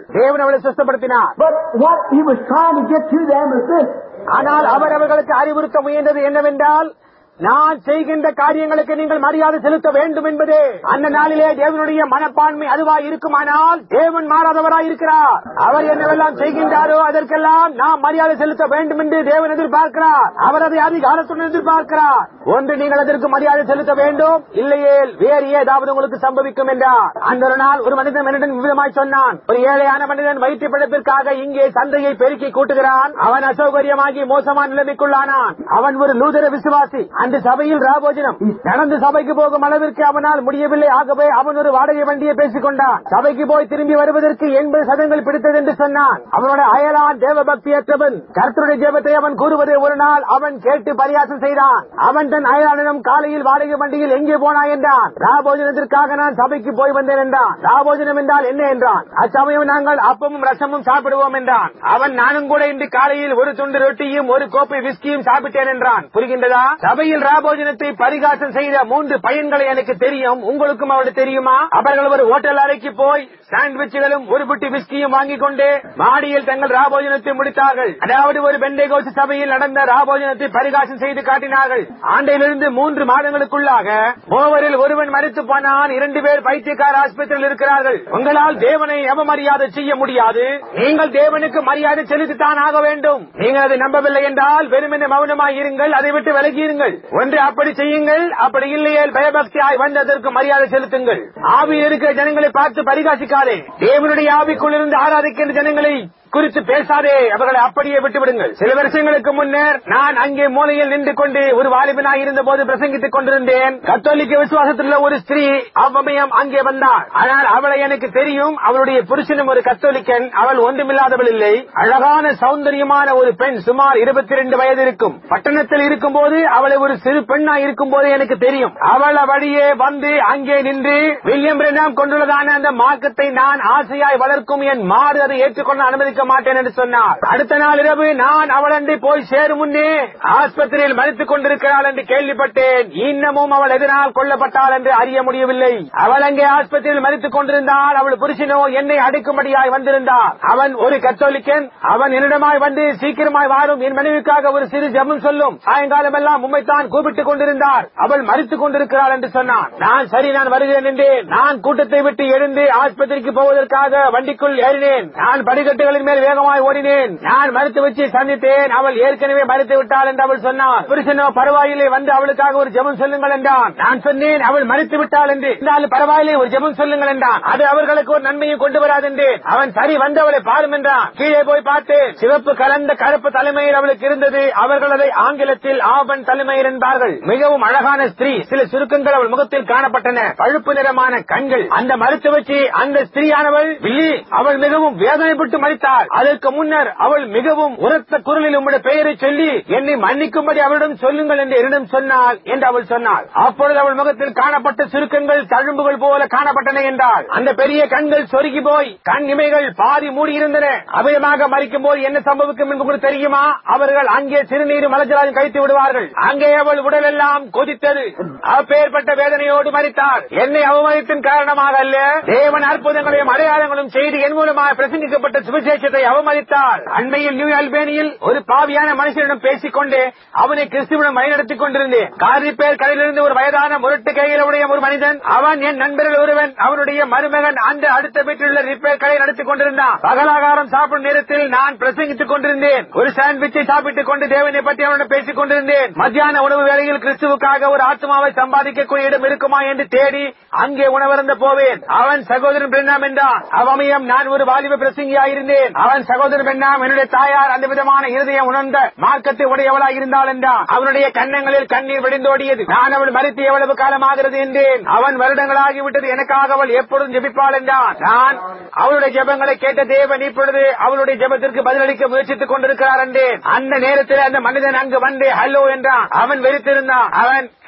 தேவன் அவளை சுத்தப்படுத்தினார் But what he was trying to get to them is this. ஆனால் அவர் அவர்களுக்கு அறிவுறுத்த முயன்றது என்னவென்றால் நான் செய்கின்ற காரியங்களுக்கு நீங்கள் மரியாதை செலுத்த வேண்டும் என்பதே அந்த நாளிலே தேவனுடைய மனப்பான்மை அதுவா இருக்குமானால் தேவன் மாறாதவராய் இருக்கிறார் அவர் என்னவெல்லாம் செய்கின்றாரோ அதற்கெல்லாம் நாம் மரியாதை செலுத்த வேண்டும் என்று தேவன் எதிர்பார்க்கிறார் அவர் அதை அதிகாரத்துடன் எதிர்பார்க்கிறார் ஒன்று நீங்கள் அதற்கு மரியாதை செலுத்த வேண்டும் இல்லையே வேறு ஏதாவது உங்களுக்கு சம்பவிக்கும் என்றார் அந்த ஒரு நாள் ஒரு மனிதன் மனிதன் விதமாய் சொன்னான் ஒரு ஏழையான மனிதன் வயிற்று பிழைப்பிற்காக இங்கே சந்தையை பெருக்கி கூட்டுகிறான் அவன் அசௌகரியமாகி மோசமான நிலைமைக்குள்ளானான் அவன் ஒரு லூதர விசுவாசி அந்த சபையில் ராபோஜனம் நடந்து சபைக்கு போகும் அளவிற்கு அவனால் முடியவில்லை ஆகவே அவன் ஒரு வாடகை வண்டியை பேசிக் கொண்டான் சபைக்கு போய் திரும்பி வருவதற்கு எண்பது சதங்கள் பிடித்தது என்று சொன்னான் அவனோட அயலான் தேவ பக்தியற்றவன் கர்த்தருடைய ஜெபத்தை அவன் கூறுவதை ஒரு நாள் அவன் கேட்டு பரியாசம் செய்தான் அவன் தன் அயலானிடம் காலையில் வாடகை வண்டியில் எங்கே போனாய் என்றான் ராபோஜனத்திற்காக நான் சபைக்கு போய் வந்தேன் என்றான் ராபோஜனம் என்றால் என்ன என்றான் அச்சமயம் நாங்கள் அப்பமும் ரசமும் சாப்பிடுவோம் என்றான் அவன் நானும் கூட இன்று காலையில் ஒரு துண்டு ரொட்டியும் ஒரு கோப்பை விஸ்கியும் சாப்பிட்டேன் என்றான் புரிகின்றதா சபையில் ராபோஜனத்தை பரிகாசம் செய்த மூன்று பையன்களை எனக்கு தெரியும் உங்களுக்கும் அவளுக்கு தெரியுமா அவர்கள் ஒரு ஹோட்டல் அறைக்கு போய் சாண்ட்விச்சுகளும் ஒரு புட்டி விஸ்கியும் வாங்கிக் கொண்டு மாடியில் தங்கள் ராபோஜனத்தை முடித்தார்கள் அதாவது ஒரு பெண்டேகோஸ் சபையில் நடந்த ராபோஜனத்தை பரிகாசம் செய்து காட்டினார்கள் ஆண்டையிலிருந்து மூன்று மாதங்களுக்குள்ளாக மூவரில் ஒருவன் மறித்து போனான் இரண்டு பேர் பைத்தியக்கார ஆஸ்பத்திரியில் இருக்கிறார்கள் உங்களால் தேவனை அவமரியாதை செய்ய முடியாது நீங்கள் தேவனுக்கு மரியாதை செலுத்தித்தான் ஆக வேண்டும் நீங்கள் அதை நம்பவில்லை என்றால் வெறுமென மௌனமாய் இருங்கள் அதை விட்டு விலகியிருங்கள் ஒன்று அப்படி செய்யுங்கள் அப்படி இல்லையேல் பயபக்தியாய் வந்து அதற்கு மரியாதை செலுத்துங்கள் ஆவியில் இருக்கிற ஜனங்களை பார்த்து பரிகாசிக்காதே தேவனுடைய ஆவிக்குள் இருந்து ஆராதிக்கின்ற ஜனங்களை குறித்து பேசாதே அவர்களை அப்படியே விட்டுவிடுங்கள் சில வருஷங்களுக்கு முன்னர் நான் அங்கே மூலையில் நின்று கொண்டு ஒரு வாலிபனாய் இருந்த போது பிரசங்கித்துக் கொண்டிருந்தேன் கத்தோலிக்க விசுவாசத்தில் உள்ள ஒரு ஸ்திரீ அவ்வமயம் அங்கே வந்தாள் ஆனால் அவளை எனக்கு தெரியும் அவளுடைய புருஷனும் ஒரு கத்தோலிக்கன் அவள் ஒன்றுமில்லாதவள் இல்லை அழகான சௌந்தரியமான ஒரு பெண் சுமார் இருபத்தி ரெண்டு வயது இருக்கும் பட்டணத்தில் இருக்கும் போது அவளை ஒரு சிறு பெண்ணா இருக்கும் போது எனக்கு தெரியும் அவள் வழியே வந்து அங்கே நின்று வில்லியம் பிரெனாம் கொண்டுள்ளதான அந்த மார்க்கத்தை நான் ஆசையாய் வளர்க்கும் என் மாறு அதை ஏற்றுக்கொள்ள அனுமதிக்க மாட்டேன் என்று சொன்னார் அடுத்த நாள் இரவு நான் அவளண்டை போய் சேரும் முன்னே ஆஸ்பத்திரியில் மறித்துக் கொண்டிருக்கிறாள் என்று கேள்விப்பட்டேன் இன்னமும் அவள் எதனால் கொல்லப்பட்டாள் என்று அறிய முடியவில்லை அவள் அங்கே ஆஸ்பத்திரியில் மறித்துக் கொண்டிருந்தால் அவள் புருஷனோ என்னை அடைக்கும்படியாய் வந்திருந்தார் அவன் ஒரு கத்தோலிக்கன் அவன் என்னிடமாய் வந்து சீக்கிரமாய் வாரும் என் மனைவிக்காக ஒரு சிறு ஜெபம் சொல்லும் சாயங்காலம் எல்லாம் உம்மைத்தான் கூப்பிட்டுக் கொண்டிருந்தார் அவள் மறித்துக் கொண்டிருக்கிறாள் என்று சொன்னான் நான் சரி நான் வருகிறேன் என்றேன் நான் கூட்டத்தை விட்டு எழுந்து ஆஸ்பத்திரிக்கு போவதற்காக வண்டிக்குள் ஏறினேன் நான் படிக்கட்டுகளின் மேல் வேகமாய் ஓடினேன் நான் மறுத்து வச்சு சந்தித்தேன் அவள் ஏற்கனவே மறுத்து விட்டாள் என்று அவள் சொன்னாள் புருஷனோ பரவாயில்லை வந்து அவளுக்காக ஒரு ஜெபம் சொல்லுங்கள் என்றான் நான் சொன்னேன் அவள் மறுத்து விட்டாள் என்று இருந்தாலும் பரவாயில்லை ஒரு ஜெபம் சொல்லுங்கள் என்றான் அது அவர்களுக்கு ஒரு நன்மையும் கொண்டு வராது என்றேன் அவன் சரி வந்து அவளை பாரும் என்றான் கீழே போய் பார்த்தேன் சிவப்பு கலந்த கருப்பு தலைமையில் அவளுக்கு இருந்தது அவர்கள் அதை ஆங்கிலத்தில் ஆபன் தலைமையில் என்பார்கள் மிகவும் அழகான ஸ்திரீ சில சுருக்கங்கள் அவள் முகத்தில் காணப்பட்டன பழுப்பு நிறமான கண்கள் அந்த மறுத்து வச்சு அந்த ஸ்திரீயானவள் வில்லி அவள் மிகவும் வேதனைப்பட்டு மறித்தாள் அதற்கு முன்னர் அவள் மிகவும் உரத்த குரலில் உம்முடைய பெயரை சொல்லி என்னை மன்னிக்கும்படி அவளிடம் சொல்லுங்கள் என்று என்னிடம் சொன்னாள் என்று அவள் சொன்னாள் அப்பொழுது அவள் முகத்தில் காணப்பட்ட சுருக்கங்கள் தழும்புகள் போல காணப்பட்டன என்றாள் அந்த பெரிய கண்கள் சொருகி போய் கண் இமைகள் பாதி மூடியிருந்தன அபயமாக மறிக்கும் போது என்ன சம்பவிக்கும் என்று உங்களுக்கு தெரியுமா அவர்கள் அங்கே சிறுநீர் மலஜலாயும் கழித்து விடுவார்கள் அங்கே அவள் உடல் எல்லாம் கொதித்தது அப்பேற்பட்ட வேதனையோடு மறித்தாள் என்னை அவமதித்தின் காரணமாக அல்ல தேவன் அற்புதங்களையும் அடையாளங்களும் செய்து என் மூலமாக பிரசங்கிக்கப்பட்ட சுவிசேஷத்தை அவமதித்தாள் அண்மையில் நியூ அல்பேனியில் ஒரு பாவியான மனுஷனிடம் பேசிக்கொண்டு அவனை கிறிஸ்துவிடம் வழிநடத்திக் கொண்டிருந்தேன் கார் ரிப்பேர் கடையிலிருந்து ஒரு வயதான முரட்டு கையில் உடைய ஒரு மனிதன் அவன் என் நண்பர்கள் ஒருவன் அவனுடைய மருமகன் அந்த அடுத்த வீட்டில் உள்ள ரிப்பேர் கடை நடத்திக் கொண்டிருந்தான் பகலாகாரம் சாப்பிடும் நேரத்தில் நான் பிரசங்கித்துக் கொண்டிருந்தேன் ஒரு சாண்ட்விச்சை சாப்பிட்டுக் கொண்டு தேவனை பற்றி அவனிடம் பேசிக் கொண்டிருந்தேன் மத்தியான உணவு வேளையில் கிறிஸ்துவுக்காக ஒரு ஆத்மாவை சம்பாதிக்கக்கூடிய இடம் இருக்குமா என்று தேடி அங்கே உணவருந்த போவேன் அவன் சகோதரன் பெண்ணாம் என்றான் அவமயம் நான் ஒரு வாலிப பிரசங்கியாயிருந்தேன் அவன் சகோதரன் பெண்ணாம் என்னுடைய தாயார் அந்த விதமான இருதயம் உணர்ந்த மார்க்கத்தை உடையவளாய் இருந்தாள் என்றான் அவனுடைய கன்னங்களில் கண்ணீர் விடிந்தோடியது நான் அவள் மறித்து எவ்வளவு காலமாகிறது என்றேன் அவன் வருடங்களாகிவிட்டது எனக்காக அவள் எப்பொழுதும் ஜெபிப்பாள் என்றான் நான் அவளுடைய ஜெபங்களை கேட்ட தேவன் இப்பொழுது அவளுடைய ஜெபத்திற்கு பதிலளிக்க முயற்சித்துக் கொண்டிருக்கிறார் என்றேன் அந்த நேரத்தில் அந்த மனிதன் அங்கு வந்து ஹலோ என்றான் அவன் வெறுத்திருந்தான் அவன்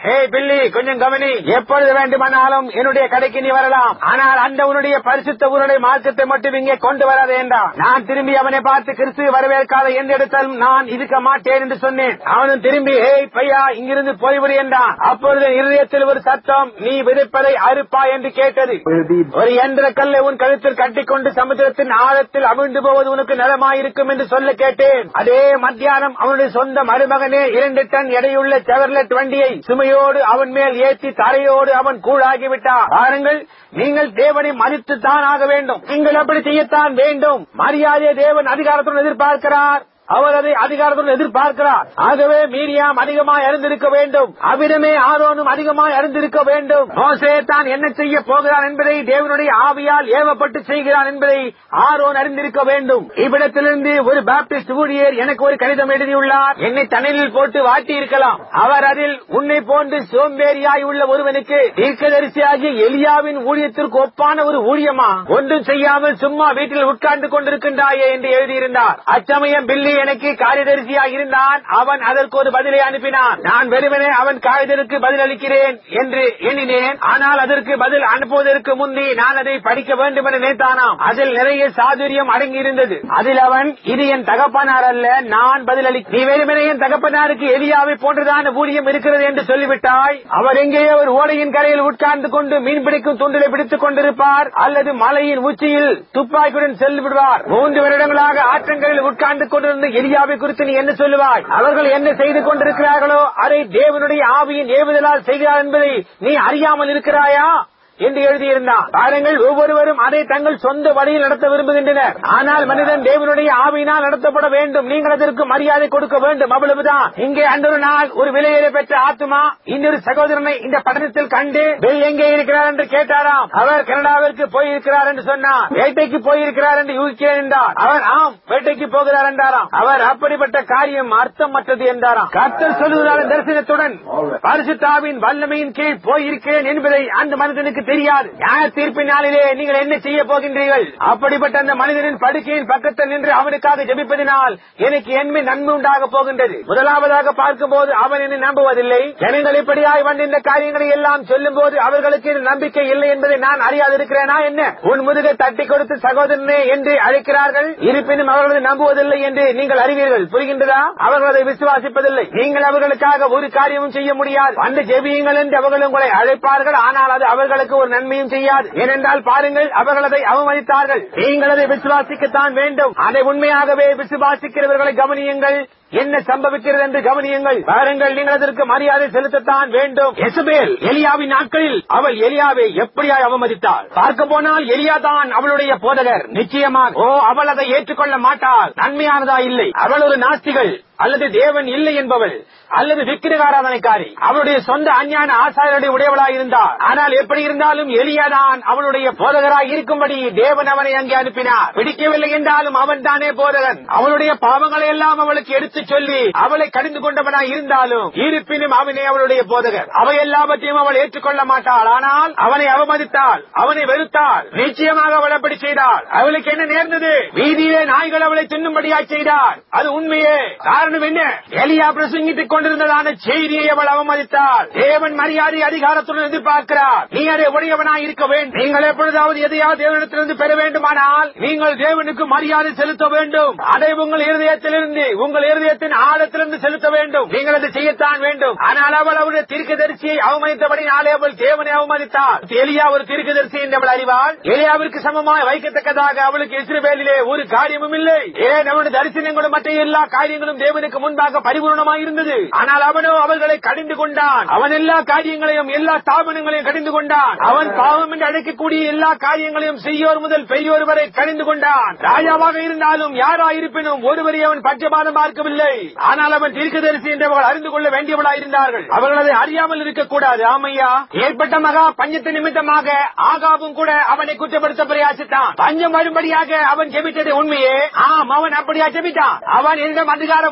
ஹே பில்லி கொஞ்சம் கவனி எப்பொழுது வேண்டுமானாலும் என்னுடைய கடைக்கு நீ வரலாம் ஆனால் அந்த உன்னுடைய பரிசுத்த உன்னுடைய மார்க்கத்தை மட்டும் இங்கே கொண்டு வராதே என்றான் நான் திரும்பி அவனை பார்த்து கிறிஸ்து வரவேற்காத எந்த இடத்திலும் நான் இருக்க மாட்டேன் என்று சொன்னேன் அவனும் திரும்பி ஹே பையா இங்கிருந்து போய்விடு என்றான் அப்பொழுது இருதயத்தில் ஒரு சத்தம் நீ விதைப்பதை அறுப்பா என்று கேட்டது Will be ஒரு எந்திர கல்லை உன் கழுத்தில் கட்டிக்கொண்டு சமுத்திரத்தின் ஆழத்தில் அமிழ்ந்து போவது உனக்கு நலமாயிருக்கும் என்று சொல்ல கேட்டேன் அதே மத்தியானம் அவனுடைய சொந்த மருமகனே இரண்டு டன் எடையுள்ள செவர்லெட் வண்டியை சுமையோடு அவன் மேல் ஏற்றி தரையோடு அவன் கூழாகிவிட்டான் பாருங்கள் நீங்கள் தேவனை மதித்துத்தான் ஆக வேண்டும் நீங்கள் அப்படி செய்யத்தான் வேண்டும் மரியாதையை தேவன் அதிகாரத்துடன் எதிர்பார்க்கிறார் அவர் அதை அதிகாரத்துடன் எதிர்பார்க்கிறார் ஆகவே மீரியாம் அதிகமாய் அறிந்திருக்க வேண்டும் அவ்விடமே ஆரோனும் அதிகமாய் அறிந்திருக்க வேண்டும் மோசே தான் என்ன செய்ய போகிறான் என்பதை தேவனுடைய ஆவியால் ஏவப்பட்டு செய்கிறான் என்பதை ஆரோன் அறிந்திருக்க வேண்டும் இவ்விடத்திலிருந்து ஒரு பாப்டிஸ்ட் ஊழியர் எனக்கு ஒரு கடிதம் எழுதியுள்ளார் என்னை தண்ணலில் போட்டு வாட்டி இருக்கலாம் அவர் அதில் உன்னை போன்று சோம்பேறியாய் உள்ள ஒருவனுக்கு தீர்க்கதரிசியாகிய எலியாவின் ஊழியத்திற்கு ஒப்பான ஒரு ஊழியமா ஒன்றும் செய்யாமல் சும்மா வீட்டில் உட்கார்ந்து கொண்டிருக்கின்றாயே என்று எழுதியிருந்தார் அச்சமயம் பில்லி எனக்கு காரியதரிசியாக இருந்தான் அவன் அதற்கு ஒரு பதிலை அனுப்பினான் நான் வெறுமனே அவன் காகிதருக்கு பதில் அளிக்கிறேன் என்று எண்ணினேன் ஆனால் அதற்கு பதில் அனுப்புவதற்கு முந்தி நான் அதை படிக்க வேண்டும் என நினைத்தானாம் அதில் நிறைய சாதுரியம் அடங்கி இருந்தது அதில் அவன் இது என் தகப்பனார் அல்ல நான் பதில் அளி நீ வெறுமனே என் தகப்பனாருக்கு எலியாவை போன்றதான ஊழியம் இருக்கிறது என்று சொல்லிவிட்டாய் அவர் எங்கேயோ ஒரு ஓடையின் கரையில் உட்கார்ந்து கொண்டு மீன் பிடிக்கும் துண்டிலை பிடித்துக் கொண்டிருப்பார் அல்லது மலையின் உச்சியில் துப்பாக்கியுடன் சென்று விடுவார் மூன்று வருடங்களாக ஆற்றங்கரையில் உட்கார்ந்து கொண்டிருந்த எலியாவை குறித்து நீ என்ன சொல்லுவாய் அவர்கள் என்ன செய்து கொண்டிருக்கிறார்களோ அதை தேவனுடைய ஆவியின் ஏவுதலால் செய்கிறார் என்பதை நீ அறியாமல் இருக்கிறாயா என்று எழுதியிருந்தான் பாருங்கள் ஒவ்வொருவரும் அதை தங்கள் சொந்த வழியில் நடத்த விரும்புகின்றனர் ஆனால் மனிதன் தேவனுடைய ஆவியினால் நடத்தப்பட வேண்டும் நீங்கள் அதற்கு மரியாதை கொடுக்க வேண்டும் அவ்வளவுதான் இங்கே அன்றொரு நாள் ஒரு விலையேற பெற்ற ஆத்மா இன்னொரு சகோதரனை இந்த பட்டணத்தில் கண்டு "பில் எங்கே இருக்கிறார் என்று கேட்டாராம் அவர் கனடாவிற்கு போயிருக்கிறார் என்று சொன்னார் வேட்டைக்கு போயிருக்கிறார் என்று யூகிக்கிறேன் என்றார் அவர் ஆம் வேட்டைக்கு போகிறார் என்றாராம் அவர் அப்படிப்பட்ட காரியம் அர்த்தமற்றது என்றாராம் கர்த்தர் சொல்லுகிறார் தரிசனத்துடன் பரிசுத்தாவின் வல்லமையின் கீழ் போயிருக்கிறேன் என்பதை அந்த மனிதனுக்கு தெரியாது நியாய தீர்ப்பின் நாளிலே நீங்கள் என்ன செய்ய போகின்றீர்கள் அப்படிப்பட்ட அந்த மனிதனின் படுக்கையின் பக்கத்தில் நின்று அவனுக்காக ஜெபிப்பதினால் எனக்கு என்மை நன்மை உண்டாக போகின்றது முதலாவதாக பார்க்கும்போது அவன் என்னை நம்புவதில்லை ஜனங்கள் இப்படியாய் வந்து இந்த காரியங்களை எல்லாம் சொல்லும் போது அவர்களுக்கு இது நம்பிக்கை இல்லை என்பதை நான் அறியாதிருக்கிறேனா என்ன உன் முதுகை தட்டி கொடுத்து சகோதரனே என்று அழைக்கிறார்கள் இருப்பினும் அவர்களது நம்புவதில்லை என்று நீங்கள் அறிவீர்கள் புரிகின்றதா அவர்கள் அதை விசுவாசிப்பதில்லை நீங்கள் அவர்களுக்காக ஒரு காரியமும் செய்ய முடியாது அந்த ஜெபியுங்கள் என்று அவர்கள் உங்களை அழைப்பார்கள் ஆனால் அது அவர்களுக்கு ஒரு நன்மையும் செய்யாது ஏனென்றால் பாருங்கள் அவர்கள் அதை அவமதித்தார்கள் நீங்கள் அதை விசுவாசிக்கத்தான் வேண்டும் அதை உண்மையாகவே விசுவாசிக்கிறவர்களை கவனியுங்கள் என்ன சம்பவிக்கிறது என்று கவனியுங்கள் பாருங்கள் நீங்கள் அதற்கு மரியாதை செலுத்தத்தான் வேண்டும் எசபேல் எலியாவின் நாட்களில் அவள் எலியாவை எப்படியாய் அவமதித்தாள் பார்க்க போனால் எலியா தான் அவளுடைய போதகர் நிச்சயமாக ஓ அவள் அதை ஏற்றுக்கொள்ள மாட்டாள் நன்மையானதா இல்லை அவள் ஒரு நாஸ்திகள் அல்லது தேவன் இல்லை என்பவள் அல்லது விக்கிரகாராதனைக்காரி அவளுடைய சொந்த அஞ்ஞான ஆசாரியருடைய உடையவளாய் இருந்தாள் ஆனால் எப்படி இருந்தாலும் எலியாதான் அவளுடைய போதகராய் இருக்கும்படி தேவன் அவனை அங்கே அனுப்பினார் பிடிக்கவில்லை என்றாலும் அவன் தானே போதகன் அவளுடைய பாவங்களை எல்லாம் அவளுக்கு எடுத்துச் சொல்லி அவளை கடிந்து கொண்டவனாய் இருந்தாலும் இருப்பினும் அவனே அவளுடைய போதகர் அவை எல்லாவற்றையும் அவள் ஏற்றுக்கொள்ள மாட்டாள் ஆனால் அவனை அவமதித்தாள் அவனை வெறுத்தாள் நிச்சயமாக அவள் அப்படி செய்தாள் அவளுக்கு என்ன நேர்ந்தது வீதியிலே நாய்கள் அவளை தின்னும்படியாய் செய்தார் அது உண்மையே காரணம் என்ன எலியா பிரசங்கித்துக் கொண்டிருந்ததான செய்தியை அவள் அவமதித்தாள் தேவன் மரியாதை அதிகாரத்துடன் எதிர்பார்க்கிறார் நீ அதை உடையவனாய் இருக்க வேண்டும் நீங்கள் எப்பொழுதாவது எதையாவது தேவனிடத்திலிருந்து பெற வேண்டுமானால் நீங்கள் தேவனுக்கு மரியாதை செலுத்த வேண்டும் அதை உங்கள் இருதயத்திலிருந்து உங்கள் இருதயத்தின் ஆழத்திலிருந்து செலுத்த வேண்டும் நீங்கள் அதை செய்யத்தான் வேண்டும் ஆனால் அவள் அவருடைய தீர்க்கதரிசியை அவமதித்தபடினாலே அவள் தேவனை அவமதித்தாள் எலியா ஒரு தீர்க்கதரிசி என்று அவள் அறிவாள் எலியாவிற்கு சமமாய் வைக்கத்தக்கதாக அவளுக்கு இஸ்ரவேலிலே ஒரு காரியமும் இல்லை ஏன் அவனுடைய தரிசனங்களும் மற்ற எல்லா காரியங்களும் தேவனுக்கு முன்பாக பரிபூர்ணமாய் இருந்தது ஆனால் அவனோ அவர்களை கடிந்து கொண்டான் அவன் எல்லா காரியங்களையும் எல்லா ஸ்தாபனங்களையும் கடிந்து கொண்டான் அவன் பாவம் என்று அழைக்கக்கூடிய எல்லா காரியங்களையும் செய்யோர் முதல் பெரியோர் வரை கடிந்து கொண்டான் ராஜாவாக இருந்தாலும் யாரா இருப்பினும் ஒருவரை அவன் பட்சபாதம் பார்க்கவில்லை ஆனால் அவன் தீர்க்கதரிசி என்று அவர்கள் அறிந்து கொள்ள வேண்டியவளாய் இருந்தார்கள் அவர்கள் அதை அறியாமல் இருக்கக்கூடாது ஆமையா ஏற்பட்ட மகா பஞ்சத்து நிமித்தமாக ஆகாவும் கூட அவனை குற்றப்படுத்த பிரயாசித்தான் பஞ்சம் வரும்படியாக அவன் ஜெபித்தது உண்மையே ஆம் அவன் அப்படியா ஜெபித்தான் அவன் என்னிடம் அதிகாரம் உண்டு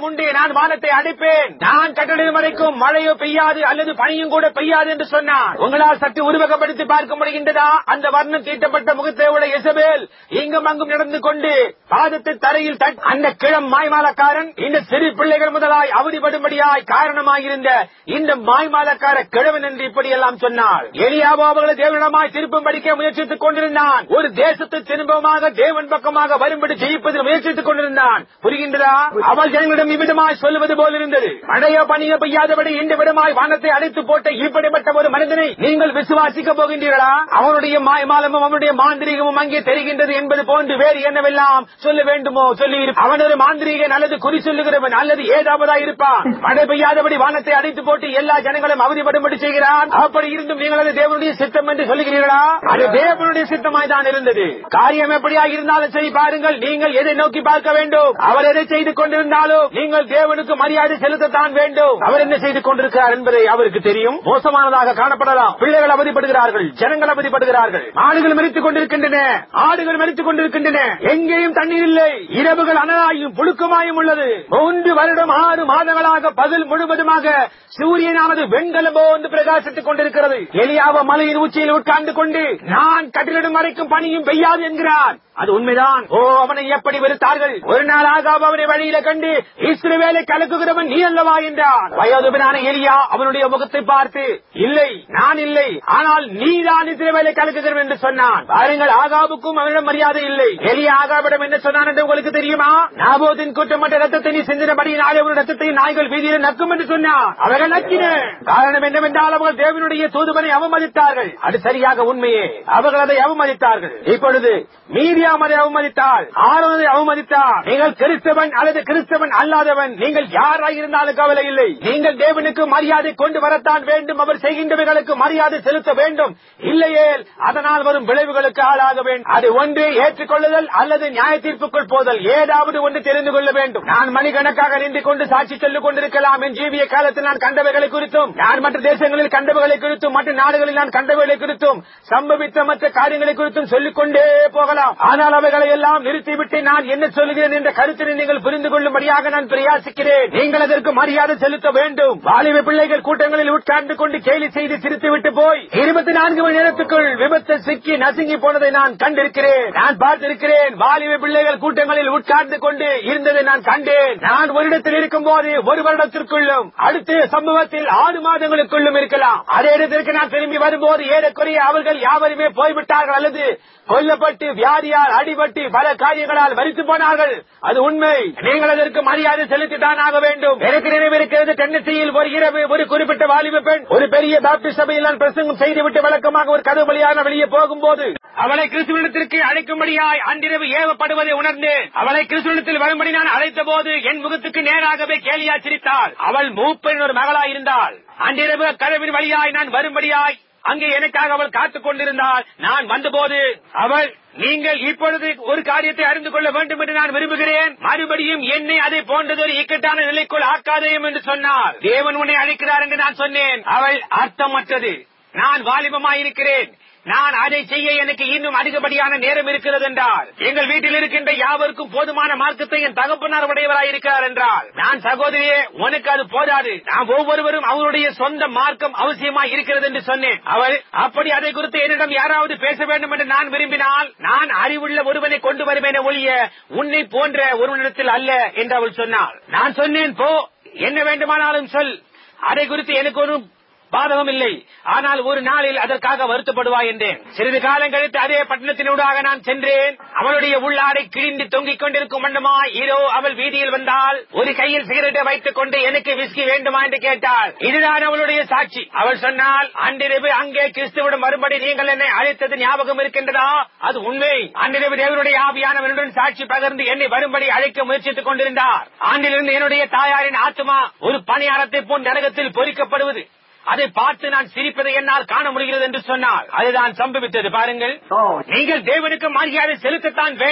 உண்டு நான் வானத்தை அடைப்பேன் நான் கட்டளையும் வரைக்கும் மழையோ பெய்யாது அல்லது பனியும் கூட பெய்யாது என்று சொன்னார் உங்களால் சற்று உருவகப்படுத்தி பார்க்க முடிகின்றதா அந்த வர்ணம் தீட்டப்பட்ட முகத்தையோட எசபேல் இங்கும் அங்கும் நடந்து கொண்டு பாதத்தை தரையில் தட் அந்த கிழம் மாய்மாலக்காரன் இந்த சிறு பிள்ளைகள் முதலாய் அவதிப்படும்படியாய் காரணமாயிருந்த இந்த மாய்மாலக்கார கிழவன் என்று இப்படியெல்லாம் சொன்னார் எலியாவோ அவர்களை தேவனிடமாய் திருப்பம் படிக்க முயற்சித்துக் கொண்டிருந்தான் ஒரு தேசத்து திரும்பமாக தேவன் பக்கமாக வரும்படி ஜெயிப்பதில் முயற்சித்துக் கொண்டிருந்தான் புரிகின்றதா அவள் ஜனங்களிடம் இவ்விடமாய் சொல்லுவது போல் இருந்தது மழையோ பனியோ பெய்யாதபடி இந்த விடமாய் வானத்தை அடைத்து போட்ட இப்படிப்பட்ட ஒரு மனிதனை நீங்கள் விசுவாசிக்க போகின்றீர்களா அவனுடைய மாயமாலமும் அவனுடைய மாந்திரிகமும் அங்கே தெரிகின்றது என்பது போன்று வேறு என்னவெல்லாம் சொல்ல வேண்டுமோ சொல்லி அவன் ஒரு மாந்திரிகன் அல்லது குறி சொல்லுகிறவன் அல்லது ஏதாவதா இருப்பான் மழை பெய்யாதபடி வானத்தை அடைத்து போட்டு எல்லா ஜனங்களும் அவதிப்படும்படி செய்கிறான் அப்படி இருந்தும் நீங்கள் அது தேவனுடைய சித்தம் என்று சொல்லுகிறீர்களா அது தேவனுடைய சித்தமாய் தான் இருந்தது காரியம் எப்படியாக இருந்தாலும் சரி பாருங்கள் நீங்கள் எதை நோக்கி பார்க்க வேண்டும் அவர் எதை செய்து கொண்டிருந்தாலும் நீங்கள் தேவனுக்கு மரியாதை செலுத்தத்தான் வேண்டும் அவர் என்ன செய்து கொண்டிருக்கிறார் என்பதை அவருக்கு தெரியும் மோசமானதாக காணப்படலாம் பிள்ளைகள் அவதிப்படுகிறார்கள் ஜனங்கள் அவதிப்படுகிறார்கள் ஆடுகள் மறித்துக் கொண்டிருக்கின்றன ஆடுகள் மறித்துக் கொண்டிருக்கின்றன எங்கேயும் தண்ணீர் இல்லை இரவுகள் அனலாயும் புழுக்கமாயும் உள்ளது மூன்று வருடம் ஆறு மாதங்களாக பகல் முழுவதுமாக சூரியனானது வெண்கலம் போன்று பிரகாசித்துக் கொண்டிருக்கிறது எலியாவ மலையின் உச்சியில் உட்கார்ந்து கொண்டு நான் கட்டிலிடும் வரைக்கும் பனியும் பெய்யாது என்கிறான் அது உண்மைதான் ஓ அவனை எப்படி வெறுத்தார்கள் ஒரு நாளாக அவனை வழியில கண்டு இஸ்ரவேலை கலக்குகிறவன் நீ அல்லவா என்றான் வயோதுபனான எலியா அவனுடைய முகத்தை பார்த்து இல்லை நான் இல்லை ஆனால் நீதான் இஸ்ரவேலை கலக்குகிறவன் என்று சொன்னான் பாருங்கள் ஆகாவுக்கும் அவனிடம் மரியாதை இல்லை எலியா ஆகாவிடம் என்ன சொன்னான் என்று உங்களுக்கு தெரியுமா நாபோத்தின் குற்றமற்ற ரத்தத்தை நீ சிந்தினபடியினாலே ஒரு ரத்தத்தை நாய்கள் வீதியில் நக்கும் என்று சொன்னான் அவர்கள் நக்கின காரணம் என்னவென்றால் அவர்கள் தேவனுடைய தூதுவனை அவமதித்தார்கள் அது சரியாக உண்மையே அவர்கள் அதை அவமதித்தார்கள் இப்பொழுது மீதியாம் அதை அவமதித்தால் ஆரோன் அதை அவமதித்தார் நீங்கள் கிறிஸ்தவன் அல்லது கிறிஸ்தவன் அல்லாதவன் நீங்கள் யாராக இருந்தாலும் கவலை இல்லை நீங்கள் தேவனுக்கு மரியாதை கொண்டு வரத்தான் வேண்டும் அவர் செய்கின்றவைகளுக்கு மரியாதை செலுத்த வேண்டும் இல்லையே அதனால் வரும் விளைவுகளுக்கு ஆளாக வேண்டும் அது ஒன்று ஏற்றுக்கொள்ளுதல் அல்லது நியாய தீர்ப்புக்குள் போதல் ஏதாவது ஒன்று தெரிந்து கொள்ள வேண்டும் நான் மணிக்கணக்காக நின்று கொண்டு சாட்சி சொல்லிக் கொண்டிருக்கலாம் என் ஜீவிய காலத்தில் நான் கண்டவைகளை குறித்தும் நான் மற்ற தேசங்களில் கண்டவைகளை குறித்தும் மற்ற நாடுகளில் நான் கண்டவைகளை குறித்தும் சம்பவித்த மற்ற காரியங்களை குறித்தும் சொல்லிக் கொண்டே போகலாம் ஆனால் அவைகளை எல்லாம் நிறுத்திவிட்டு நான் என்ன சொல்கிறேன் என்ற கருத்தினை நீங்கள் புரிந்து கொள்ளும்படியாக நான் பிரயாசிக்கிறேன் நீங்கள் அதற்கு மரியாதை செலுத்த வேண்டும் வாலிப பிள்ளைகள் கூட்டங்களில் உட்கார்ந்து கொண்டு கேலி செய்து சிரித்துவிட்டு போய் இருபத்தி நான்கு மணி நேரத்துக்குள் விபத்து சிக்கி நசுங்கி போனதை நான் கண்டிருக்கிறேன் நான் பார்த்திருக்கிறேன் வாலிப பிள்ளைகள் கூட்டங்களில் உட்கார்ந்து கொண்டு இருந்ததை நான் கண்டேன் நான் ஒரு இடத்தில் இருக்கும் போது ஒரு வருடத்திற்குள்ளும் அடுத்த சம்பவத்தில் ஆறு மாதங்களுக்குள்ளும் இருக்கலாம் அதே இடத்திற்கு நான் திரும்பி வரும்போது ஏறக்குறைய அவர்கள் யாவருமே போய்விட்டார்கள் அல்லது கொல்லப்பட்டு வியாதியால் அடிபட்டு பல காரியங்களால் மறித்து போனார்கள் அது உண்மை நீங்கள் அதற்கு மரியாதை செலுத்தித்தான் ஆக வேண்டும் எனக்கு நினைவிருக்கிறது டென்னசியில் ஒரு இரவு ஒரு குறிப்பிட்ட வாலிப பெண் ஒரு பெரிய பாப்டிஸ்ட் சபையில் நான் பிரசங்கம் செய்துவிட்டு வழக்கமாக ஒரு கதவு வழியாக வெளியே போகும்போது அவளை கிறிஸ்துவனிடத்திற்கு அழைக்கும்படியாய் அன்றிரவு ஏவப்படுவதை உணர்ந்தேன் அவளை கிறிஸ்துவனிடத்தில் வரும்படி நான் அழைத்த போது என் முகத்துக்கு நேராகவே கேலியா சிரித்தாள் அவள் மூப்பெண் ஒரு மகளாயிருந்தாள் அன்றிரவு கதவின் வழியாய் நான் வரும்படியாய் அங்கே எனக்காக அவள் காத்துக் கொண்டிருந்தாள் நான் வந்தபோது அவள் நீங்கள் இப்பொழுது ஒரு காரியத்தை அறிந்து கொள்ள வேண்டும் என்று நான் விரும்புகிறேன் மறுபடியும் என்னை அதை போன்றதொரு இக்கட்டான நிலைக்குள் ஆக்காதேயும் என்று சொன்னார் தேவன் உன்னை அழைக்கிறார் என்று நான் சொன்னேன் அவள் அர்த்தமற்றது நான் வாலிபமாயிருக்கிறேன் நான் அதை செய்ய எனக்கு இன்னும் அதிகப்படியான நேரம் இருக்கிறது என்றால் எங்கள் வீட்டில் இருக்கின்ற யாவருக்கும் போதுமான மார்க்கத்தை என் தகப்பனார் உடையவராயிருக்கிறார் என்றால் நான் சகோதரியே உனக்கு அது போதாது நாம் ஒவ்வொருவரும் அவருடைய சொந்த மார்க்கம் அவசியமாய் இருக்கிறது என்று சொன்னேன் அவள் அப்படி அதை குறித்து என்னிடம் யாராவது பேச வேண்டும் என்று நான் விரும்பினால் நான் அறிவுள்ள ஒருவனை கொண்டு வருவேன் ஒழிய உன்னை போன்ற ஒருவனிடத்தில் அல்ல என்று அவள் சொன்னாள் நான் சொன்னேன் போ என்ன வேண்டுமானாலும் சொல் அதை குறித்து எனக்கு ஒரு பாதகம் இல்லை ஆனால் ஒரு நாளில் அதற்காக வருத்தப்படுவாய் என்றேன் சிறிது காலம் கழித்து அதே பட்டணத்தினூடாக நான் சென்றேன் அவளுடைய உள்ளாடை கிழிந்து தொங்கிக் கொண்டிருக்கும் வண்ணமா இதோ அவள் வீதியில் வந்தால் ஒரு கையில் சிகரெட்டை வைத்துக் கொண்டு எனக்கு விஸ்கி வேண்டுமா என்று கேட்டாள் இதுதான் அவளுடைய சாட்சி அவள் சொன்னால் அன்றிரவு அங்கே கிறிஸ்துவிடம் வரும்படி நீங்கள் என்னை அழைத்தது ஞாபகம் இருக்கின்றதா அது உண்மை அன்றிரவு தேவனுடைய ஆவியானவனுடன் சாட்சி பகிர்ந்து என்னை வரும்படி அழைக்க முயற்சித்துக் கொண்டிருந்தார் ஆண்டிலிருந்து என்னுடைய தாயாரின் ஆத்மா ஒரு பணியாரத்தை போல் நரகத்தில் பொறிக்கப்படுவது அதை பார்த்து நான் சிரிப்பதை என்னால் காண முடிகிறது என்று சொன்னார் அதுதான் சம்பவித்தது பாருங்கள் Oh. நீங்கள் தேவனுக்கு மரியாதை செலுத்தத்தான் வேண்டும்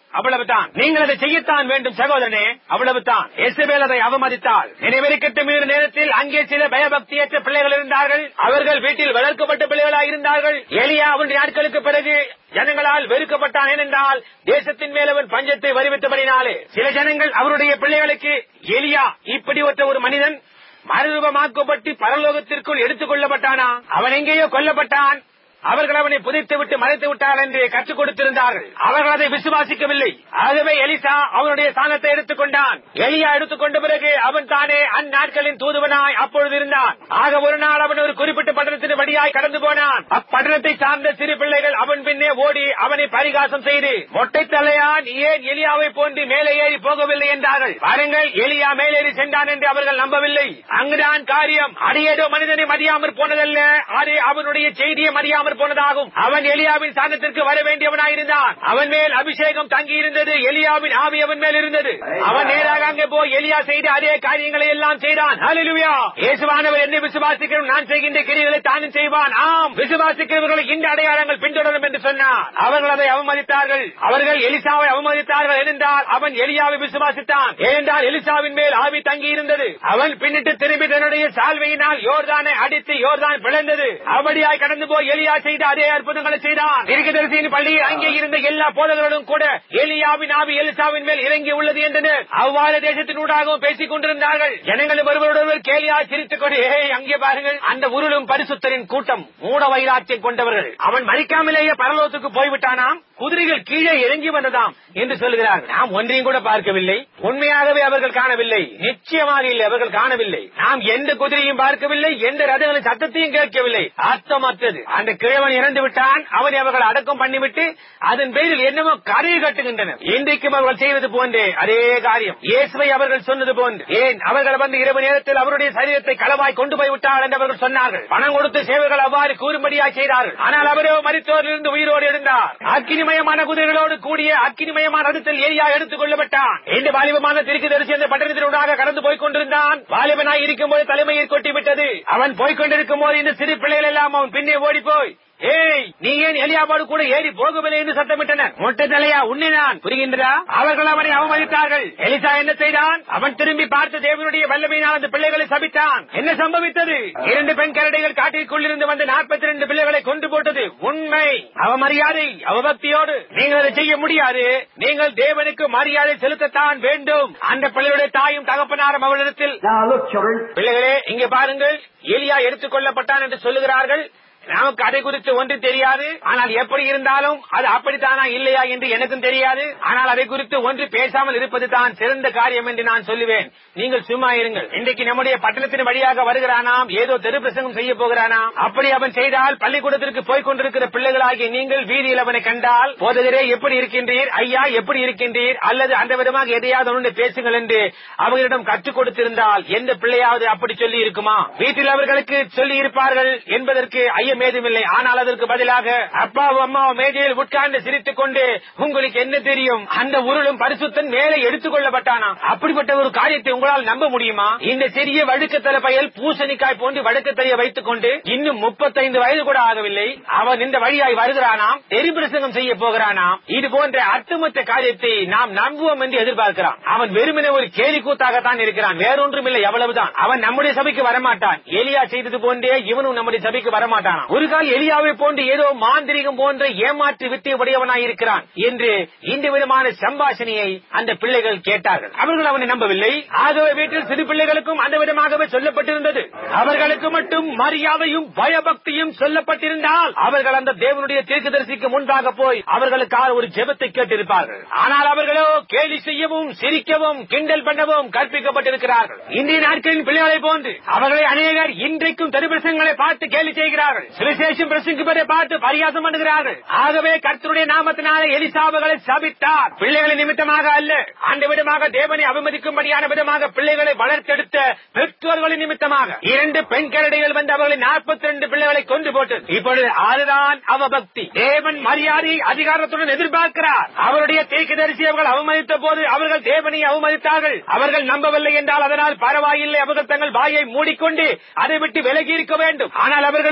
அவ்வளவுதான் நீங்கள் அதை செய்யத்தான் வேண்டும் சகோதரனே அவ்வளவுதான் எசபேல் அதை அவமதித்தாள் நினைவிருக்கட்டும் இந்த நேரத்தில் அங்கே சில பயபக்தியற்ற பிள்ளைகள் இருந்தார்கள் அவர்கள் வீட்டில் வளர்க்கப்பட்ட பிள்ளைகளாக இருந்தார்கள் எலியா அவனுடைய நாட்களுக்கு பிறகு ஜனங்களால் வெறுக்கப்பட்டான் ஏனென்றால் தேசத்தின் மேல் அவன் பஞ்சத்தை வருவித்தபடினாலே சில ஜனங்கள் அவருடைய பிள்ளைகளுக்கு எலியா இப்படி ஒற்ற ஒரு மனிதன் மறுரூபமாக்கப்பட்டு பரலோகத்திற்குள் எடுத்துக் கொள்ளப்பட்டானா அவன் எங்கேயோ கொல்லப்பட்டான் அவர்கள் அவனை புதைத்து விட்டு மறைத்து விட்டார் என்று கற்றுக் கொடுத்திருந்தார்கள் அவர்கள் அதை விசுவாசிக்கவில்லை ஆகவே எலிசா அவனுடைய ஸ்தானத்தை எடுத்துக் கொண்டான் எலியா எடுத்துக்கொண்ட பிறகு அவன் தானே அந்நாட்களின் தூதுவனாய் அப்பொழுது இருந்தான் ஆக ஒரு நாள் அவன் ஒரு குறிப்பிட்ட பட்டணத்தின் வழியாய் கடந்து போனான் அப்பட்டணத்தை சார்ந்த சிறு பிள்ளைகள் அவன் பின்னே ஓடி அவனை பரிகாசம் செய்து மொட்டை தலையான் ஏன் எலியாவை போன்று மேலே ஏறி போகவில்லை என்றார்கள் பாருங்கள் எலியா மேலேறி சென்றான் என்று அவர்கள் நம்பவில்லை அங்குதான் காரியம் அடியேதோ மனிதனை மதியாமற் போனதல்ல அது அவனுடைய செய்தியை மதியாமற் போனதாகும் அவன் எலியாவின் ஸ்தானத்திற்கு வர வேண்டியவனாயிருந்தான் அவன் மேல் அபிஷேகம் தங்கி இருந்தது எலியாவின் ஆவி அவன் மேல் இருந்தது அவன் நேராக அங்கே போய் எலியா செய்த அதே காரியங்களை எல்லாம் செய்தான் ஹalleluya இயேசுவானவர் என்னை விசுவாசிக்கிறோம் நான் செய்கின்ற கிரிகளை தானும் செய்வான் ஆம் விசுவாசிக்கிறவர்களை இந்த அடையாளங்கள் பின்தொடரும் என்று சொன்னார் அவர்கள் அதை அவமதித்தார்கள் அவர்கள் எலிசாவை அவமதித்தார்கள் ஏனென்றால் அவன் எலியாவை விசுவாசித்தான் ஏனென்றால் எலிசாவின் மேல் ஆவி தங்கி இருந்தது அவன் பின்னிட்டு திரும்பி தன்னுடைய சால்வையினால் யோர்தானை அடித்து யோர்தான் பிளந்தது அப்படியாய் கடந்து போய் எலியா செய்த அதே அற்புதங்களை செய்தான் தீர்க்கதரிசியின் பள்ளியில் அங்கே இருந்த எல்லா போதகர்களும் கூட எலியாவின் ஆவி எலிசாவின் மேல் இறங்கி உள்ளது என்றனர் அவ்வாறு தேசத்தினூடாகவும் பேசிக் கொண்டிருந்தார்கள் ஜனங்களும் ஒருவரோடொருவர் கேலியா சிரித்துக் கொண்டு "ஏய், அங்கே பாருங்கள் அந்த உருளும் பரிசுத்தரின் கூட்டம் மூட வைராக்கியம் கொண்டவர்கள் அவன் மறிக்காமலேயே பரலோகத்துக்கு போய்விட்டானாம் குதிரைகள் கீழே இறங்கி வந்ததாம் என்று சொல்கிறார்கள் நாம் ஒன்றையும் கூட பார்க்கவில்லை உண்மையாகவே அவர்கள் காணவில்லை நிச்சயமாக இல்லை அவர்கள் காணவில்லை நாம் எந்த குதிரையும் பார்க்கவில்லை எந்த ரதங்களின் சத்தத்தையும் கேட்கவில்லை அர்த்தமற்றது அந்த கிழவன் இறந்து விட்டான் அவனை அவர்கள் அடக்கம் பண்ணிவிட்டு அதன் பேரில் என்னமோ கரையை கட்டுகின்றனர் இன்றைக்கும் அவர்கள் செய்வது போன்றே அதே காரியம் இயேசுவை அவர்கள் சொன்னது போன்று ஏன் அவர்கள் வந்து இரவு நேரத்தில் அவருடைய சரீரத்தை களவாய் கொண்டு போய் விட்டார்கள் என்று அவர்கள் சொன்னார்கள் பணம் கொடுத்து சேவைகள் அவ்வாறு கூறும்படியாய் செய்தார்கள் ஆனால் அவரோ மரித்தோரிலிருந்து உயிரோடு இருந்தார் அக்கினிமயமான குதிரைகளோடு கூடிய அக்கினிமயமான ரதத்தில் ஏரியா எடுத்துக் கொள்ளப்பட்டான் இந்த வாலிபமான திருக்கு தரிசி அந்த பட்டணத்தினூடாக கடந்து போய் கொண்டிருந்தான் வாலிபனாய் இருக்கும்போது தலைமையில் கொட்டிவிட்டது அவன் போய்க் கொண்டிருக்கும் போது இந்த சிறு பிள்ளைகள் எல்லாம் அவன் பின்னே ஓடி போய் ஏய் நீ ஏன் எலியாவோடு கூட ஏறி போகவில்லை என்று சத்தமிட்டனர் மொட்டை தலையா உன்னினான் புரிகின்றதா அவர்கள் அவனை அவமதித்தார்கள் எலிசா என்ன செய்தான் அவன் திரும்பி பார்த்து தேவனுடைய வல்லமையினால் அந்த பிள்ளைகளை சபித்தான் என்ன சம்பவித்தது இரண்டு பெண் கரடைகள் காட்டிற்குள்ளிருந்து வந்த நாற்பத்தி ரெண்டு பிள்ளைகளை கொண்டு போட்டது உண்மை அவமரியாதை அவபக்தியோடு நீங்கள் அதை செய்ய முடியாது நீங்கள் தேவனுக்கு மரியாதை செலுத்தத்தான் வேண்டும் அந்த பிள்ளையுடைய தாயும் தகப்பனாரும் அவளிடத்தில் Now look, children. பிள்ளைகளே இங்கே பாருங்கள் எலியா எடுத்துக் கொள்ளப்பட்டான் என்று சொல்லுகிறார்கள் நமக்கு அதை குறித்து ஒன்று தெரியாது ஆனால் எப்படி இருந்தாலும் அது அப்படித்தானா இல்லையா என்று எனக்கும் தெரியாது ஆனால் அதை குறித்து ஒன்று பேசாமல் இருப்பது தான் சிறந்த காரியம் என்று நான் சொல்லுவேன் நீங்கள் சும்மா இருங்கள் இன்றைக்கு நம்முடைய பட்டணத்தின் வழியாக வருகிறானாம் ஏதோ தெரு பிரசங்கம் செய்ய போகிறானாம் அப்படி அவன் செய்தால் பள்ளிக்கூடத்திற்கு போய்க் கொண்டிருக்கிற பிள்ளைகளாகிய நீங்கள் வீதியில் அவனை கண்டால் போதகரே எப்படி இருக்கின்றீர் ஐயா எப்படி இருக்கின்றீர் அல்லது அந்த விதமாக எதையாவது ஒன்று பேசுங்கள் என்று அவர்களிடம் கற்றுக் கொடுத்திருந்தால் எந்த பிள்ளையாவது அப்படி சொல்லி இருக்குமா வீட்டில் அவர்களுக்கு சொல்லி இருப்பார்கள் என்பதற்கு ஐயம் ஏதுமில்லை ஆனால் அதற்கு பதிலாக அப்பாவும் அம்மாவும் மேஜையில் உட்கார்ந்து சிரித்துக் கொண்டு உங்களுக்கு என்ன தெரியும் அந்த உருளும் பரிசுத்தன் மேலே எடுத்துக் கொள்ளப்பட்டானாம் அப்படிப்பட்ட ஒரு காரியத்தை உங்களால் நம்ப முடியுமா இந்த சிறிய வழுக்கத்தல பயல் பூசணிக்காய் போன்று வழுக்கத்தலையை வைத்துக் கொண்டு இன்னும் முப்பத்தைந்து வயது கூட ஆகவில்லை அவன் இந்த வழியாய் வருகிறானாம் எரிபிரசங்கம் செய்ய போகிறானாம் இது போன்ற அர்த்தமற்ற காரியத்தை நாம் நம்புவோம் என்று எதிர்பார்க்கிறான் அவன் வெறுமனே ஒரு கேலி கூத்தாகத்தான் இருக்கிறான் வேறொன்றும் இல்லை அவ்வளவுதான் அவன் நம்முடைய சபைக்கு வரமாட்டான் எலியா செய்தது போன்றே இவனும் நம்முடைய சபைக்கு வரமாட்டான் ஒரு கால் எலியாவை போன்று ஏதோ மாந்திரிகம் போன்ற ஏமாற்று வித்தை உடையவனாய் இருக்கிறான் என்று இந்த விதமான சம்பாஷணையை அந்த பிள்ளைகள் கேட்டார்கள் அவர்கள் அவனை நம்பவில்லை ஆகவே வீட்டில் சிறு பிள்ளைகளுக்கும் அந்த விதமாகவே சொல்லப்பட்டிருந்தது அவர்களுக்கு மட்டும் மரியாதையும் பயபக்தியும் சொல்லப்பட்டிருந்தால் அவர்கள் அந்த தேவனுடைய தீர்க்கதரிசிக்கு முன்பாக போய் அவர்களுக்காக ஒரு ஜெபத்தை கேட்டிருப்பார்கள் ஆனால் அவர்களோ கேலி செய்யவும் சிரிக்கவும் கிண்டல் பண்ணவும் கற்பிக்கப்பட்டிருக்கிறார்கள் இன்றைய நாட்களின் பிள்ளைகளை போன்று அவர்களை அநேகர் இன்றைக்கும் தெருபிரசங்களை பார்த்து கேலி செய்கிறார்கள் சுவிசேஷம் பிரசங்கிப்பதை பார்த்து பரியாசம் பண்ணுகிறார்கள் ஆகவே கர்த்தருடைய நாமத்தினாலே எலிசாவுகளை சபித்தார் பிள்ளைகளை நிமித்தமாக அல்ல அந்த விதமாக தேவனை அவமதிக்கும்படியான விதமாக பிள்ளைகளை வளர்த்தெடுத்த பெற்றோர்களின் நிமித்தமாக இரண்டு பெண் கரடிகள் வந்து அவர்களை நாற்பத்தி ரெண்டு பிள்ளைகளை கொண்டு போட்டது இப்பொழுது அதுதான் அவபக்தி தேவன் மரியாதை அதிகாரத்துடன் எதிர்பார்க்கிறார் அவருடைய தீர்க்கதரிசி அவர்கள் அவமதித்த போது அவர்கள் தேவனை அவமதித்தார்கள் அவர்கள் நம்பவில்லை என்றால் அதனால் பரவாயில்லை அவர்கள் தங்கள் வாயை மூடிக்கொண்டு அதை விட்டு விலகி இருக்க வேண்டும் ஆனால் அவர்களோ மரியாதை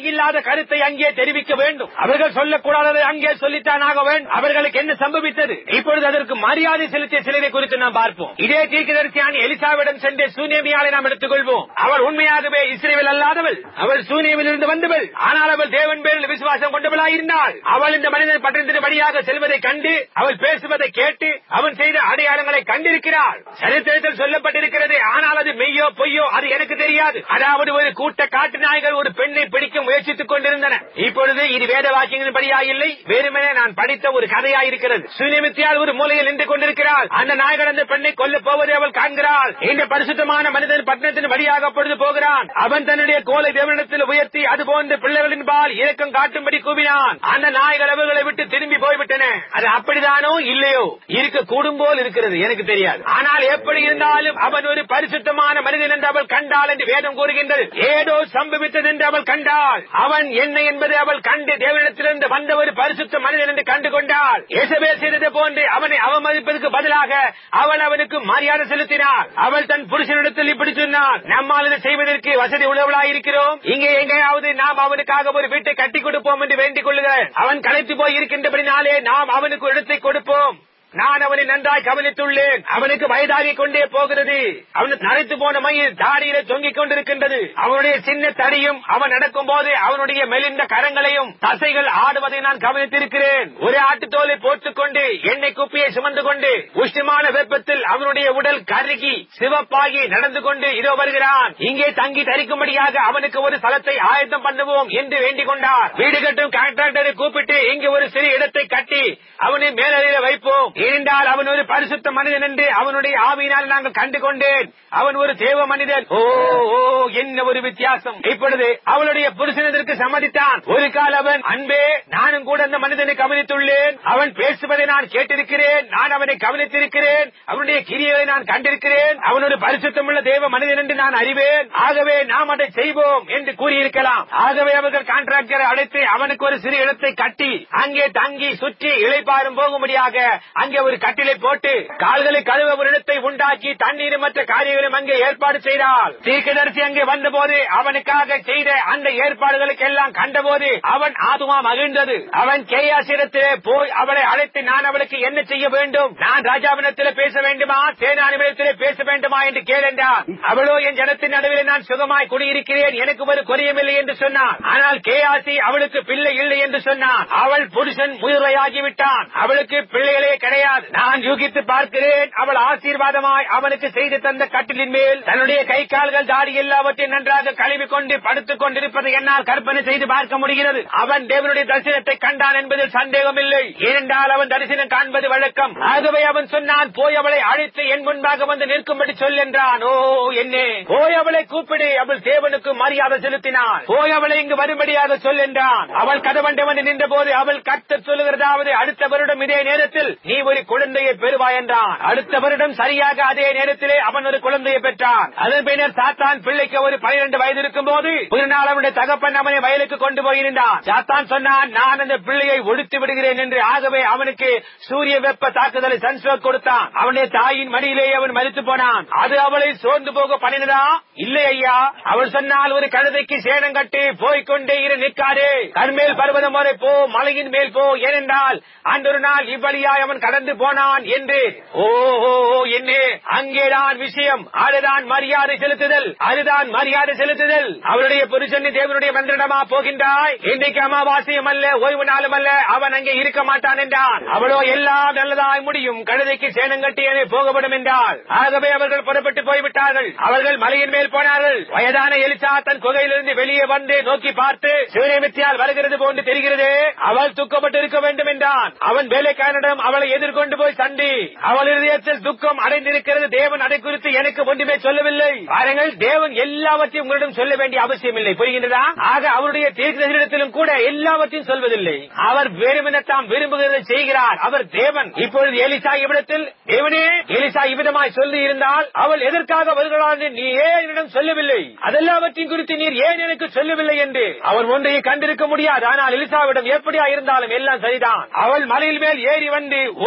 தேவையில்லாத கருத்தை அங்கே தெரிவிக்க வேண்டும் அவர்கள் சொல்லக்கூடாததை அங்கே சொல்லித்தான் ஆக வேண்டும் அவர்களுக்கு என்ன சம்பவித்தது இப்பொழுது அதற்கு மரியாதை செலுத்திய சிலரை குறித்து நாம் பார்ப்போம் இதே தீர்க்கதரிசியான எலிசாவிடம் சென்ற சூனியமியாலை நாம் எடுத்துக்கொள்வோம் அவள் உண்மையாகவே இஸ்ரேவில் அல்லாதவள் அவள் சூனியமில் இருந்து வந்தவள் ஆனால் அவள் தேவன் பேரில் விசுவாசம் கொண்டவளாய் இருந்தாள் அவள் இந்த மனிதன் பட்டணத்தின்படியாக செல்வதை கண்டு அவள் பேசுவதை கேட்டு அவன் செய்த அடையாளங்களை கண்டிருக்கிறாள் சரித்திரத்தில் சொல்லப்பட்டிருக்கிறது ஆனால் அது மெய்யோ பொய்யோ அது எனக்கு தெரியாது அதாவது ஒரு கூட்ட காட்டு நாய்கள் ஒரு பெண்ணை பிடிக்க முயற்சித்துக் கொண்டிருந்தன இப்பொழுது இது வேத வாக்கியங்களின் படியா இல்லை வெறுமனே நான் படித்த ஒரு கதையா இருக்கிறது சுனிமித்தியால் ஒரு மூலையில் நின்று கொண்டிருக்கிறாள் அந்த நாய்கள் அந்த பெண்ணை கொல்ல போவதை அவள் காண்கிறாள் இந்த பரிசுத்தமான மனிதன் பட்டணத்தின் வழியாக பொழுது போகிறான் அவன் தன்னுடைய கோலை தேவனிடத்தில் உயர்த்தி அது போன்ற பிள்ளைகளின் பால் இரக்கம் காட்டும்படி கூவினான் அந்த நாய்கள் அவர்களை விட்டு திரும்பி போய்விட்டன அது அப்படிதானோ இல்லையோ இருக்க கூடும் போல் இருக்கிறது எனக்கு தெரியாது ஆனால் எப்படி இருந்தாலும் அவன் ஒரு பரிசுத்தமான மனிதன் என்று அவள் கண்டாள் என்று வேதம் கூறுகின்றது ஏதோ சம்பவித்தது என்று அவள் கண்டாள் அவன் என்ன என்பதை அவள் கண்டு தேவனிடத்திலிருந்து வந்த ஒரு பரிசுத்த மனிதன் என்று கண்டு கொண்டாள் இயேசுபேல் செய்தது போன்று அவனை அவமதிப்பதற்கு பதிலாக அவள் அவனுக்கு மரியாதை செலுத்தினாள் அவள் தன் புருஷனிடத்தில் இப்படி சொன்னாள் நம்மால் இதை செய்வதற்கு வசதி உள்ளவளாய் இருக்கிறோம் இங்கே எங்கேயாவது நாம் அவனுக்காக ஒரு வீட்டை கட்டி கொடுப்போம் என்று வேண்டிக் கொள்ளுகிறேன் அவன் களைத்து போய் இருக்கின்றபடினாலே நாம் அவனுக்கு ஒரு இடத்தை கொடுப்போம் நான் அவனை நன்றாய் கவனித்துள்ளேன் அவனுக்கு வயதாகிக் கொண்டே போகிறது அவனுக்கு நரைத்து போன மயில் தாடியில தொங்கிக் கொண்டிருக்கின்றது அவனுடைய சின்ன தடியும் அவன் நடக்கும் போது அவனுடைய மெலிந்த கரங்களையும் தசைகள் ஆடுவதை நான் கவனித்திருக்கிறேன் ஒரு ஆட்டுத்தோலை போட்டுக் கொண்டு எண்ணெய் குப்பியை சுமந்து கொண்டு உஷ்ணமான வெப்பத்தில் அவனுடைய உடல் கருகி சிவப்பாகி நடந்து கொண்டு இதோ வருகிறான் இங்கே தங்கி தரிக்கும்படியாக அவனுக்கு ஒரு ஸ்தலத்தை ஆயத்தம் பண்ணுவோம் என்று வேண்டிக் கொண்டார் வீடு கட்டும் கான்ட்ராக்டரை கூப்பிட்டு இங்கே ஒரு சிறு இடத்தை கட்டி அவனை மேலறையில வைப்போம் ஏனென்றால் அவன் ஒரு பரிசுத்த மனிதன் என்று அவனுடைய ஆவியினால் நாங்கள் கண்டு கொண்டேன் அவன் ஒரு தேவ மனிதன் ஓ ஓ என்ன ஒரு வித்தியாசம் இப்பொழுது அவளுடைய புருஷனதற்கு சம்மதித்தான் ஒரு கால் அவன் அன்பே நானும் கூட அந்த மனிதனை கவனித்துள்ளேன் அவன் பேசுவதை நான் கேட்டிருக்கிறேன் நான் அவனை கவனித்திருக்கிறேன் அவனுடைய கிரியைகளை நான் கண்டிருக்கிறேன் அவன் ஒரு பரிசுத்தமுள்ள தேவ மனிதன் என்று நான் அறிவேன் ஆகவே நாம் அதை செய்வோம் என்று கூறியிருக்கலாம் ஆகவே அவர்கள் கான்ட்ராக்டரை அழைத்து அவனுக்கு ஒரு சிறு இடத்தை கட்டி அங்கே தங்கி சுற்றி இளைப்பாறும் போகும்படியாக அங்கே ஒரு கட்டிலை போட்டு கால்களை கழுவ ஒரு இடத்தை உண்டாக்கி தண்ணீரும் மற்ற காரியங்களும் அங்கே ஏற்பாடு செய்தால் தீர்க்கதரிசி அங்கே வந்தபோது அவனுக்காக செய்த அந்த ஏற்பாடுகளுக்கு எல்லாம் கண்டபோது அவன் ஆதுமா மகிழ்ந்தது அவன் கேயாசிடத்திலே போய் அவளை அழைத்து நான் அவளுக்கு என்ன செய்ய வேண்டும் நான் ராஜாவினத்தில் பேச வேண்டுமா சேனானிடத்திலே பேச வேண்டுமா என்று கேளென்றார் அவளோ என் ஜனத்தின் நடுவில் நான் சுகமாய் குடியிருக்கிறேன் எனக்கு ஒரு குறையமில்லை என்று சொன்னான் ஆனால் கேயாசி அவளுக்கு பிள்ளை இல்லை என்று சொன்னான் அவள் புருஷன் முயற்சியாகிவிட்டான் அவளுக்கு பிள்ளைகளே கிடையாது நான் யூகித்து பார்க்கிறேன் அவள் ஆசீர்வாதமாய் அவனுக்கு செய்து தந்த கட்டிலின் மேல் தன்னுடைய கை கால்கள் தாடி எல்லாவற்றையும் நன்றாக கழுவி கொண்டு படுத்துக் கொண்டிருப்பதை என்னால் கற்பனை செய்து பார்க்க முடிகிறது அவன் தேவனுடைய தரிசனத்தை கண்டான் என்பதில் சந்தேகமில்லை ஏனென்றால் அவன் தரிசனம் காண்பது வழக்கம் ஆகவே அவன் சொன்னான் போய் அவளை அழைத்து என் முன்பாக வந்து நிற்கும்படி சொல் என்றான் ஓ என்னே போய் அவளை கூப்பிடு அவள் தேவனுக்கு மரியாதை செலுத்தினாள் போய் அவளை இங்கு வரும்படியாக சொல் என்றான் அவள் கதவண்டை வந்து நின்ற போது அவள் கத்தர் சொல்லுகிறதாவது அடுத்த வருடம் இதே நேரத்தில் நீ ஒரு குழந்தையை பெறுவாய் என்றான் அடுத்த வருடம் சரியாக அதே நேரத்திலே அவன் ஒரு குழந்தையை பெற்றான் அதன் பின்னர் சாத்தான் பிள்ளைக்கு ஒரு பனிரெண்டு வயது இருக்கும் போது ஒரு நாள் அவனுடைய தகப்பன் அவனை வயலுக்கு கொண்டு போயிருந்தான் சாத்தான் சொன்னான் நான் அந்த பிள்ளையை ஒழித்து விடுகிறேன் என்று ஆகவே அவனுக்கு சூரிய வெப்ப தாக்குதலை சன்ஸ்ட்ரோக் கொடுத்தான் அவனுடைய தாயின் மடியிலே அவன் மறித்து போனான் அது அவளை சோர்ந்து போக பண்ணினதா இல்லை ஐயா அவள் சொன்னால் ஒரு கழுதைக்கு சேனம் கட்டி போய்கொண்டே இரு நிற்காதே கர்மேல் பர்வதம் வரை போ மலையின் மேல் போ ஏனென்றால் அன்றொரு நாள் இவ்வழியாய் அவன் கடந்து போனான் என்று ஓ ஓ ஓ, என்னே அங்கேதான் விஷயம் அதுதான் மரியாதை செலுத்துதல் அதுதான் மரியாதை செலுத்துதல் அவருடைய புருஷன் தேவனுடைய மந்திரமா போகின்றாய் இன்றைக்கு அமாவாசையும் அல்ல ஓய்வு நாளும் அல்ல அவன் அங்கே இருக்க மாட்டான் என்றான் அவளோ எல்லாம் நல்லதாய் முடியும் கழுதைக்கு சேனம் கட்டி அங்கே போகப்படும் என்றால் ஆகவே அவர்கள் புறப்பட்டு போய்விட்டார்கள் அவர்கள் மலையின் மேல் போனார்கள் வயதான எலிசா தன் குகையிலிருந்து வெளியே வந்து நோக்கி பார்த்து சூரியமித்தியால் வருகிறது போன்று தெரிகிறது அவள் துக்கப்பட்டு இருக்க வேண்டும் என்றான் அவன் வேலைக்காரனிடம் அவளை எதிர்கொண்டு போய் சண்டி அவள் இதயத்தில் துக்கம் அடைந்திருக்கிறது தேவன் அதை குறித்து எனக்கு ஒன்றுமே சொல்லவில்லை பாருங்கள் தேவன் எல்லாவற்றையும் உங்களிடம் சொல்ல வேண்டிய அவசியம் இல்லை புரிகின்றதா ஆக அவருடைய தீர்க்கதரிடத்திலும் கூட எல்லாவற்றையும் சொல்வதில்லை அவர் வெறுமென தாம் விரும்புகிறதை செய்கிறார் அவர் தேவன் இப்பொழுது எலிசா இவ்விடத்தில் தேவனே எலிசா இவ்விதமாய் சொல்லி இருந்தால் அவள் எதற்காக வருகிறாள் என்று நீ ஏன் என்னிடம் சொல்லவில்லை அதெல்லாவற்றையும் குறித்து நீர் ஏன் எனக்கு சொல்லவில்லை என்று அவர் ஒன்றையை கண்டிருக்க முடியாது ஆனால் எலிசாவிடம் எப்படியா இருந்தாலும் எல்லாம் சரிதான் அவள் மலையில் மேல் ஏறி வந்து ஒரு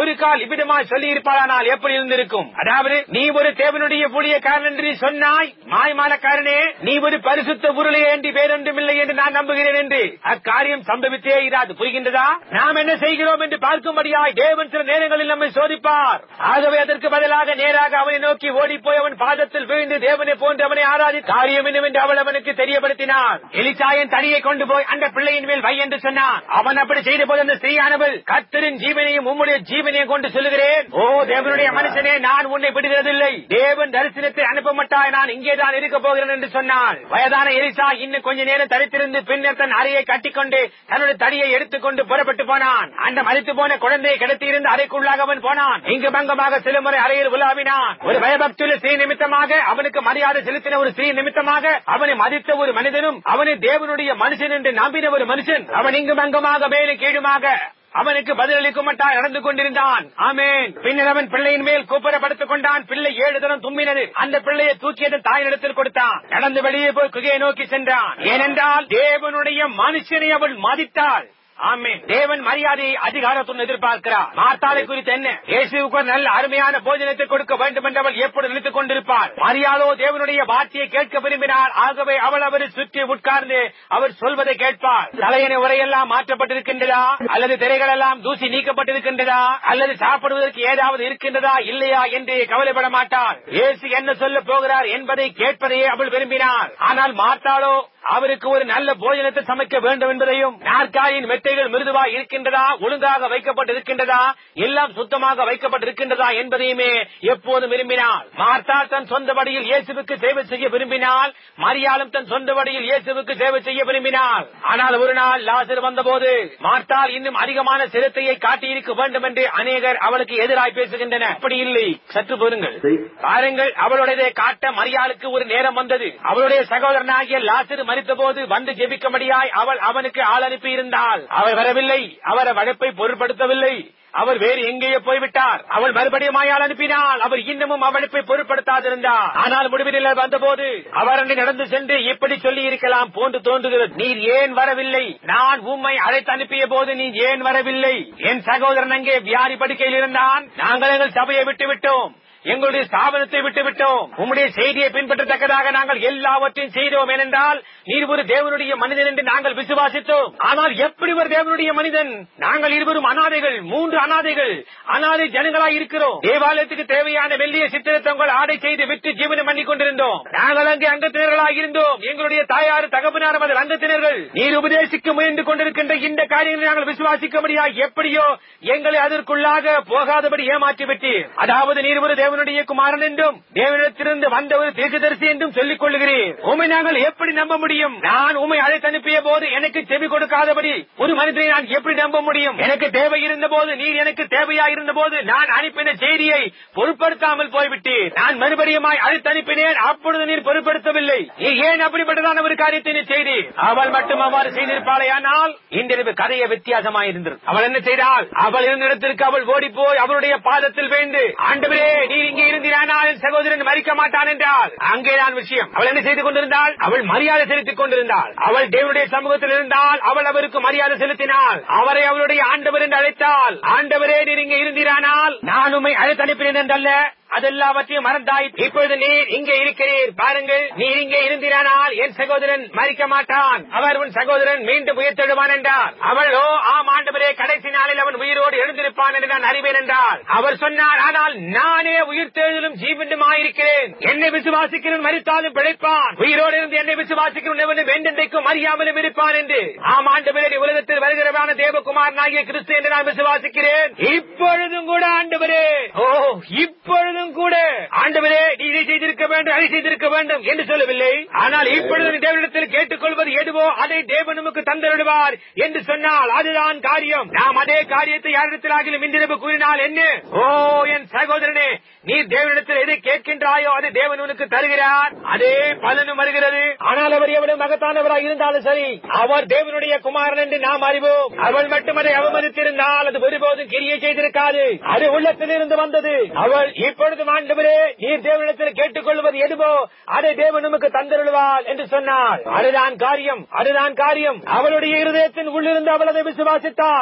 ஒரு கால் இவ்விதமாய் சொல்லி இருப்பாளானால் எப்படி இருந்திருக்கும் அதாவது நீ ஒரு தேவனுடைய ஊழியக்காரன் என்று நீ சொன்னாய் மாய்மாலக்காரனே நீ ஒரு பரிசுத்த உருளை என்று வேறொன்றும் இல்லை என்று நான் நம்புகிறேன் என்று அக்காரியம் சம்பவித்தே இராது புரிகின்றதா நாம் என்ன செய்கிறோம் என்று பார்க்கும்படியாய் தேவன் சில நேரங்களில் நம்மை சோதிப்பார் ஆகவே அதற்கு பதிலாக நேராக அவனை நோக்கி ஓடிப்போய் அவன் பாதத்தில் விழுந்து தேவனை போன்று அவனை ஆராதி காரியம் என்னவென்று அவள் அவனுக்கு தெரியப்படுத்தினார் எலிசாயன் தடியை கொண்டு போய் அந்த பிள்ளையின் மேல் வை என்று சொன்னான் அவன் அப்படி செய்த போது அந்த ஸ்திரீயானவள் கத்தரின் ஜீவனையும் உம்முடைய ஜீவனையும் கொண்டு சொல்லுகிறேன் ஓ தேவனுடைய மனுஷனே நான் உன்னை விடுகிறதில்லை தேவன் தரிசனத்தை அனுப்ப மாட்டாய் நான் இங்கேதான் இருக்க போகிறேன் என்று சொன்னாள் வயதான எலிசா இன்னும் கொஞ்ச நேரம் தரித்திருந்து பின்னர் தன் அறையை கட்டிக்கொண்டு தன்னுடைய தடியை எடுத்துக்கொண்டு புறப்பட்டு போனான் அந்த மதித்து போன குழந்தையை கிடத்தியிருந்து அறைக்குள்ளாக அவன் போனான் இங்கு பங்கமாக சில முறை அறையில் உலாவினான் ஒரு பயபக்தியுள்ள ஸ்ரீ நிமித்தமாக அவனுக்கு மரியாதை செலுத்தின ஒரு ஸ்ரீ நிமித்தமாக அவனை மதித்த ஒரு மனிதனும் அவனை தேவனுடைய மனுஷன் என்று நம்பின ஒரு மனுஷன் அவன் இங்கு பங்கமாக மேலும் கீழுமாக அவனுக்கு பதிலளிக்க மாட்டான் நடந்து கொண்டிருந்தான் ஆமேன் பின்னர் அவன் பிள்ளையின் மேல் கூப்பிடப்படுத்திக் கொண்டான் பிள்ளை ஏழு தரம் தும்பினது அந்த பிள்ளையை தூக்கியது தாயினிடத்தில் கொடுத்தான் நடந்து வெளியே போய் குகையை நோக்கி சென்றான் ஏனென்றால் தேவனுடைய மனுஷனை அவள் மதித்தாள் ஆமென் தேவன் மரியாதையை அதிகாரத்துடன் எதிர்பார்க்கிறார் மார்த்தாளை குறித்து என்ன இயேசுவுக்கு ஒரு நல்ல அருமையான போஜனத்தை கொடுக்க வேண்டும் என்று அவள் எப்படி நினைத்துக் கொண்டிருப்பார் மரியாதோ தேவனுடைய வார்த்தையை கேட்க விரும்பினார் ஆகவே அவள் அவரை சுற்றி உட்கார்ந்து அவர் சொல்வதை கேட்பார் தலையணை உரையெல்லாம் மாற்றப்பட்டிருக்கின்றதா அல்லது திரைகள் எல்லாம் தூசி நீக்கப்பட்டிருக்கின்றதா அல்லது சாப்பிடுவதற்கு ஏதாவது இருக்கின்றதா இல்லையா என்று கவலைப்பட மாட்டார் இயேசு என்ன சொல்ல போகிறார் என்பதை கேட்பதையே அவள் விரும்பினார் ஆனால் மார்த்தாளோ அவருக்கு ஒரு நல்ல போஜனத்தை சமைக்க வேண்டும் என்பதையும் நாற்காலியின் மெத்தைகள் மிருதுவா இருக்கின்றதா ஒழுங்காக வைக்கப்பட்டிருக்கின்றதா எல்லாம் சுத்தமாக வைக்கப்பட்டிருக்கின்றதா என்பதையுமே எப்போதும் விரும்பினாள் மார்த்தாள் தன் சொந்த வழியில் இயேசுவுக்கு சேவை செய்ய விரும்பினாள் மரியாளும் தன் சொந்த வழியில் இயேசுவுக்கு சேவை செய்ய விரும்பினாள் ஆனால் ஒரு நாள் லாசர் வந்தபோது மார்த்தாள் இன்னும் அதிகமான சிரத்தையை காட்டியிருக்க வேண்டும் என்று அநேகர் அவளுக்கு எதிராய் பேசுகின்றனர் அப்படி இல்லை சற்று பொருங்கள் பாருங்கள் அவளுடைய காட்ட மரியாளுக்கு ஒரு நேரம் வந்தது அவளுடைய சகோதரனாகிய லாசர் மறித்த போது வந்து ஜெபிக்கும்படியாய் அவள் அவனுக்கு ஆள் அனுப்பி இருந்தாள் அவர் வரவில்லை அவர் அழைப்பை பொருட்படுத்தவில்லை அவர் வேறு எங்கேயோ போய்விட்டார் அவள் மறுபடியும் ஆயால் அனுப்பினாள் அவர் இன்னமும் அவளுப்பை பொருட்படுத்தாதிருந்தார் ஆனால் முடிவில் வந்தபோது அவர் அங்கு நடந்து சென்று இப்படி சொல்லி இருக்கலாம் போன்று தோன்றுகிறது நீர் ஏன் வரவில்லை நான் உம்மை அழைத்து அனுப்பிய போது நீ ஏன் வரவில்லை என் சகோதரன் அங்கே வியாதி படுக்கையில் இருந்தான் நாங்கள் எங்கள் சபையை விட்டு விட்டோம் எங்களுடைய ஸ்தாபனத்தை விட்டு விட்டோம் உம்முடைய செய்தியை பின்பற்றத்தக்கதாக நாங்கள் எல்லாவற்றையும் செய்தோம் ஏனென்றால் நீர் ஒரு தேவனுடைய மனிதன் என்று நாங்கள் விசுவாசித்தோம் ஆனால் எப்படி ஒரு தேவனுடைய மனிதன் நாங்கள் இருவரும் அனாதைகள் மூன்று அனாதைகள் அனாதை ஜனங்களாய் இருக்கிறோம் தேவாலயத்துக்கு தேவையான வெள்ளிய சித்திரத்தங்கள் ஆடை செய்து விட்டு ஜீவனம் பண்ணி கொண்டிருந்தோம் நாங்கள் அங்கே அங்கத்தினர்களாக இருந்தோம் எங்களுடைய தாயார் தகப்பனாரும் அதில் அங்கத்தினர்கள் நீர் உபதேசிக்க முயன்று கொண்டிருக்கின்ற இந்த காரியங்களை நாங்கள் விசுவாசிக்க முடியாது எப்படியோ எங்களை அதற்குள்ளாக போகாதபடி ஏமாற்றி விட்டீர் அதாவது நீர் ஒரு தேவனுடைய குமாரன் என்றும் தேவனிடத்திலிருந்து வந்த ஒரு தீர்க்கதரிசி என்றும் சொல்லிக் கொள்ளுகிறேன் உண்மை நாங்கள் எப்படி நம்ப முடியும் நான் உண்மை அழைத்து அனுப்பிய போது எனக்கு செவி கொடுக்காதபடி ஒரு மனிதனை நான் எப்படி நம்ப முடியும் எனக்கு தேவை இருந்த போது நீர் எனக்கு தேவையா இருந்த போது நான் அனுப்பின செய்தியை பொருட்படுத்தாமல் போய்விட்டீர் நான் மறுபடியுமாய் அழைத்து அனுப்பினேன் அப்பொழுது நீர் பொருட்படுத்தவில்லை நீர் ஏன் அப்படிப்பட்டதான ஒரு காரியத்தை நீர் செய்தீர் அவள் மட்டும் அவ்வாறு செய்திருப்பாளையானால் இன்றிரவு கதைய வித்தியாசமாயிருந்தது அவள் என்ன செய்தால் அவள் இருந்த இடத்திற்கு அவள் ஓடி போய் அவளுடைய பாதத்தில் வேண்டு ஆண்டவரே நீர் இங்கே இருந்திரானால் என் சகோதரன் மறிக்க மாட்டான் என்றால் அங்கேதான் விஷயம் அவள் என்ன செய்து கொண்டிருந்தாள் அவள் மரியாதை செலுத்திக் கொண்டிருந்தாள் அவள் தேவனுடைய சமூகத்தில் இருந்தால் அவள் அவருக்கு மரியாதை செலுத்தினாள் அவரை அவளுடைய ஆண்டவர் என்று அழைத்தாள் ஆண்டவரே நீர் இங்கே இருந்திரானால் நான் உண்மை அழைத்து அனுப்பினேன் என்றல்ல அதெல்லாவற்றையும் மறந்தாய் இப்பொழுது நீர் இங்கே இருக்கிறீர் பாருங்கள் நீர் இங்கே இருந்திரானால் என் சகோதரன் மறிக்க மாட்டான் அவர் உன் சகோதரன் மீண்டும் உயிர்த்தெழுவான் என்றார் அவளோ ஆம் ஆண்டவரே கடைசி நாளில் அவன் உயிரோடு எழுந்திருப்பான் என்று நான் அறிவேன் என்றார் அவர் சொன்னார் ஆனால் நானே உயிர்த்தெழுதலும் ஜீவனுமாயிருக்கிறேன் என்னை விசுவாசிக்கிறவன் மறித்தாலும் பிழைப்பான் உயிரோடு இருந்து என்னை விசுவாசிக்கிறவன் எவனும் வெண்டென்றைக்கும் அறியாமலும் இருப்பான் என்று ஆம் ஆண்டவரே நீ உலகத்தில் வருகிறவான தேவகுமாரனாகிய கிறிஸ்து என்று நான் விசுவாசிக்கிறேன் இப்பொழுதும் கூட ஆண்டவரே ஓ இப்பொழுதும் கூட ஆண்டவரே நீ இதை செய்திருக்க வேண்டும் அதை செய்திருக்க வேண்டும் என்று சொல்லவில்லை ஆனால் இப்பொழுது நீ தேவனிடத்தில் கேட்டுக்கொள்வது எதுவோ அதை தேவன் நமக்கு தந்தருடுவார் என்று சொன்னால் அதுதான் காரியம் நாம் அதே காரியத்தை யாரிடத்தில் ஆகிலும் இன்றிரவு கூறினால் என்ன ஓ என் சகோதரனே நீ தேவனிடத்தில் எதை கேட்கின்றாயோ அதை தேவன் உனக்கு தருகிறார் அதே பலனும் வருகிறது ஆனால் அவர் எவ்வளவு மகத்தானவராக இருந்தாலும் சரி அவர் தேவனுடைய குமாரன் என்று நாம் அறிவோம் அவள் மட்டும் அதை அவமதித்திருந்தால் அது ஒருபோதும் கிரியை செய்திருக்காது அது உள்ளத்திலிருந்து வந்தது அவள் இப்பொழுது ஆண்டவரே நீர் தேவனிடத்தில் கேட்டுக்கொள்வது எதுவோ அதை தேவன் நமக்கு தந்தருள்வாள் என்று சொன்னாள் அதுதான் காரியம் அதுதான் காரியம் அவளுடைய இருதயத்தின் உள்ளிருந்து அவள் அதை விசுவாசித்தாள்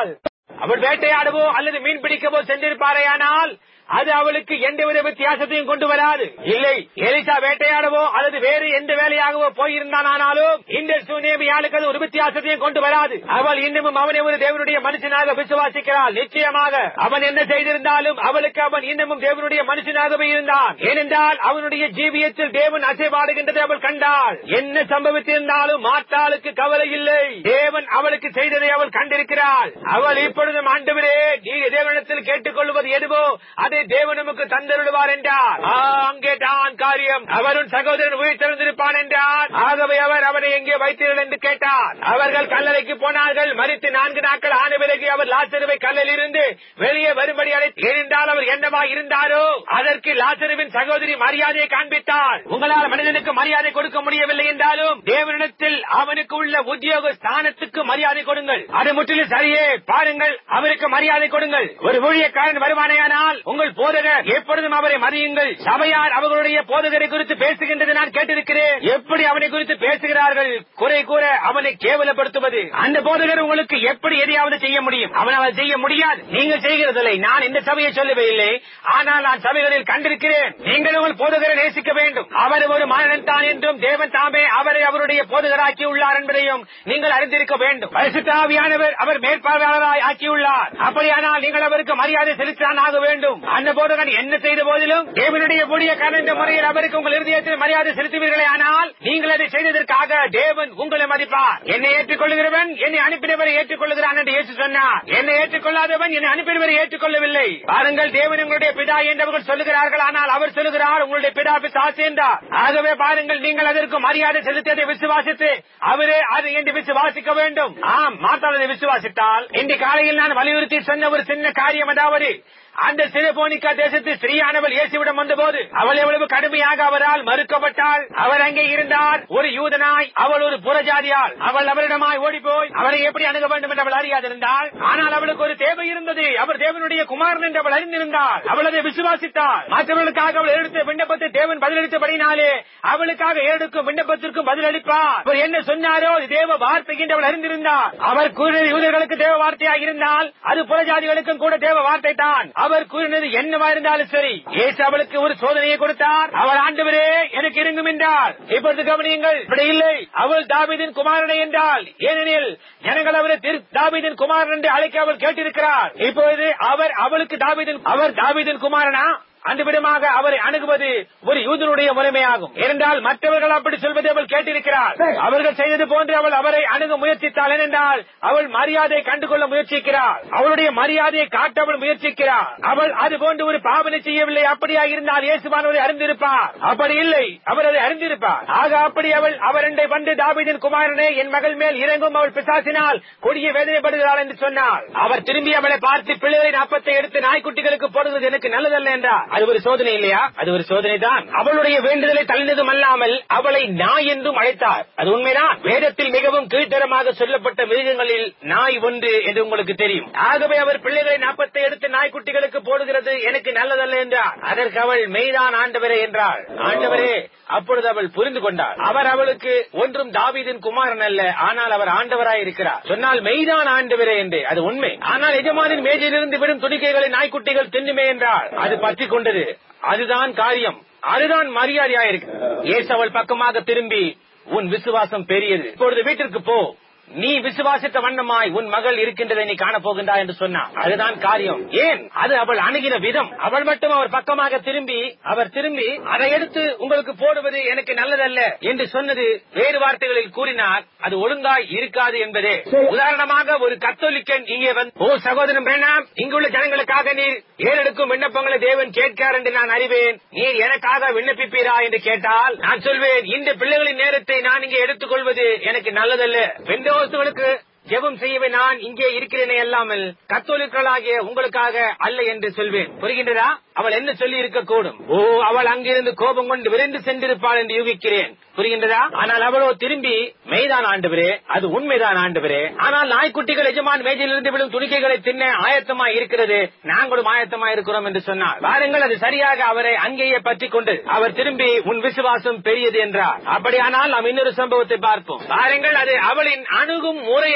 அவள் வேட்டையாடவோ அல்லது மீன் பிடிக்கவோ சென்றிருப்பாரேயானால் அது அவளுக்கு எந்தவித வித்தியாசத்தையும் கொண்டு வராது இல்லை எலிசா வேட்டையாடவோ அல்லது வேறு எந்த வேலையாகவோ போயிருந்தானாலும் இந்த சுனேமியாளுக்கு அது ஒரு வித்தியாசத்தையும் கொண்டு வராது அவள் இன்னமும் அவனை ஒரு தேவனுடைய மனுஷனாக விசுவாசிக்கிறாள் நிச்சயமாக அவன் என்ன செய்திருந்தாலும் அவளுக்கு அவன் இன்னமும் தேவனுடைய மனுஷனாகவே இருந்தான் ஏனென்றால் அவனுடைய ஜீவியத்தில் தேவன் அசைபாடுகின்றதை அவள் கண்டாள் என்ன சம்பவித்திருந்தாலும் மாட்டாளுக்கு கவலை இல்லை தேவன் அவளுக்கு செய்ததை அவள் கண்டிருக்கிறாள் அவள் இப்பொழுதும் ஆண்டவரே நீ தேவனிடத்தில் கேட்டுக்கொள்வது எதுவோ அதை தேவன் நமக்கு தந்தருடுவார் என்றார் ஆ, அங்கே தான் காரியம் அவரும் சகோதரன் உயிர் திறந்திருப்பான் என்றார் ஆகவே அவர் அவனை எங்கே வைத்தீர்கள் என்று கேட்டார் அவர்கள் கல்லறைக்கு போனார்கள் மறித்து நான்கு நாட்கள் ஆன பிறகு அவர் லாசருவை கல்லில் இருந்து வெளியே வரும்படி அழைத்து ஏனென்றால் அவர் என்னவா இருந்தாரோ அதற்கு லாசருவின் சகோதரி மரியாதையை காண்பித்தார் உங்களால் மனிதனுக்கு மரியாதை கொடுக்க முடியவில்லை என்றாலும் தேவனிடத்தில் அவனுக்கு உள்ள உத்தியோக ஸ்தானத்துக்கு மரியாதை கொடுங்கள் அது முற்றிலும் சரியே பாருங்கள் அவருக்கு மரியாதை கொடுங்கள் ஒரு ஊழியக்காரன் வருவானேயானால் உங்கள் போதகர் எப்பொழுதும் அவரை மதியுங்கள் சபையார் அவர்களுடைய போதகரை குறித்து பேசுகின்றது நான் கேட்டிருக்கிறேன் எப்படி அவனை குறித்து பேசுகிறார்கள் குறை கூற அவனை கேவலப்படுத்துவது அந்த போதகர் உங்களுக்கு எப்படி எதையாவது செய்ய முடியும் அவனால் செய்ய முடியாது நீங்கள் செய்கிறதில்லை நான் இந்த சபையை சொல்லவே இல்லை ஆனால் நான் சபைகளில் கண்டிருக்கிறேன் நீங்கள் உங்கள் போதகரை நேசிக்க வேண்டும் அவர் ஒரு மாநிலம் தான் என்றும் தேவன் தாமே அவரை அவருடைய போதகராக்கி உள்ளார் என்பதையும் நீங்கள் அறிந்திருக்க வேண்டும் பரிசுத்தாவியானவர் அவர் மேற்பார்வையாளராய் ஆக்கியுள்ளார் அப்படியானால் நீங்கள் அவருக்கு மரியாதை செலுத்தான் ஆக வேண்டும் அந்த போதகன் என்ன செய்த போதிலும் தேவனுடைய ஊழியக்காரன் என்ற முறையில் அவருக்கு உங்கள் இருதயத்தில் மரியாதை செலுத்துவீர்களே ஆனால் நீங்கள் அதை செய்ததற்காக தேவன் உங்களை மதிப்பார் என்னை ஏற்றுக்கொள்கிறவன் என்னை அனுப்பினவரை ஏற்றுக்கொள்கிறான் என்று இயேசு சொன்னார் என்னை ஏற்றுக்கொள்ளாதவன் என்னை அனுப்பினவரை ஏற்றுக்கொள்ளவில்லை பாருங்கள் தேவன் உங்களுடைய பிதா என்றவர்கள் சொல்லுகிறார்கள் ஆனால் அவர் சொல்லுகிறார் உங்களுடைய பிதா பிசாசு என்றார் ஆகவே பாருங்கள் நீங்கள் அதற்கு மரியாதை செலுத்தியதை விசுவாசித்து அவரே அது என்று விசுவாசிக்க வேண்டும் ஆம் மாத்தாள் அதை விசுவாசித்தால் இன்று காலையில் நான் வலியுறுத்தி சொன்ன ஒரு சின்ன காரியம் அதாவது அந்த சிறுபோனிக்கா தேசத்தில் ஸ்ரீயானவள் இயேசுவிடம் வந்தபோது அவள் எவ்வளவு கடுமையாக அவரால் மறுக்கப்பட்டாள் அவர் அங்கே இருந்தார் ஒரு யூதனாய் அவள் ஒரு புறஜாதியாள் அவள் அவரிடமாய் ஓடிப்போய் அவரை எப்படி அணுக வேண்டும் என்று அவள் அறியாதிருந்தாள் ஆனால் அவளுக்கு ஒரு தேவை இருந்தது அவர் தேவனுடைய குமாரன் என்று அவள் அறிந்திருந்தாள் அவள் அதை விசுவாசித்தாள் மற்றவர்களுக்காக அவள் எடுத்த விண்ணப்பத்தை தேவன் பதிலளித்தபடினாலே அவளுக்காக எடுக்கும் விண்ணப்பத்திற்கும் பதிலளிப்பார் அவர் என்ன சொன்னாரோ அது தேவ வார்த்தை என்று அவள் அறிந்திருந்தார் அவர் கூறிய யூதர்களுக்கு தேவ வார்த்தையாக இருந்தால் அது புறஜாதிகளுக்கும் கூட தேவ வார்த்தை தான் அவர் கூறினது என்னவா இருந்தாலும் சரி ஏசு அவளுக்கு ஒரு சோதனையை கொடுத்தார் அவர் ஆண்டவரே எனக்கு இருங்கும் என்றார் இப்பொழுது கவனியுங்கள் இப்படி இல்லை அவள் தாவீதின் குமாரனை என்றால் ஏனெனில் ஜனங்கள் அவரை திரு தாவீதின் குமாரன் என்று அழைக்க அவள் கேட்டிருக்கிறார் இப்பொழுது அவர் அவளுக்கு தாவீதின் அவர் தாவீதின் குமாரனா அந்த விதமாக அவரை அணுகுவது ஒரு யூதனுடைய முறைமையாகும் ஏனென்றால் மற்றவர்கள் அப்படி சொல்வதை அவள் கேட்டிருக்கிறார் அவர்கள் செய்தது போன்று அவள் அவரை அணுக முயற்சித்தாள் ஏனென்றால் அவள் மரியாதையை கண்டுகொள்ள முயற்சிக்கிறாள் அவளுடைய மரியாதையை காட்ட அவள் முயற்சிக்கிறார் அவள் அது போன்று ஒரு பாவனை செய்யவில்லை அப்படியா இருந்தால் இயேசுவானவரை அறிந்திருப்பார் அப்படி இல்லை அவர் அதை அறிந்திருப்பார் ஆக அப்படி அவள் அவர் என்னை வந்து தாவீதின் குமாரனே என் மகள் மேல் இறங்கும் அவள் பிசாசினால் கொடிய வேதனைப்படுகிறாள் என்று சொன்னார் அவர் திரும்பி அவளை பார்த்து பிள்ளைகளின் அப்பத்தை எடுத்து நாய்க்குட்டிகளுக்கு போடுவது எனக்கு நல்லதல்ல என்றார் அது ஒரு சோதனை இல்லையா அது ஒரு சோதனை தான் அவளுடைய வேண்டுதலை தள்ளினதும் அல்லாமல் அவளை நாய் என்றும் அழைத்தார் அது உண்மைதான் வேதத்தில் மிகவும் கீழ்த்தரமாக சொல்லப்பட்ட மிருகங்களில் நாய் ஒன்று என்று உங்களுக்கு தெரியும் ஆகவே அவர் பிள்ளைகளின் அப்பத்தை எடுத்து நாய்க்குட்டிகளுக்கு போடுகிறது எனக்கு நல்லதல்ல என்றார் அதற்கு அவள் மெய்தான் ஆண்டவரே என்றார் ஆண்டவரே அப்பொழுது அவள் புரிந்து கொண்டார் அவர் அவளுக்கு ஒன்றும் தாவீதின் குமாரன் அல்ல ஆனால் அவர் ஆண்டவராய் இருக்கிறார் சொன்னால் மெய்தான் ஆண்டவரே என்று அது உண்மை ஆனால் எஜமானின் மேஜையிலிருந்து விடும் துணிக்கைகளை நாய்க்குட்டிகள் தின்னுமே என்றார் அது பற்றி கொண்டது அதுதான் காரியம் அதுதான் மரியாதையாயிருக்கு ஏசு அவள் பக்கமாக திரும்பி உன் விசுவாசம் பெரியது இப்பொழுது வீட்டிற்கு போ நீ விசுவாசித்த வண்ணமாய் உன் மகள் இருக்கின்றதை நீ காண போகின்றா என்று சொன்னார் அதுதான் காரியம் ஏன் அது அவள் அணுகின விதம் அவள் மட்டும் அவர் பக்கமாக திரும்பி அவர் திரும்பி அதை எடுத்து உங்களுக்கு போடுவது எனக்கு நல்லதல்ல என்று சொன்னது வேறு வார்த்தைகளில் கூறினார் அது ஒழுங்காய் இருக்காது என்பதே உதாரணமாக ஒரு கத்தோலிக்கன் இங்கே வந்து ஓ சகோதரன் பிரணாம் இங்குள்ள ஜனங்களுக்காக நீர் ஏறெடுக்கும் விண்ணப்பங்களை தேவன் கேட்கிறார் என்று நான் அறிவேன் நீர் எனக்காக விண்ணப்பிப்பீரா என்று கேட்டால் நான் சொல்வேன் இந்த பிள்ளைகளின் நேரத்தை நான் இங்கே எடுத்துக்கொள்வது எனக்கு நல்லதல்ல பெந்தோஸ்துகளுக்கு ஜெபம் செய்யவே நான் இங்கே இருக்கிறேனே அல்லாமல் கத்தோலிக்கர்களாகிய உங்களுக்காக அல்ல என்று சொல்வேன் புரிகின்றதா அவள் என்ன சொல்லி இருக்க கூடும் ஓ அவள் அங்கிருந்து கோபம் கொண்டு விரைந்து சென்றிருப்பாள் என்று யூகிக்கிறேன் புரிகின்றதா ஆனால் அவளோ திரும்பி மெய்தான் ஆண்டவரே அது உண்மைதான் ஆண்டவரே ஆனால் நாய்க்குட்டிகள் எஜமான் மேஜையிலிருந்து விழும் துணிக்கைகளை தின்ன ஆயத்தமா இருக்கிறது நாங்களும் ஆயத்தமா இருக்கிறோம் என்று சொன்னார் வாருங்கள் அது சரியாக அவரை அங்கேயே பற்றி கொண்டு அவர் திரும்பி உன் விசுவாசம் பெரியது என்றார் அப்படியானால் நாம் இன்னொரு சம்பவத்தை பார்ப்போம் பாருங்கள் அது அவளின் அணுகும் முறையை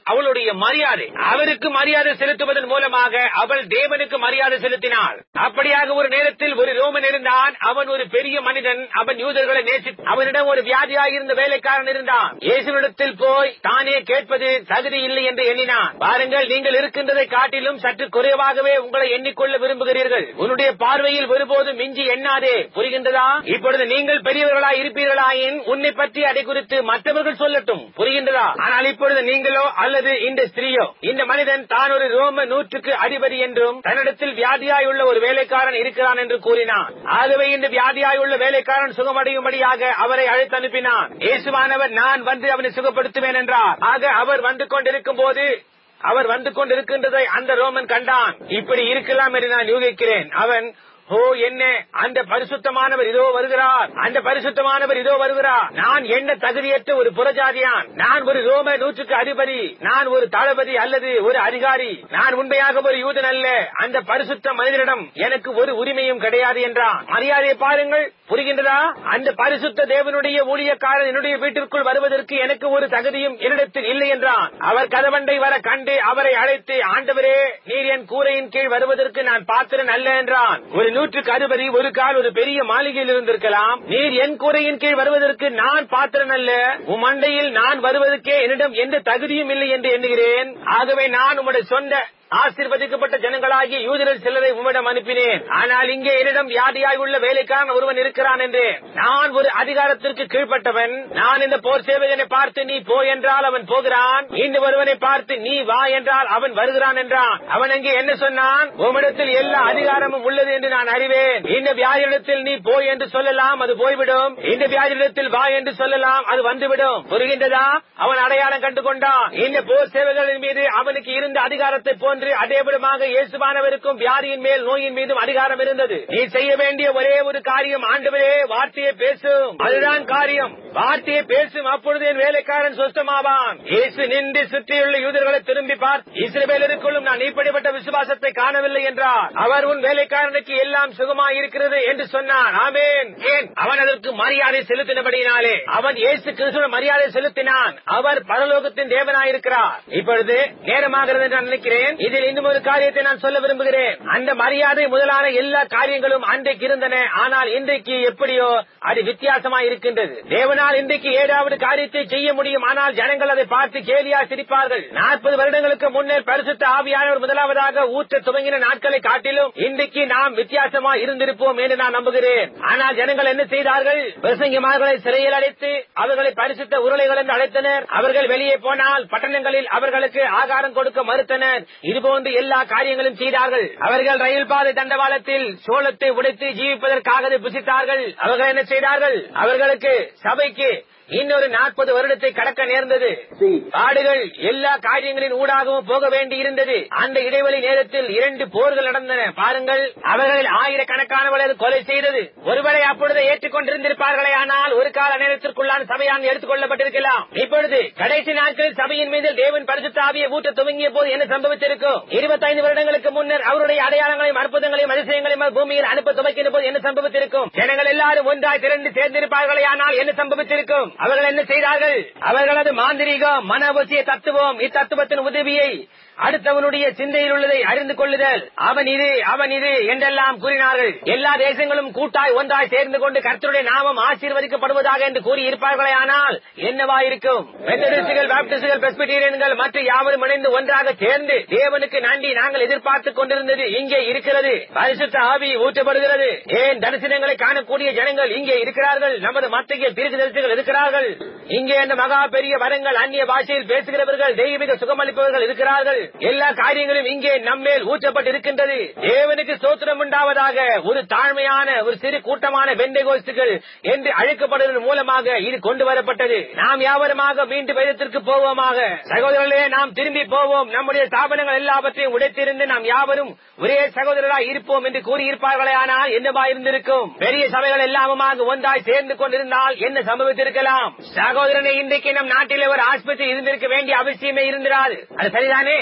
அவளுடைய மரியாதை அவருக்கு மரியாதை செலுத்துவதன் மூலமாக அவள் தேவனுக்கு மரியாதை செலுத்தினாள் அப்படியாக ஒரு நேரத்தில் ஒரு ரோமன் இருந்தான் அவன் ஒரு பெரிய மனிதன் அவன் யூதர்களை நேசி அவனிடம் ஒரு வியாதியாயிருந்த வேலைக்காரன் இருந்தான் இயேசுவிடத்தில் போய் தானே கேட்பது தகுதி இல்லை என்று எண்ணினான் பாருங்கள் நீங்கள் இருக்கின்றதை காட்டிலும் சற்று குறைவாகவே உங்களை எண்ணிக்கொள்ள விரும்புகிறீர்கள் உன்னுடைய பார்வையில் ஒருபோதும் மிஞ்சி எண்ணாதே புரிகின்றதா இப்பொழுது நீங்கள் பெரியவர்களாய் இருப்பீர்களாயின் உன்னை பற்றி அதை குறித்து மற்றவர்கள் சொல்லட்டும் புரிகின்றதா ஆனால் இப்பொழுது நீங்களோ அல்லது இந்த ஸ்திரீயோ இந்த மனிதன் தான் ஒரு ரோம நூற்றுக்கு அதிபதி என்றும் தன்னிடத்தில் வியாதியாயுள்ள ஒரு வேலைக்காரன் இருக்கிறான் என்று கூறினான் ஆகவே இந்த வியாதியாயுள்ள வேலைக்காரன் சுகமடையும்படியாக அவரை அழைத்து அனுப்பினான் இயேசுவானவர் நான் வந்து அவனை சுகப்படுத்துவேன் என்றார் ஆக அவர் வந்து கொண்டிருக்கும் போது அவர் வந்து கொண்டிருக்கின்றதை அந்த ரோமன் கண்டான் இப்படி இருக்கலாம் என்று நான் யூகிக்கிறேன் அவன் ஓ என்ன அந்த பரிசுத்தமானவர் இதோ வருகிறார் அந்த பரிசுத்தமானவர் இதோ வருகிறார் நான் என்ன தகுதியற்ற ஒரு புறஜாதியான் நான் ஒரு ரோம நூற்றுக்கு அதிபதி நான் ஒரு தளபதி அல்லது ஒரு அதிகாரி நான் உண்மையாக ஒரு யூதன் அல்ல அந்த பரிசுத்த மனிதனிடம் எனக்கு ஒரு உரிமையும் கிடையாது என்றான் மரியாதையை பாருங்கள் புரிகின்றதா அந்த பரிசுத்த தேவனுடைய ஊழியக்காரன் என்னுடைய வீட்டிற்குள் வருவதற்கு எனக்கு ஒரு தகுதியும் என்னிடத்தில் இல்லை என்றான் அவர் கதவண்டை வர கண்டு அவரை அழைத்து ஆண்டவரே நீர் என் கூரையின் கீழ் வருவதற்கு நான் பாத்திரன் அல்ல என்றான் ஒரு நூற்றுக்கு அதிபதி ஒரு கால் ஒரு பெரிய மாளிகையில் இருந்திருக்கலாம் நீர் என் கூரையின் கீழ் வருவதற்கு நான் பாத்திரன் அல்ல உம் மண்டையில் நான் வருவதற்கே என்னிடம் எந்த தகுதியும் இல்லை என்று எண்ணுகிறேன் ஆகவே நான் உம்முடைய சொந்த ஆசீர்வதிக்கப்பட்ட ஜனங்களாகிய யூதரில் சிலரை உம்மிடம் அனுப்பினேன் ஆனால் இங்கே என்னிடம் வியாதியாய் உள்ள வேலைக்காரன் ஒருவன் இருக்கிறான் என்று நான் ஒரு அதிகாரத்திற்கு கீழ்ப்பட்டவன் நான் இந்த போர் சேவகனை பார்த்து நீ போ என்றால் அவன் போகிறான் இந்த ஒருவனை பார்த்து நீ வா என்றால் அவன் வருகிறான் என்றான் அவன் அங்கே என்ன சொன்னான் உம்மிடத்தில் எல்லா அதிகாரமும் உள்ளது என்று நான் அறிவேன் இந்த வியாதியிடத்தில் நீ போ என்று சொல்லலாம் அது போய்விடும் இந்த வியாதியிடத்தில் வா என்று சொல்லலாம் அது வந்துவிடும் புரிகின்றதா அவன் அடையாளம் கண்டு கொண்டான் இந்த போர் சேவைகளின் மீது அவனுக்கு இருந்த அதிகாரத்தை போன்று அதேவிடமாக இயேசுவானவருக்கும் வியாதியின் மேல் நோயின் மீதும் அதிகாரம் இருந்தது நீ செய்ய வேண்டிய ஒரே ஒரு காரியம் ஆண்டவரே வார்த்தையை பேசும் அதுதான் காரியம் வார்த்தையை பேசும் அப்பொழுது என் வேலைக்காரன் சொஸ்தமாவான் இயேசு நின்று சுற்றியுள்ள யூதர்களை திரும்பி பார்த்து இஸ்ரவேலருக்குள்ளும் நான் இப்படிப்பட்ட விசுவாசத்தை காணவில்லை என்றார் அவர் உன் வேலைக்காரனுக்கு எல்லாம் சுகமாய் இருக்கிறது என்று சொன்னான் ஆமேன் ஏன் அவன் அதற்கு மரியாதை செலுத்தினபடியினாலே அவன் இயேசு கிறிஸ்துவ மரியாதை செலுத்தினான் அவர் பரலோகத்தின் தேவனாயிருக்கிறார் இப்பொழுது நேரமாகிறது என்று நான் நினைக்கிறேன் இதில் இன்னும் ஒரு காரியத்தை நான் சொல்ல விரும்புகிறேன் அந்த மரியாதை முதலான எல்லா காரியங்களும் அன்றைக்கு இருந்தன ஆனால் இன்றைக்கு எப்படியோ அது வித்தியாசமாய் இருக்கின்றது தேவனால் இன்றைக்கு ஏழாவது காரியத்தை செய்ய முடியும் ஆனால் ஜனங்கள் அதை பார்த்து கேலியா சிரிப்பார்கள் நாற்பது வருடங்களுக்கு முன்னர் பரிசுத்த ஆவியானவர் முதலாவதாக ஊற்ற துவங்கின நாட்களை காட்டிலும் இன்றைக்கு நாம் வித்தியாசமா இருந்திருப்போம் என்று நான் நம்புகிறேன் ஆனால் ஜனங்கள் என்ன செய்தார்கள் பிரசங்கிமார்களை சிறையில் அடைத்து அவர்களை பரிசுத்த உருளைகள் என்று அழைத்தனர் அவர்கள் வெளியே போனால் பட்டணங்களில் அவர்களுக்கு ஆகாரம் கொடுக்க மறுத்தனர் இதுபோன்று எல்லா காரியங்களும் செய்தார்கள் அவர்கள் ரயில் பாதை தண்டவாளத்தில் சோளத்தை உடைத்து ஜீவிப்பதற்காக அதை புசித்தார்கள் அவர்கள் என்ன செய்தார்கள் அவர்களுக்கு சபைக்கு இன்னொரு நாற்பது வருடத்தை கடக்க நேர்ந்தது See, காடுகள் எல்லா காரியங்களின் ஊடாகவும் போக வேண்டி இருந்தது அந்த இடைவெளி நேரத்தில் இரண்டு போர்கள் நடந்தன பாருங்கள் அவர்களில் ஆயிரக்கணக்கானவர்கள் அது கொலை செய்தது ஒருவரை அப்பொழுது ஏற்றுக்கொண்டிருந்திருப்பார்களே ஆனால் ஒரு கால நேரத்திற்குள்ளான சபையான் எடுத்துக் கொள்ளப்பட்டிருக்கலாம் இப்பொழுது கடைசி நாட்களில் சபையின் மீது தேவன் பரிசுத்தாவியை ஊட்ட துவங்கிய போது என்ன சம்பவித்திருக்கும் இருபத்தைந்து வருடங்களுக்கு முன்னர் அவருடைய அடையாளங்களையும் அற்புதங்களையும் அதிசயங்களையும் அவர் பூமியில் அனுப்ப துவக்கின போது என்ன சம்பவித்திருக்கும் ஜனங்கள் எல்லாரும் ஒன்றாய் திரண்டு சேர்ந்திருப்பார்களே ஆனால் என்ன சம்பவித்திருக்கும் அவர்கள் என்ன செய்தார்கள் அவர்களது மாந்திரீகம் மனவசிய தத்துவம் இத்தத்துவத்தின் உதவியை அடுத்தவனுடைய சிந்தையில் உள்ளதை அறிந்து கொள்ளுதல் அவன் இது அவன் இது என்றெல்லாம் கூறினார்கள் எல்லா தேசங்களும் கூட்டாய் ஒன்றாய் சேர்ந்து கொண்டு கர்த்தருடைய நாமம் ஆசீர்வதிக்கப்படுவதாக என்று கூறி இருப்பார்களே ஆனால் என்னவா இருக்கும் மெத்தடிஸ்டுகள் பாப்டிஸ்டுகள் பெஸ்பிட்டீரியன்கள் மற்ற யாவரும் இணைந்து ஒன்றாக சேர்ந்து தேவனுக்கு நன்றி நாங்கள் எதிர்பார்த்துக் கொண்டிருந்தது இங்கே இருக்கிறது பரிசுத்த ஆவி ஊற்றப்படுகிறது ஏன் தரிசனங்களை காணக்கூடிய ஜனங்கள் இங்கே இருக்கிறார்கள் நமது மத்திய தீர்க்க தரிசிகள் இருக்கிறார்கள் இங்கே இந்த மகா பெரிய வரங்கள் அந்நிய பாஷையில் பேசுகிறவர்கள் தெய்வீக சுகமளிப்பவர்கள் இருக்கிறார்கள் எல்லா காரியங்களும் இங்கே நம்மேல் ஊற்றப்பட்டு இருக்கின்றது தேவனுக்கு சோத்திரம் உண்டாவதாக ஒரு தாழ்மையான ஒரு சிறு கூட்டமான பெண்டைகோஸ்துகள் என்று அழைக்கப்படுவதன் மூலமாக இது கொண்டு வரப்பட்டது நாம் யாவருமாக மீண்டும் வேதத்திற்கு போவோமாக சகோதரர்களே நாம் திரும்பி போவோம் நம்முடைய ஸ்தாபனங்கள் எல்லாவற்றையும் உடைத்திருந்து நாம் யாவரும் ஒரே சகோதரராய் இருப்போம் என்று கூறியிருப்பார்களே ஆனால் என்னவா இருந்திருக்கும் பெரிய சபைகள் எல்லாமுமாக ஒன்றாய் சேர்ந்து கொண்டிருந்தால் என்ன சம்பவித்திருக்கலாம் சகோதரனை இன்றைக்கு நம் நாட்டிலே ஒரு ஆஸ்பத்திரி இருந்திருக்க வேண்டிய அவசியமே இருந்திராது அது சரிதானே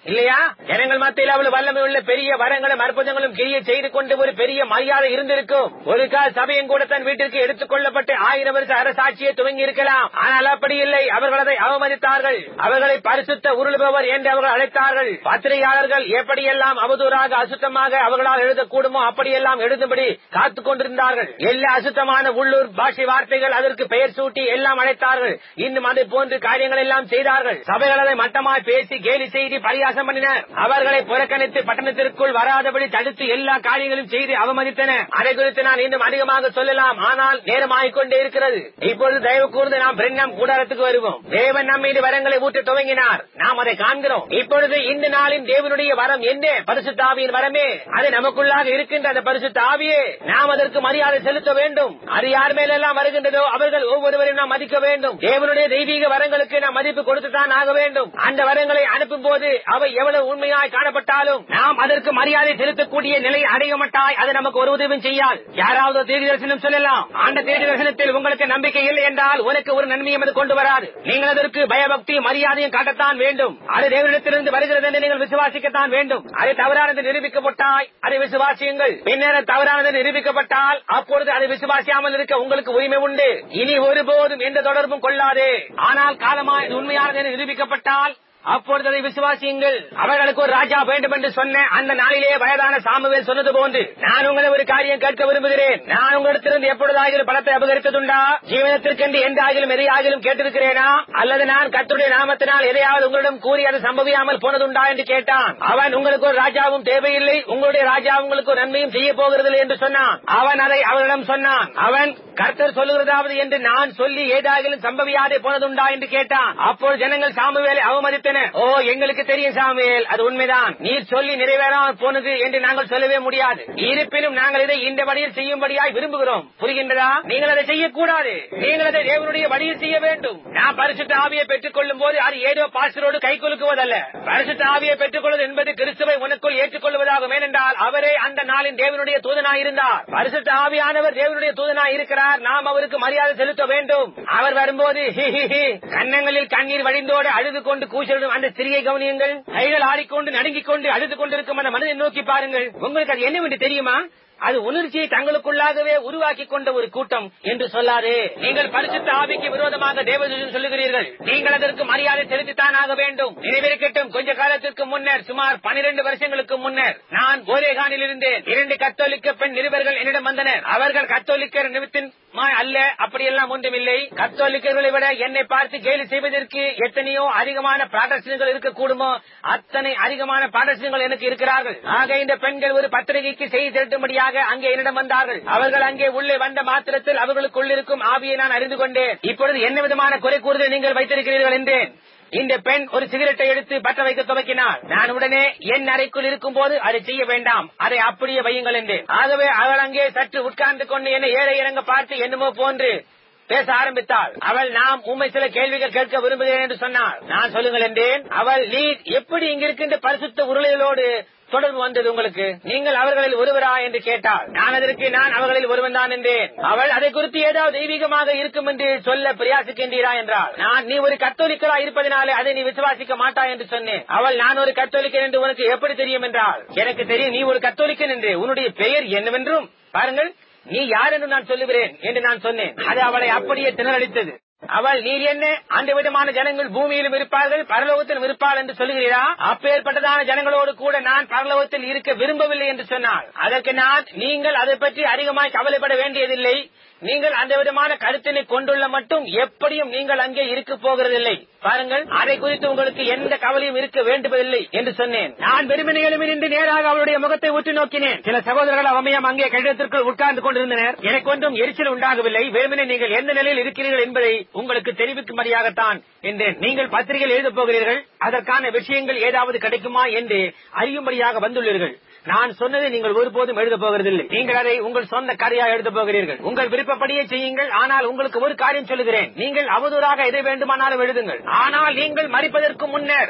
இல்லையா ஜனங்கள் மத்தியில் அவ்வளவு வல்லமை உள்ள பெரிய வரங்களும் அற்புதங்களும் கிரியை செய்து கொண்டு ஒரு பெரிய மரியாதை இருந்திருக்கும் ஒரு கால் சபையும் கூட தன் வீட்டிற்கு எடுத்துக் கொள்ளப்பட்டு ஆயிரம் வருஷ அரசாட்சியை துவங்கி இருக்கலாம் ஆனால் அப்படி இல்லை அவர்கள் அதை அவமதித்தார்கள் அவர்களை பரிசுத்த உருளுபவர் என்று அவர்கள் அழைத்தார்கள் பத்திரிகையாளர்கள் எப்படியெல்லாம் அவதூறாக அசுத்தமாக அவர்களால் எழுதக்கூடுமோ அப்படியெல்லாம் எழுதும்படி காத்துக் கொண்டிருந்தார்கள் எல்லா அசுத்தமான உள்ளூர் பாஷை வார்த்தைகள் அதற்கு பெயர் சூட்டி எல்லாம் அழைத்தார்கள் இன்னும் அதை போன்று காரியங்கள் எல்லாம் செய்தார்கள் சபைகள் அதை மட்டமாய் பேசி கேலி செய்து பரியாசம் பண்ணினர் அவர்களை புறக்கணித்து பட்டணத்திற்குள் வராதபடி தடுத்து எல்லா காரியங்களும் செய்து அவமதித்தன அதை குறித்து நான் இன்னும் அதிகமாக சொல்லலாம் ஆனால் நேரமாகிக் கொண்டே இருக்கிறது இப்பொழுது தயவு கூர்ந்து நாம் பிரண்ணம் கூடாரத்துக்கு வருவோம் தேவன் நம் மீது வரங்களை ஊட்ட துவங்கினார் நாம் அதை காண்கிறோம் இப்பொழுது இந்த நாளின் தேவனுடைய வரம் என்ன பரிசுத்த ஆவியின் வரமே அது நமக்குள்ளாக இருக்கின்ற அந்த பரிசுத்த ஆவியே நாம் அதற்கு மரியாதை செலுத்த வேண்டும் அது யார் மேலெல்லாம் வருகின்றதோ அவர்கள் ஒவ்வொருவரையும் நாம் மதிக்க வேண்டும் தேவனுடைய தெய்வீக வரங்களுக்கு நாம் மதிப்பு கொடுத்துதான் ஆக வேண்டும் அந்த வரங்களை அனுப்பும் போது அவை எவ்வளவு உண்மையாய் காணப்பட்டாலும் நாம் அதற்கு மரியாதை செலுத்தக்கூடிய நிலை அடைய மாட்டாய் அது நமக்கு ஒரு உதவியும் செய்யாது யாராவது தீர்க்க தரிசனம் சொல்லலாம் அந்த தீர்க்க தரிசனத்தில் உங்களுக்கு நம்பிக்கை இல்லை என்றால் உனக்கு ஒரு நன்மையும் அது கொண்டு வராது நீங்கள் அதற்கு பயபக்தி மரியாதையும் காட்டத்தான் வேண்டும் அது தேவனிடத்திலிருந்து வருகிறது என்று நீங்கள் விசுவாசிக்கத்தான் வேண்டும் அது தவறானது நிரூபிக்கப்பட்டாய் அதை விசுவாசியுங்கள் பின்னர் அது தவறானது நிரூபிக்கப்பட்டால் அப்பொழுது அதை விசுவாசியாமல் இருக்க உங்களுக்கு உரிமை உண்டு இனி ஒருபோதும் எந்த தொடர்பும் கொள்ளாதே ஆனால் காலமா இது உண்மையானது என்று நிரூபிக்கப்பட்டால் அப்பொழுது அதை விசுவாசியுங்கள் அவர்களுக்கு ஒரு ராஜா வேண்டும் என்று சொன்ன அந்த நாளிலே வயதான சாமுவேல் சொன்னது போன்று நான் உங்களை ஒரு காரியம் கேட்க விரும்புகிறேன் நான் உங்களிடத்திலிருந்து எப்பொழுதாகிலும் பணத்தை அபகரித்ததுண்டா ஜீவனத்திற்கென்று எந்த ஆகிலும் எதையாகிலும் கேட்டிருக்கிறேனா அல்லது நான் கர்த்தருடைய நாமத்தினால் எதையாவது உங்களிடம் கூறி அது சம்பவியாமல் போனதுண்டா என்று கேட்டான் அவன் உங்களுக்கு ஒரு ராஜாவும் தேவையில்லை உங்களுடைய ராஜா உங்களுக்கு ஒரு நன்மையும் செய்ய போகிறதில்லை என்று சொன்னான் அவன் அதை அவரிடம் சொன்னான் அவன் கர்த்தர் சொல்லுகிறதாவது என்று நான் சொல்லி ஏதாகிலும் சம்பவியாதே போனதுண்டா என்று கேட்டான் அப்போது ஜனங்கள் சாமுவேலை அவமதித்தன ஓ எங்களுக்கு தெரியும் சாமுவேல் அது உண்மைதான் நீர் சொல்லி நிறைவேறாமல் போனது என்று நாங்கள் சொல்லவே முடியாது இருப்பினும் நாங்கள் இதை இந்த வழியில் செய்யும்படியாய் விரும்புகிறோம் புரிகின்றதா நீங்கள் அதை செய்யக்கூடாது நீங்கள் அதை தேவனுடைய வழியில் செய்ய வேண்டும் நான் பரிசுத்த ஆவியை பெற்றுக் கொள்ளும் போது அது ஏதோ பாஸ்டரோடு கை குலுக்குவதல்ல பரிசுத்த ஆவியை பெற்றுக் கொள்வது என்பது கிறிஸ்துவை உனக்குள் ஏற்றுக்கொள்வதாகும் ஏனென்றால் அவரே அந்த நாளின் தேவனுடைய தூதனாய் இருந்தார் பரிசுத்த ஆவியானவர் தேவனுடைய தூதனாய் இருக்கிறார் நாம் அவருக்கு மரியாதை செலுத்த வேண்டும் அவர் வரும்போது ஹி, ஹி, ஹி, கன்னங்களில் கண்ணீர் வடிந்தோடு அழுது கொண்டு கூச்சலிடும் அந்த சிறியை கவனியுங்கள் கைகள் ஆடிக்கொண்டு நடுங்கிக் கொண்டு அழுது கொண்டிருக்கும் அந்த மனிதனை நோக்கி பாருங்கள் உங்களுக்கு அது என்னவென்று தெரியுமா அது உணர்ச்சியை தங்களுக்குள்ளாகவே உருவாக்கி கொண்ட ஒரு கூட்டம் என்று சொல்லாதே நீங்கள் பரிசுத்த ஆவிக்கு விரோதமாக தேவதூதன் சொல்லுகிறீர்கள் நீங்கள் அதற்கு மரியாதை செலுத்தித்தான் ஆக வேண்டும் நினைவிருக்கட்டும் கொஞ்ச காலத்திற்கு முன்னர் சுமார் பனிரெண்டு வருஷங்களுக்கு முன்னர் நான் ஓரேகானில் இருந்தேன் இரண்டு கத்தோலிக்க பெண் நிருபர்கள் என்னிடம் வந்தனர் அவர்கள் கத்தோலிக்கர் நிமித்தின் அல்ல அப்படியெல்லாம் ஒன்றுமில்லை கத்தோலிக்கர்களை விட என்னை பார்த்து கேலி செய்வதற்கு எத்தனையோ அதிகமான பிராடஸ்டன்கள் இருக்கக்கூடுமோ அத்தனை அதிகமான பிராடஸ்டன்கள் எனக்கு இருக்கிறார்கள் ஆக இந்த பெண்கள் ஒரு பத்திரிகைக்கு செய்தி திரட்டும்படியாக அங்கே என்னிடம் வந்தார்கள் அவர்கள் அங்கே உள்ளே வந்த மாத்திரத்தில் அவர்களுக்குள் இருக்கும் ஆவியை நான் அறிந்து கொண்டேன் இப்பொழுது என்ன விதமான குறை கூறுதல் நீங்கள் வைத்திருக்கிறீர்கள் என்றேன் இந்த பெண் ஒரு சிகரெட்டை எடுத்து பற்ற வைக்க துவக்கினார் நான் உடனே என் அறைக்குள் இருக்கும் போது அதை செய்ய வேண்டாம் அதை அப்படியே வையுங்கள் என்றேன் ஆகவே அவள் அங்கே சற்று உட்கார்ந்து கொண்டு என்னை ஏற இறங்க பார்த்து என்னமோ போன்று பேச ஆரம்பித்தாள் அவள் நாம் உண்மை சில கேள்விகள் கேட்க விரும்புகிறேன் என்று சொன்னாள் நான் சொல்லுங்கள் என்றேன் அவள் நீ எப்படி இங்கிருக்கின்ற பரிசுத்த உருளைகளோடு தொடர்பு வந்தது உங்களுக்கு நீங்கள் அவர்களில் ஒருவரா என்று கேட்டாள் நான் அதற்கு நான் அவர்களில் ஒருவன் தான் என்றேன் அவள் அதை குறித்து ஏதாவது தெய்வீகமாக இருக்கும் என்று சொல்ல பிரயாசிக்கின்றீரா என்றாள் நான் நீ ஒரு கத்தோலிக்கரா இருப்பதனாலே அதை நீ விசுவாசிக்க மாட்டாய் என்று சொன்னேன் அவள் நான் ஒரு கத்தோலிக்கன் என்று உனக்கு எப்படி தெரியும் என்றாள் எனக்கு தெரியும் நீ ஒரு கத்தோலிக்கன் என்று உன்னுடைய பெயர் என்னவென்றும் பாருங்கள் நீ யார் என்று நான் சொல்லுகிறேன் என்று நான் சொன்னேன் அது அவளை அப்படியே திணறடித்தது அவள் நீர் என்ன அந்த விதமான ஜனங்கள் பூமியிலும் இருப்பார்கள் பரலோகத்திலும் இருப்பாள் என்று சொல்லுகிறீரா அப்பேற்பட்டதான ஜனங்களோடு கூட நான் பரலோகத்தில் இருக்க விரும்பவில்லை என்று சொன்னாள் அதற்கு நான் நீங்கள் அதை பற்றி அதிகமாய் கவலைப்பட வேண்டியதில்லை நீங்கள் அந்த விதமான கருத்தினை கொண்டுள்ள மட்டும் எப்படியும் நீங்கள் அங்கே இருக்க போகிறதில்லை பாருங்கள் அதை குறித்து உங்களுக்கு எந்த கவலையும் இருக்க வேண்டுவதில்லை என்று சொன்னேன் நான் வெறுமனை எழுமி நின்று நேராக அவளுடைய முகத்தை உற்று நோக்கினேன் சில சகோதரர்கள் அவமையம் அங்கே கட்டிடத்திற்குள் உட்கார்ந்து கொண்டிருந்தனர் எனக்கு ஒன்றும் எரிச்சல் உண்டாகவில்லை வெறுமனே நீங்கள் எந்த நிலையில் இருக்கிறீர்கள் என்பதை உங்களுக்கு தெரிவிக்கும்படியாகத்தான் என்றேன் நீங்கள் பத்திரிகையில் எழுதப் போகிறீர்கள் அதற்கான விஷயங்கள் ஏதாவது கிடைக்குமா என்று அறியும்படியாக வந்துள்ளீர்கள் நான் சொன்னதை நீங்கள் ஒருபோதும் எழுதப் போகிறதில்லை நீங்கள் அதை உங்கள் சொந்த கதையாக எழுதப் போகிறீர்கள் உங்கள் விருப்பப்படியே செய்யுங்கள் ஆனால் உங்களுக்கு ஒரு காரியம் சொல்லுகிறேன் நீங்கள் அவதூறாக எதை வேண்டுமானாலும் எழுதுங்கள் ஆனால் நீங்கள் மறிப்பதற்கு முன்னர்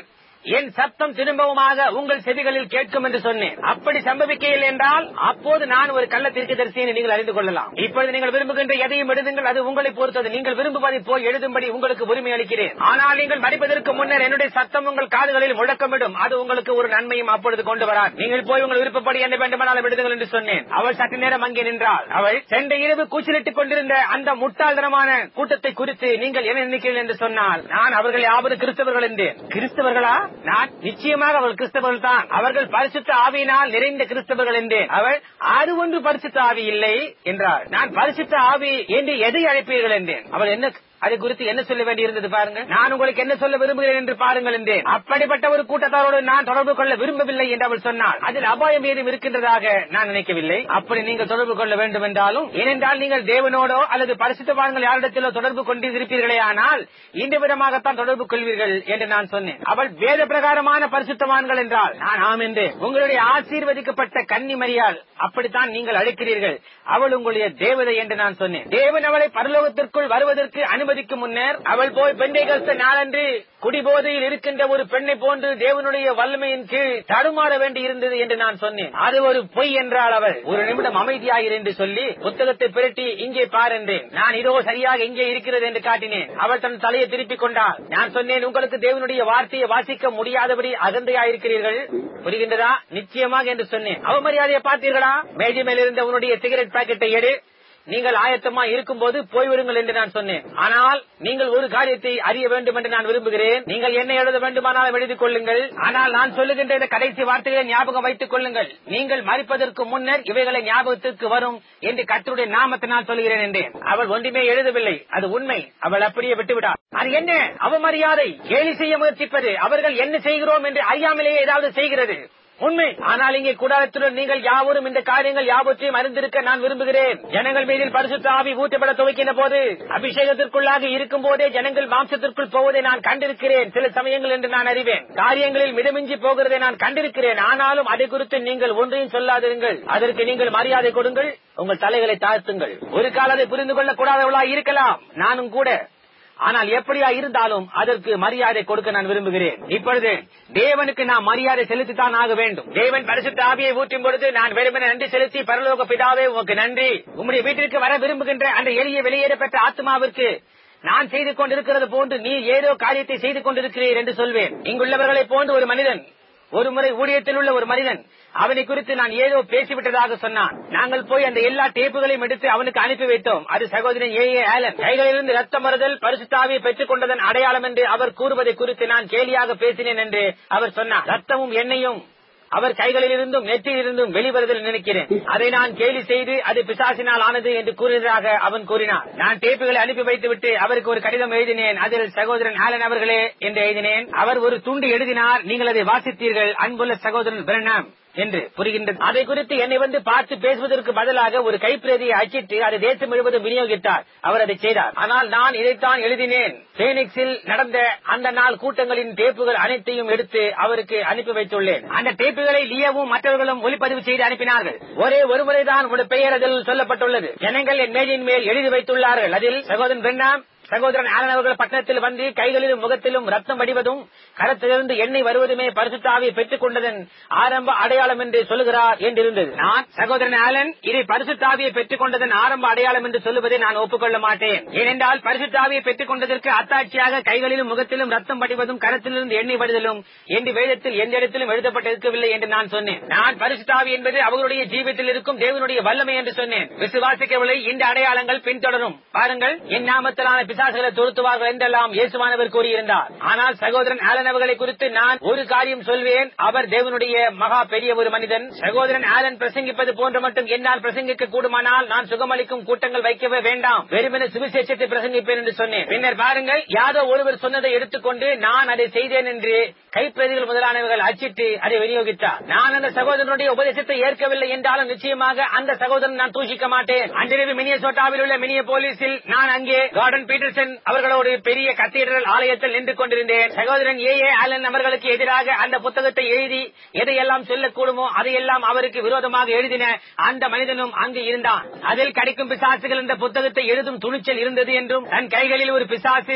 என் சத்தம் திரும்பவுமாக உங்கள் செவிகளில் கேட்கும் என்று சொன்னேன் அப்படி சம்பவிக்கையில் என்றால் அப்போது நான் ஒரு கள்ள தீர்க்கதரிசியை நீங்கள் அறிந்து கொள்ளலாம் இப்பொழுது நீங்கள் விரும்புகின்ற எதையும் எழுதுங்கள் அது உங்களை பொறுத்தது நீங்கள் விரும்புவதை போய் எழுதும்படி உங்களுக்கு உரிமை அளிக்கிறேன் ஆனால் நீங்கள் மடிப்பதற்கு முன்னர் என்னுடைய சத்தம் உங்கள் காதுகளில் முழக்கமிடும் அது உங்களுக்கு ஒரு நன்மையும் அப்பொழுது கொண்டு வராது நீங்கள் போய் உங்கள் விருப்பப்படி என்ன வேண்டுமானாலும் எழுதுங்கள் என்று சொன்னேன் அவள் சற்று நேரம் அங்கே நின்றாள் அவள் சென்ற இரவு கூச்சலிட்டுக் கொண்டிருந்த அந்த முட்டாள்தனமான கூட்டத்தை குறித்து நீங்கள் என்ன நினைக்கிறீர்கள் என்று சொன்னால் நான் அவர்கள் யாவரும் கிறிஸ்தவர்கள் என்றேன் கிறிஸ்தவர்களா நான் நிச்சயமாக அவர்கள் கிறிஸ்தவர்கள் தான் அவர்கள் பரிசுத்த ஆவியினால் நிறைந்த கிறிஸ்தவர்கள் என்றேன் அவள் அது ஒன்று பரிசுத்த ஆவி இல்லை என்றாள் நான் பரிசுத்த ஆவி என்று எதை அழைப்பீர்கள் என்றேன் அவள் என்ன அது குறித்து என்ன சொல்ல வேண்டியிருந்தது பாருங்க நான் உங்களுக்கு என்ன சொல்ல விரும்புகிறேன் என்று பாருங்கள் என்றேன் அப்படிப்பட்ட ஒரு கூட்டத்தாரோடு நான் தொடர்பு கொள்ள விரும்பவில்லை என்று அவள் சொன்னாள் அதில் அபாயம் ஏதும் இருக்கின்றதாக நான் நினைக்கவில்லை அப்படி நீங்கள் தொடர்பு கொள்ள வேண்டும் என்றாலும் ஏனென்றால் நீங்கள் தேவனோடோ அல்லது பரிசுத்தவான்கள் யாரிடத்திலோ தொடர்பு கொண்டிருப்பீர்களே ஆனால் இந்த விதமாகத்தான் தொடர்பு கொள்வீர்கள் என்று நான் சொன்னேன் அவள் வேத பிரகாரமான பரிசுத்தவான்கள் என்றால் நான் ஆம் என்று உங்களுடைய ஆசீர்வதிக்கப்பட்ட கன்னி மரியாள் அப்படித்தான் நீங்கள் அழைக்கிறீர்கள் அவள் உங்களுடைய தேவதை என்று நான் சொன்னேன் தேவன் அவளை பரலோகத்திற்குள் வருவதற்கு அனுமதிக்கும் முன்னர் அவள் போய் பெண்டைகஸ்த நாளன்று குடிபோதையில் இருக்கின்ற ஒரு பெண்ணை போன்று தேவனுடைய வல்லமையின் கீழ் தடுமாற வேண்டி இருந்தது என்று நான் சொன்னேன் அது ஒரு பொய் என்றாள் அவள் ஒரு நிமிடம் அமைதியாயிரு என்று சொல்லி புத்தகத்தை பிரட்டி இங்கே பார் என்றேன் நான் இதோ சரியாக இங்கே இருக்கிறது என்று காட்டினேன் அவள் தன் தலையை திருப்பிக் கொண்டாள் நான் சொன்னேன் உங்களுக்கு தேவனுடைய வார்த்தையை வாசிக்க முடியாதபடி அகந்தையாயிருக்கிறீர்கள் புரிகின்றதா நிச்சயமாக என்று சொன்னேன் அவமரியாதையை பார்த்தீர்களா மேஜை மேல் இருந்த உன்னுடைய சிகரெட் பாக்கெட்டை எடு நீங்கள் ஆயத்தமா இருக்கும்போது போய்விடுங்கள் என்று நான் சொன்னேன் ஆனால் நீங்கள் ஒரு காரியத்தை அறிய வேண்டும் என்று நான் விரும்புகிறேன் நீங்கள் என்ன எழுத வேண்டுமானாலும் எழுதிக் கொள்ளுங்கள் ஆனால் நான் சொல்லுகின்ற இந்த கடைசி வார்த்தைகளை ஞாபகம் வைத்துக் கொள்ளுங்கள் நீங்கள் மறிப்பதற்கு முன்னர் இவைகளை ஞாபகத்திற்கு வரும் என்று கர்த்தருடைய நாமத்தை நான் சொல்கிறேன் என்றேன் அவள் ஒன்றுமே எழுதவில்லை அது உண்மை அவள் அப்படியே விட்டுவிட்டார் அது என்ன அவமரியாதை கேலி செய்ய முயற்சிப்பது அவர்கள் என்ன செய்கிறோம் என்று அறியாமலேயே ஏதாவது செய்கிறது உண்மை ஆனால் இங்கே கூடாரத்துடன் நீங்கள் யாவரும் இந்த காரியங்கள் யாவற்றையும் அறிந்திருக்க நான் விரும்புகிறேன் ஜனங்கள் மீதில் பரிசுத்த ஆவி ஊற்றப்பட துவைக்கின்ற போது அபிஷேகத்திற்குள்ளாக இருக்கும் போதே ஜனங்கள் மாம்சத்திற்குள் போவதை நான் கண்டிருக்கிறேன் சில சமயங்கள் என்று நான் அறிவேன் காரியங்களில் மிதமிஞ்சி போகிறதை நான் கண்டிருக்கிறேன் ஆனாலும் அதை குறித்து நீங்கள் ஒன்றையும் சொல்லாதிருங்கள் அதற்கு நீங்கள் மரியாதை கொடுங்கள் உங்கள் தலைகளை தாழ்த்துங்கள் ஒரு கால அதை புரிந்து கொள்ளக் கூடாதவளா இருக்கலாம் நானும் கூட ஆனால் எப்படியா இருந்தாலும் அதற்கு மரியாதை கொடுக்க நான் விரும்புகிறேன் இப்பொழுது தேவனுக்கு நான் மரியாதை செலுத்தித்தான் ஆக வேண்டும் தேவன் பரிசுத்த ஆவியை ஊற்றும் பொழுது நான் வெறுமனே நன்றி செலுத்தி பரலோக பிதாவே உமக்கு நன்றி உம்முடைய வீட்டிற்கு வர விரும்புகின்ற அந்த எளிய வெளியேற பெற்ற ஆத்மாவிற்கு நான் செய்து கொண்டிருக்கிறது போன்று நீ ஏதோ காரியத்தை செய்து கொண்டிருக்கிறீர் என்று சொல்வேன் இங்குள்ளவர்களைப் போன்று ஒரு மனிதன் ஒரு முறை ஊழியத்தில் உள்ள ஒரு மனிதன் அவனை குறித்து நான் ஏதோ பேசிவிட்டதாக சொன்னான் நாங்கள் போய் அந்த எல்லா டேப்புகளையும் எடுத்து அவனுக்கு அனுப்பி வைத்தோம் அது சகோதரன் ஏ ஏ ஆலன் கைகளிலிருந்து ரத்தம் வருதல் பரிசுத்தாவியை பெற்றுக் கொண்டதன் அடையாளம் என்று அவர் கூறுவதை குறித்து நான் கேலியாக பேசினேன் என்று அவர் சொன்னார் ரத்தமும் எண்ணெயும் அவர் கைகளிலிருந்தும் நெற்றியிலிருந்தும் வெளிவருதல் நினைக்கிறேன் அதை நான் கேலி செய்து அது பிசாசினால் ஆனது என்று கூறியதாக அவன் கூறினார் நான் டேப்புகளை அனுப்பி வைத்துவிட்டு அவருக்கு ஒரு கடிதம் எழுதினேன் அதில் சகோதரன் ஆலன் அவர்களே என்று எழுதினேன் அவர் ஒரு துண்டு எழுதினார் நீங்கள் அதை வாசித்தீர்கள் அன்புள்ள சகோதரன் பிரணாம் என்று புரிகின்றது அதை குறித்து என்னை வந்து பார்த்து பேசுவதற்கு பதிலாக ஒரு கைப்பிரதியை அச்சிட்டு அதை தேசம் முழுவதும் விநியோகித்தார் அவர் அதை செய்தார் ஆனால் நான் இதைத்தான் எழுதினேன் பேனிக்ஸில் நடந்த அந்த நாள் கூட்டங்களின் டேப்புகள் அனைத்தையும் எடுத்து அவருக்கு அனுப்பி வைத்துள்ளேன் அந்த டேப்புகளை லியவும் மற்றவர்களும் ஒளிப்பதிவு செய்து அனுப்பினார்கள் ஒரே ஒரு முறைதான் உங்களுடைய பெயர் அதில் சொல்லப்பட்டுள்ளது ஜனங்கள் என் மேஜையின் மேல் எழுதி வைத்துள்ளார்கள் அதில் சகோதரன் பெண்ணாம் சகோதரன் ஆலன் அவர்கள் பட்டணத்தில் வந்து கைகளிலும் முகத்திலும் ரத்தம் வடிவதும் கரத்திலிருந்து எண்ணெய் வருவதுமே பரிசுத்தாவியை பெற்றுக் கொண்டதன் ஆரம்ப அடையாளம் என்று சொல்லுகிறார் என்றிருந்தது நான் சகோதரன் ஆலன் இதை பரிசுத்தாவியை பெற்றுக் கொண்டதன் ஆரம்ப அடையாளம் என்று சொல்லுவதை நான் ஒப்புக்கொள்ள மாட்டேன் ஏனென்றால் பரிசுத்தாவியை பெற்றுக் கொண்டதற்கு அத்தாட்சியாக கைகளிலும் முகத்திலும் ரத்தம் வடிவதும் கரத்திலிருந்து எண்ணெய் வடிதலும் என்று வேதத்தில் எந்த இடத்திலும் எழுதப்பட்டிருக்கவில்லை என்று நான் சொன்னேன் நான் பரிசுத்தாவி என்பது அவர்களுடைய ஜீவியத்தில் இருக்கும் தேவனுடைய வல்லமை என்று சொன்னேன் விசுவாசிக்கவில்லை இந்த அடையாளங்கள் பின்தொடரும் பாருங்கள் என் நாமத்திலான பிசாசுகளை துருத்துவார்கள் என்றெல்லாம் இயேசுவானவர் கூறியிருந்தார் ஆனால் சகோதரன் ஆலன் அவர்களை குறித்து நான் ஒரு காரியம் சொல்வேன் அவர் தேவனுடைய மகா பெரிய ஒரு மனிதன் சகோதரன் ஆலன் பிரசங்கிப்பது போன்ற மட்டும் என்னால் பிரசங்கிக்க கூடுமானால் நான் சுகமளிக்கும் கூட்டங்கள் வைக்கவே வேண்டாம் வெறுமனே சுவிசேஷத்தை பிரசங்கிப்பேன் என்று சொன்னேன் பின்னர் பாருங்கள் யாதோ ஒருவர் சொன்னதை எடுத்துக்கொண்டு நான் அதை செய்தேன் என்று கைப்பிரதிகள் முதலானவர்கள் அச்சிட்டு அதை விநியோகித்தார் நான் அந்த சகோதரனுடைய உபதேசத்தை ஏற்கவில்லை என்றாலும் நிச்சயமாக அந்த சகோதரன் நான் தூஷிக்க மாட்டேன் அன்றிரவு மினியசோட்டாவில் உள்ள மினிய போலீஸில் நான் அங்கே கார்டன் பீட்டர்சன் அவர்களோடு பெரிய கத்தீட்ரல் ஆலயத்தில் நின்று கொண்டிருந்தேன் சகோதரன் ஏ ஏ ஆலன் அவர்களுக்கு எதிராக அந்த புத்தகத்தை எழுதி எதையெல்லாம் சொல்லக்கூடுமோ அதையெல்லாம் அவருக்கு விரோதமாக எழுதின அந்த மனிதனும் அங்கு இருந்தான் அதில் கிடைக்கும் பிசாசுகள் இந்த புத்தகத்தை எழுதும் துணிச்சல் இருந்தது என்றும் தன் கைகளில் ஒரு பிசாசு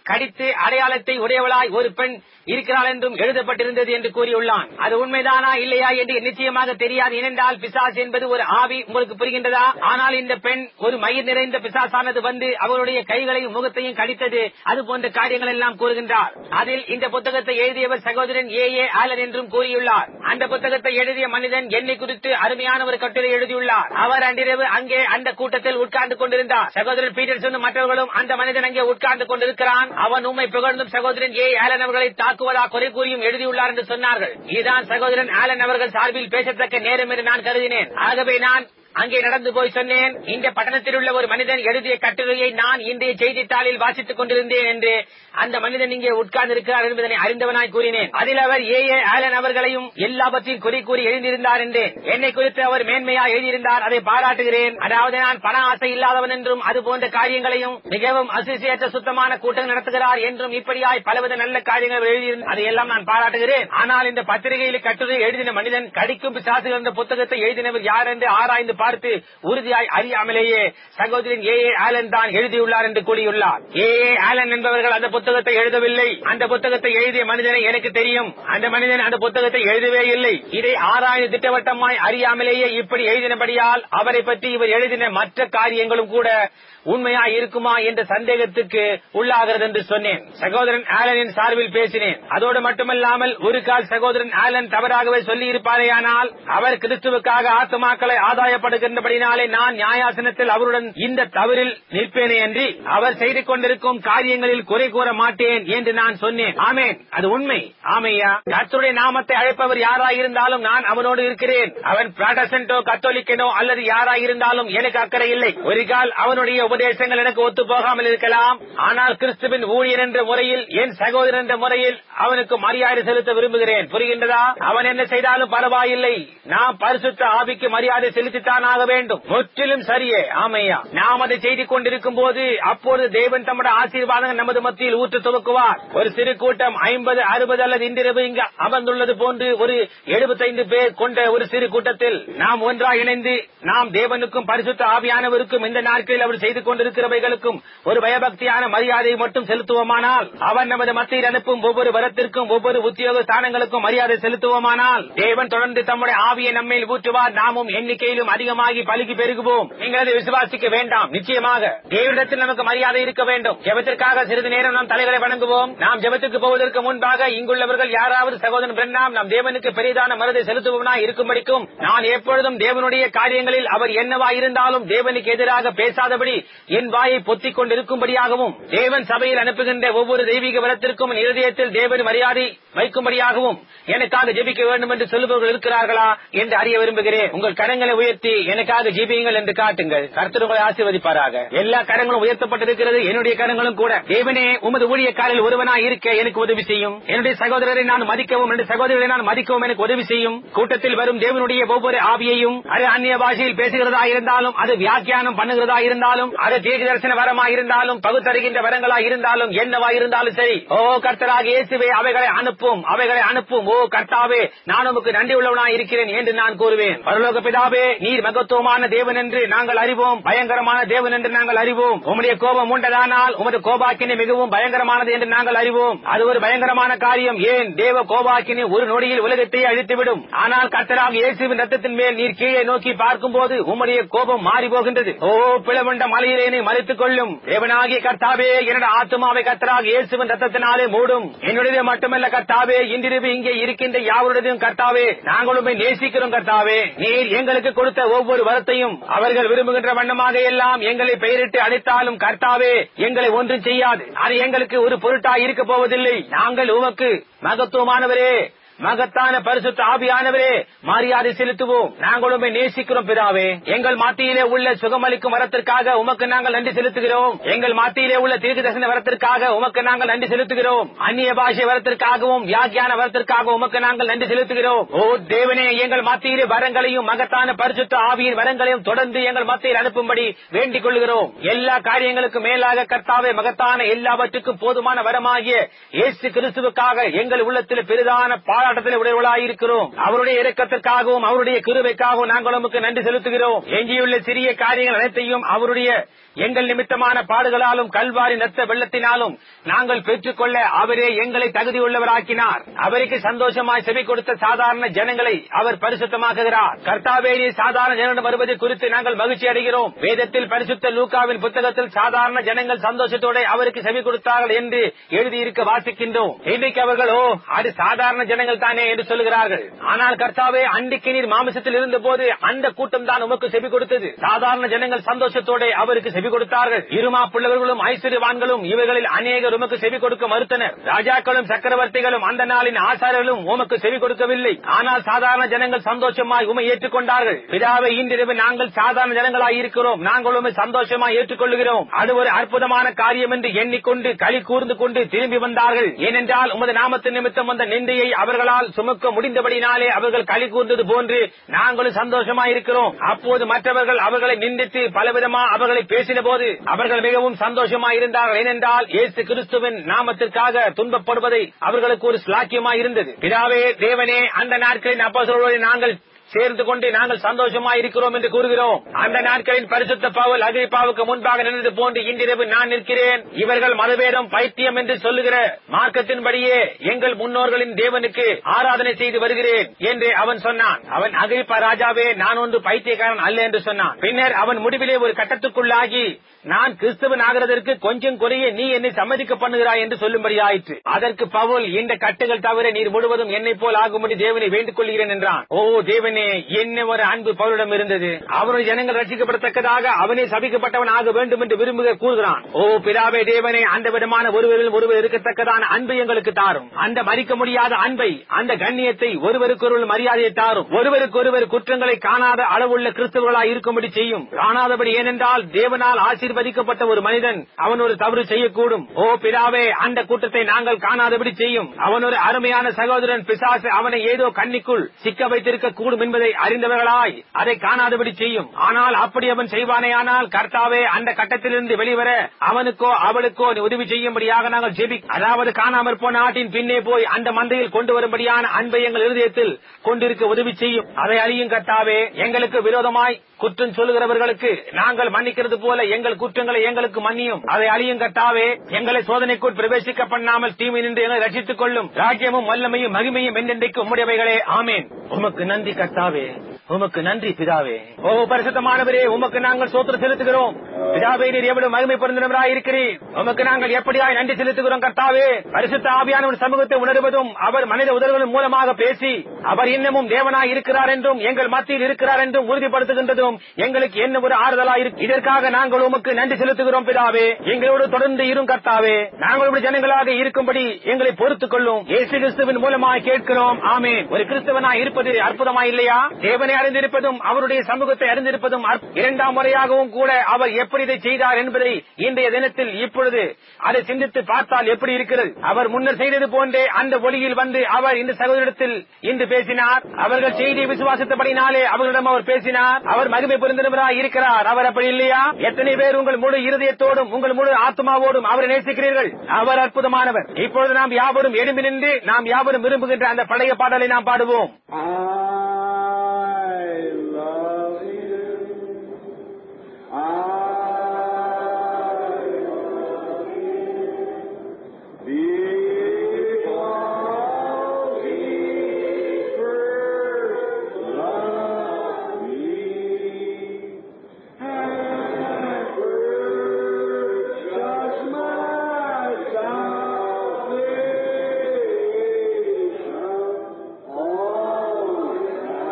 கடித்து அடையாளத்தை உடையவளாய் ஒரு பெண் இருக்கிறாள் என்றும் எழுதப்பட்டிருந்தது என்று கூறியுள்ளான் அது உண்மைதானா இல்லையா என்று நிச்சயமாக தெரியாது ஏனென்றால் பிசாஸ் என்பது ஒரு ஆவி உங்களுக்கு புரிகின்றதா ஆனால் இந்த பெண் ஒரு மயிர் நிறைந்த பிசாசானது வந்து அவருடைய கைகளையும் முகத்தையும் கடித்தது அது போன்ற காரியங்கள் எல்லாம் கூறுகின்றார் அதில் இந்த புத்தகத்தை எழுதியவர் சகோதரன் ஏ ஏ ஆலன் என்றும் கூறியுள்ளார் அந்த புத்தகத்தை எழுதிய மனிதன் என்னை குறித்து அருமையான ஒரு கட்டுரை எழுதியுள்ளார் அவர் அன்றிரவு அங்கே அந்த கூட்டத்தில் உட்கார்ந்து கொண்டிருந்தார் சகோதரன் பீட்டர்சனும் மற்றவர்களும் அந்த மனிதன் அங்கே உட்கார்ந்து கொண்டிருக்கிறான் அவன் உண்மை புகழ்ந்தும் சகோதரன் ஏ ஆலன் அவர்களை தாக்குவதா குறை கூறியும் எழுதியுள்ளார் என்று சொன்னார்கள் இதுதான் சகோதரன் ஆலன் அவர்கள் சார்பில் பேசத்தக்க நேரம் என்று நான் கருதினேன் ஆகவே நான் அங்கே நடந்து போய் சொன்னேன் இந்த பட்டணத்தில் உள்ள ஒரு மனிதன் எழுதிய கட்டுரையை நான் இன்றைய செய்தித்தாளில் வாசித்துக் கொண்டிருந்தேன் என்று அந்த மனிதன் இங்கே உட்கார்ந்து இருக்கிறார் என்பதனை அறிந்தவனாய் கூறினேன் அதில் அவர் ஏ ஏ ஆலன் அவர்களையும் எல்லாவற்றையும் குறை கூறி எழுதியிருந்தார் என்று என்னை குறித்து அவர் மேன்மையா எழுதியிருந்தார் அதை பாராட்டுகிறேன் அதாவது நான் பண ஆசை இல்லாதவன் என்றும் அது போன்ற காரியங்களையும் மிகவும் அசிசியற்ற சுத்தமான கூட்டம் நடத்துகிறார் என்றும் இப்படியாய் பலவித நல்ல காரியங்கள் எழுதியிருந்தார் அதையெல்லாம் நான் பாராட்டுகிறேன் ஆனால் இந்த பத்திரிகையில் கட்டுரை எழுதின மனிதன் கடிக்கும் பிசாசுகள் என்ற புத்தகத்தை எழுதினவர் யார் என்று ஆராய்ந்து பார்த்து உறுதியாய் அறியாமலேயே சகோதரன் ஏ ஏ ஆலன் தான் எழுதியுள்ளார் என்று கூறியுள்ளார் ஏ ஏ ஆலன் என்பவர்கள் அந்த புத்தகத்தை எழுதவில்லை அந்த புத்தகத்தை எழுதிய மனிதனை எனக்கு தெரியும் அந்த மனிதன் அந்த புத்தகத்தை எழுதவே இல்லை இதை ஆராய்ந்து திட்டவட்டமாய் அறியாமலேயே இப்படி எழுதினபடியால் அவரை பற்றி இவர் எழுதின மற்ற காரியங்களும் கூட உண்மையா இருக்குமா என்ற சந்தேகத்துக்கு உள்ளாகிறது என்று சொன்னேன் சகோதரன் ஆலனின் சார்பில் பேசினேன் அதோடு மட்டுமல்லாமல் ஒரு கால் சகோதரன் ஆலன் தவறாகவே சொல்லி இருப்பாரேயானால் அவர் கிறிஸ்துவுக்காக ஆத்மாக்களை ஆதாயப்படுகின்றபடினாலே நான் நியாயாசனத்தில் அவருடன் இந்த தவறில் நிற்பேனே அன்றி அவர் செய்து கொண்டிருக்கும் காரியங்களில் குறை கூற மாட்டேன் என்று நான் சொன்னேன் ஆமேன் அது உண்மை ஆமையா கர்த்தருடைய நாமத்தை அழைப்பவர் யாராயிருந்தாலும் நான் அவனோடு இருக்கிறேன் அவன் பிராட்டசன்டோ கத்தோலிக்கனோ அல்லது யாராயிருந்தாலும் எனக்கு அக்கறை இல்லை ஒரு கால் அவனுடைய உபதேசங்கள் எனக்கு ஒத்து போகாமல் இருக்கலாம் ஆனால் கிறிஸ்துவின் ஊழியர் என்ற முறையில் என் சகோதரன் என்ற முறையில் அவனுக்கு மரியாதை செலுத்த விரும்புகிறேன் புரிகின்றதா அவன் என்ன செய்தாலும் பரவாயில்லை நாம் பரிசுத்த ஆவிக்கு மரியாதை செலுத்தித்தான் ஆக வேண்டும் முற்றிலும் சரியே ஆமையா நாம் அதை செய்து கொண்டிருக்கும் போது அப்போது தேவன் தம்முடைய ஆசீர்வாதங்கள் நமது மத்தியில் ஊற்று துவக்குவார் ஒரு சிறு கூட்டம் ஐம்பது அறுபது அல்லது இன்றிரவு இங்கு அமர்ந்துள்ளது போன்று ஒரு எழுபத்தைந்து பேர் கொண்ட ஒரு சிறு கூட்டத்தில் நாம் ஒன்றாக இணைந்து நாம் தேவனுக்கும் பரிசுத்த ஆவியானவருக்கும் இந்த நாட்களில் அவர் செய்து கொண்டிருக்கிறவைகளுக்கும் ஒரு பயபக்தியான மரியாதையை மட்டும் செலுத்துவோமானால் அவர் நமது மத்தியில் அனுப்பும் ஒவ்வொரு வரத்திற்கும் ஒவ்வொரு உத்தியோக ஸ்தானங்களுக்கும் மரியாதை செலுத்துவோமானால் தேவன் தொடர்ந்து தம்முடைய ஆவியை நம்மேல் ஊற்றுவார் நாமும் எண்ணிக்கையிலும் அதிகமாகி பலுகி பெருகுவோம் நீங்கள் அதை விசுவாசிக்க வேண்டாம் நிச்சயமாக தேவனிடத்தில் நமக்கு மரியாதை இருக்க வேண்டும் ஜெபத்திற்காக சிறிது நேரம் நாம் தலைகளை வணங்குவோம் நாம் ஜெபத்துக்கு போவதற்கு முன்பாக இங்குள்ளவர்கள் யாராவது சகோதரன் பிரண்ணாம் நாம் தேவனுக்கு பெரிதான மருதை செலுத்துவோம்னா இருக்கும்படிக்கும் நான் எப்பொழுதும் தேவனுடைய காரியங்களில் அவர் என்னவா இருந்தாலும் தேவனுக்கு எதிராக பேசாதபடி என் வாயை பொத்திக் கொண்டிருக்கும்படியாகவும் தேவன் சபையில் அனுப்புகின்ற ஒவ்வொரு தெய்வீக வரத்திற்கும் என் இருதயத்தில் தேவன் மரியாதை வைக்கும்படியாகவும் எனக்காக ஜெபிக்க வேண்டும் என்று சொல்லுபவர்கள் இருக்கிறார்களா என்று அறிய விரும்புகிறேன் உங்கள் கரங்களை உயர்த்தி எனக்காக ஜெபியுங்கள் என்று காட்டுங்கள் கர்த்தர் உங்களை ஆசீர்வதிப்பாராக எல்லா கரங்களும் உயர்த்தப்பட்டிருக்கிறது என்னுடைய கரங்களும் கூட தேவனே உமது ஊழியக்காரில் ஒருவனாய் இருக்க எனக்கு உதவி செய்யும் என்னுடைய சகோதரரை நான் மதிக்கவும் என்னுடைய சகோதரரை நான் மதிக்கவும் எனக்கு உதவி செய்யும் கூட்டத்தில் வரும் தேவனுடைய ஒவ்வொரு ஆவியையும் அது அந்நிய பாஷையில் பேசுகிறதா இருந்தாலும் அது வியாக்கியானம் பண்ணுகிறதா இருந்தாலும் அது தீர்க்க தரிசன வரமா இருந்தாலும் பகுத்தறிகின்ற வரங்களா இருந்தாலும் என்னவா இருந்தாலும் சரி ஓ கர்த்தராக இயேசுவே அவைகளை அனுப்பும் அவைகளை அனுப்பும் ஓ கர்த்தாவே நான் உமக்கு நன்றி உள்ளவனாய் இருக்கிறேன் என்று நான் கூறுவேன் பரலோக பிதாவே நீர் மகத்துவமான தேவன் என்று நாங்கள் அறிவோம் பயங்கரமான தேவன் என்று நாங்கள் அறிவோம் உம்முடைய கோபம் உண்டதானால் உமது கோபாக்கினை மிகவும் பயங்கரமானது என்று நாங்கள் அறிவோம் அது ஒரு பயங்கரமான காரியம் ஏன் தேவ கோபாக்கினை ஒரு நொடியில் உலகத்தை அழித்துவிடும் ஆனால் கர்த்தராக இயேசுவின் ரத்தத்தின் மேல் நீர் கீழே நோக்கி பார்க்கும்போது உம்முடைய கோபம் மாறி போகின்றது ஓ பிளவுண்ட மலையிலேனை மறைத்துக் கொள்ளும் தேவனாகிய கர்த்தாவே என்னோட ஆத்மாவை கர்த்தராக இயேசுவின் ரத்தத்தினாலே மூடும் என்னுடைய மட்டுமல்ல கர்த்தாவே இன்றிரவு இங்கே இருக்கின்ற யாவருடையும் கர்த்தாவே நாங்கள் உண்மை நேசிக்கிறோம் கர்த்தாவே நீர் எங்களுக்கு கொடுத்த ஒவ்வொரு வரத்தையும் அவர்கள் விரும்புகின்ற வண்ணமாக எல்லாம் எங்களை பெயரிட்டு அழைத்தாலும் கர்த்தாவே எங்களை ஒன்றும் செய்யாது அது எங்களுக்கு ஒரு பொருட்டா இருக்க போவதில்லை நாங்கள் உமக்கு மகத்துவமானவரே மகத்தான பரிசுத்த ஆவியானவரே மரியாதை செலுத்துவோம் நாங்கள் உண்மை நேசிக்கிறோம் பிதாவே எங்கள் மத்தியிலே உள்ள சுகமளிக்கும் வரத்திற்காக உமக்கு நாங்கள் நன்றி செலுத்துகிறோம் எங்கள் மத்தியிலே உள்ள தீர்க்க தரிசன வரத்திற்காக உமக்கு நாங்கள் நன்றி செலுத்துகிறோம் அந்நிய பாஷை வரத்திற்காகவும் வியாக்கியான வரத்திற்காக உமக்கு நாங்கள் நன்றி செலுத்துகிறோம் ஓ தேவனே எங்கள் மத்தியிலே வரங்களையும் மகத்தான பரிசுத்த ஆவியின் வரங்களையும் தொடர்ந்து எங்கள் மத்தியில் அனுப்பும்படி வேண்டிக் கொள்கிறோம் எல்லா காரியங்களுக்கும் மேலாக கர்த்தாவே மகத்தான எல்லாவற்றுக்கும் போதுமான வரமாகிய இயேசு கிறிஸ்துவுக்காக எங்கள் உள்ளத்தில் பெரிதான பாழ போராட்டத்தில் உடையவளாயிருக்கிறோம் அவருடைய இரக்கத்திற்காகவும் அவருடைய கிருபைக்காகவும் நாங்கள் உமக்கு நன்றி செலுத்துகிறோம் எஞ்சியுள்ள சிறிய காரியங்கள் அனைத்தையும் அவருடைய எங்கள் நிமித்தமான பாடுகளாலும் கல்வாரி நத்த வெள்ளத்தினாலும் நாங்கள் பெற்றுக்கொள்ள அவரே எங்களை தகுதியுள்ளவராக்கினார் அவருக்கு சந்தோஷமாய் செவி கொடுத்த சாதாரண ஜனங்களை அவர் பரிசுத்தமாக்குகிறார் கர்த்தாவே நீ சாதாரண ஜனம் வருவது குறித்து நாங்கள் மகிழ்ச்சி அடைகிறோம் வேதத்தில் பரிசுத்த லூக்காவின் புத்தகத்தில் சாதாரண ஜனங்கள் சந்தோஷத்தோட அவருக்கு செவி கொடுத்தார்கள் என்று எழுதியிருக்க வாசிக்கின்றோம் இன்றைக்கு அவர்கள் ஓ அது சாதாரண ஜனங்கள் தானே என்று சொல்லுகிறார்கள் ஆனால் கர்த்தாவே அன்றைக்கு நீர் மாமிசத்தில் இருந்த போது அந்த கூட்டம் தான் உமக்கு செவி கொடுத்தது சாதாரண ஜனங்கள் சந்தோஷத்தோட அவருக்கு செவி கொடுத்தார்கள் இருமா பிள்ளைகளும் ஐஸ்வர்யவான்களும் இவர்களில் அநேகர் உமக்கு செவி கொடுக்க மறுத்தனர் ராஜாக்களும் சக்கரவர்த்திகளும் அந்த நாளின் ஆசாரியர்களும் உமக்கு செவி கொடுக்கவில்லை ஆனால் சாதாரண ஜனங்கள் சந்தோஷமாய் உமை ஏற்றுக்கொண்டார்கள் பிதாவை இன்றிரவு நாங்கள் சாதாரண ஜனங்களாய் இருக்கிறோம் நாங்கள் உமை சந்தோஷமாய் ஏற்றுக்கொள்கிறோம் அது ஒரு அற்புதமான காரியம் என்று எண்ணிக்கொண்டு களி கூர்ந்து கொண்டு திரும்பி வந்தார்கள் ஏனென்றால் உமது நாமத்தின் நிமித்தம் வந்த நிந்தையை அவர்களால் சுமக்க முடிந்தபடினாலே அவர்கள் களி கூர்ந்தது போன்று நாங்களும் சந்தோஷமாய் இருக்கிறோம் அப்போது மற்றவர்கள் அவர்களை நிந்தித்து பலவிதமா அவர்களை பேசின போது அவர்கள் மிகவும் சந்தோஷமாய் இருந்தார்கள் ஏனென்றால் இயேசு கிறிஸ்துவின் நாமத்திற்காக துன்பப்படுவதை அவர்களுக்கு ஒரு ஸ்லாக்கியமாய் இருந்தது பிதாவே தேவனே அந்த நாட்களின் அப்போஸ்தலரோடு நாங்கள் சேர்ந்து கொண்டு நாங்கள் சந்தோஷமா இருக்கிறோம் என்று கூறுகிறோம் அந்த நாட்களின் பரிசுத்த பவுல் அகிரிப்பாவுக்கு முன்பாக நின்றது போன்று இன்றிரவு நான் நிற்கிறேன் இவர்கள் மதவேதம் பைத்தியம் என்று சொல்லுகிற மார்க்கத்தின்படியே எங்கள் முன்னோர்களின் தேவனுக்கு ஆராதனை செய்து வருகிறேன் என்று அவன் சொன்னான் அவன் அகிரிப்பா ராஜாவே நான் ஒன்று பைத்தியக்காரன் அல்ல என்று சொன்னான் பின்னர் அவன் முடிவிலே ஒரு கட்டத்துக்குள்ளாகி நான் கிறிஸ்தவன் ஆகிறதற்கு கொஞ்சம் குறைய நீ என்னை சம்மதிக்க பண்ணுகிறாய் என்று சொல்லும்படி ஆயிற்று அதற்கு பவுல் இந்த கட்டுகள் தவிர நீர் முழுவதும் என்னை போல் ஆகும்படி தேவனை வேண்டிக் கொள்கிறேன் என்றான் ஓ தேவனே என்ன ஒரு அன்பு பவுலிடம் இருந்தது அவருடைய ஜனங்கள் ரட்சிக்கப்படத்தக்கதாக அவனே சபிக்கப்பட்டவன் ஆக வேண்டும் என்று விரும்புக கூறுகிறான் ஓ பிதாவே தேவனே அந்த விதமான ஒருவரில் ஒருவர் இருக்கத்தக்கதான அன்பு எங்களுக்கு தாரும் அந்த மறிக்க முடியாத அன்பை அந்த கண்ணியத்தை ஒருவருக்கொருவர் மரியாதையை தாரும் ஒருவருக்கொருவர் குற்றங்களை காணாத அளவுள்ள கிறிஸ்தவர்களாய் இருக்கும்படி செய்யும் காணாதபடி ஏனென்றால் தேவனால் ஆசீர்வதிக்கப்பட்ட ஒரு மனிதன் அவன் ஒரு தவறு செய்யக்கூடும் ஓ பிதாவே அந்த கூட்டத்தை நாங்கள் காணாதபடி செய்யும் அவன் ஒரு அருமையான சகோதரன் பிசாசு அவனை ஏதோ கண்ணிக்குள் சிக்க வைத்திருக்க கூடும் என்பதை அறிந்தவர்களாய் அதை காணாதபடி செய்யும் ஆனால் அப்படி அவன் செய்வானேயானால் கர்த்தாவே அந்த கட்டத்திலிருந்து வெளிவர அவனுக்கோ அவளுக்கோ நீ உதவி செய்யும்படியாக நாங்கள் ஜெபி அதாவது காணாமற் போன ஆட்டின் பின்னே போய் அந்த மந்தையில் கொண்டு வரும்படியான அன்பை எங்கள் இருதயத்தில் கொண்டிருக்க உதவி செய்யும் அதை அறியும் கர்த்தாவே எங்களுக்கு விரோதமாய் குற்றம் சொல்லுகிறவர்களுக்கு நாங்கள் மன்னிக்கிறது போல எங்கள் குற்றங்களை எங்களுக்கு மன்னியும் அதை அழியும் கட்டாவே எங்களை சோதனைக்குள் பிரவேசிக்க பண்ணாமல் தீமை நின்று எங்களை ரட்சித்துக் கொள்ளும் ராஜ்யமும் வல்லமையும் மகிமையும் என்றென்றைக்கு உம்முடையவைகளே ஆமேன் உமக்கு நன்றி கர்த்தாவே உமக்கு நன்றி பிதாவே ஓ பரிசுத்தமானவரே உமக்கு நாங்கள் சோத்திர செலுத்துகிறோம் பிதாவே நீர் எவ்வளவு மகிமை பொருந்தினவராய் இருக்கிறீர் உமக்கு நாங்கள் எப்படியாய் நன்றி செலுத்துகிறோம் கர்த்தாவே பரிசுத்த ஆவியானவர் சமூகத்தை உணர்வதும் அவர் மனித உதவிகளின் மூலமாக பேசி அவர் இன்னமும் தேவனாய் இருக்கிறார் என்றும் எங்கள் மத்தியில் இருக்கிறார் என்றும் உறுதிப்படுத்துகின்றதும் எங்களுக்கு என்ன ஒரு ஆறுதலாய் இருக்கு இதற்காக நாங்கள் உமக்கு நன்றி செலுத்துகிறோம் பிதாவே எங்களோடு தொடர்ந்து இரும் கர்த்தாவே நாங்கள் ஒரு ஜனங்களாக இருக்கும்படி எங்களை பொறுத்துக் கொள்ளும் இயேசு கிறிஸ்துவின் மூலமாய் கேட்கிறோம் ஆமென் ஒரு கிறிஸ்தவனாய் இருப்பது அற்புதமா இல்லையா தேவனை அறிந்திருப்பதும் அவருடைய சமூகத்தை அறிந்திருப்பதும் அற்ப- இரண்டாம் முறையாகவும் கூட அவர் எப்படி இதை செய்தார் என்பதை இன்றைய தினத்தில் இப்பொழுது அதை சிந்தித்து பார்த்தால் எப்படி இருக்கிறது அவர் முன்னர் செய்தது போன்றே அந்த ஒளியில் வந்து அவர் இந்த சகோதரத்தில் இன்று பேசினார் அவர்கள் செய்தியை விசுவாசித்தபடினாலே அவர்களிடம் அவர் பேசினார் அவர் மகிமை புரிந்தவராய் இருக்கிறார் அவர் அப்படி இல்லையா எத்தனை பேர் உங்கள் முழு இருதயத்தோடும் உங்கள் முழு ஆத்மாவோடும் அவரை நேசிக்கிறீர்கள் அவர் அற்புதமானவர் இப்பொழுது நாம் யாவரும் எழும்பி நின்று நாம் யாவரும் விரும்புகின்ற அந்த பழைய பாடலை நாம் பாடுவோம் I love you. I love you. Because he first loved me and purchased my salvation on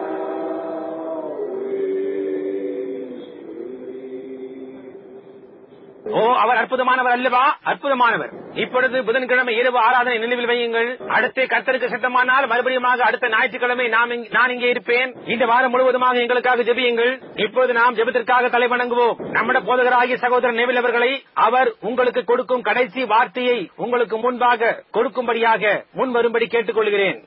ஓ அவர் அற்புதமானவர் அல்லவா அற்புதமானவர் இப்பொழுது புதன்கிழமை இரவு ஆராதனை நினைவில் வையுங்கள் அடுத்து கர்த்தருக்கு சித்தமானால் மறுபடியுமாக அடுத்த ஞாயிற்றுக்கிழமை நாம் இங்க- நான் இங்கே இருப்பேன் இந்த வாரம் முழுவதுமாக எங்களுக்காக ஜெபியுங்கள் இப்பொழுது நாம் ஜெபத்திற்காக தலை வணங்குவோம் நம்முடைய போதகராகிய சகோதரர் நெவில் அவர்களை அவர் உங்களுக்கு கொடுக்கும் கடைசி வார்த்தையை உங்களுக்கு முன்பாக கொடுக்கும்படியாக முன் வரும்படி கேட்டுக்கொள்கிறேன்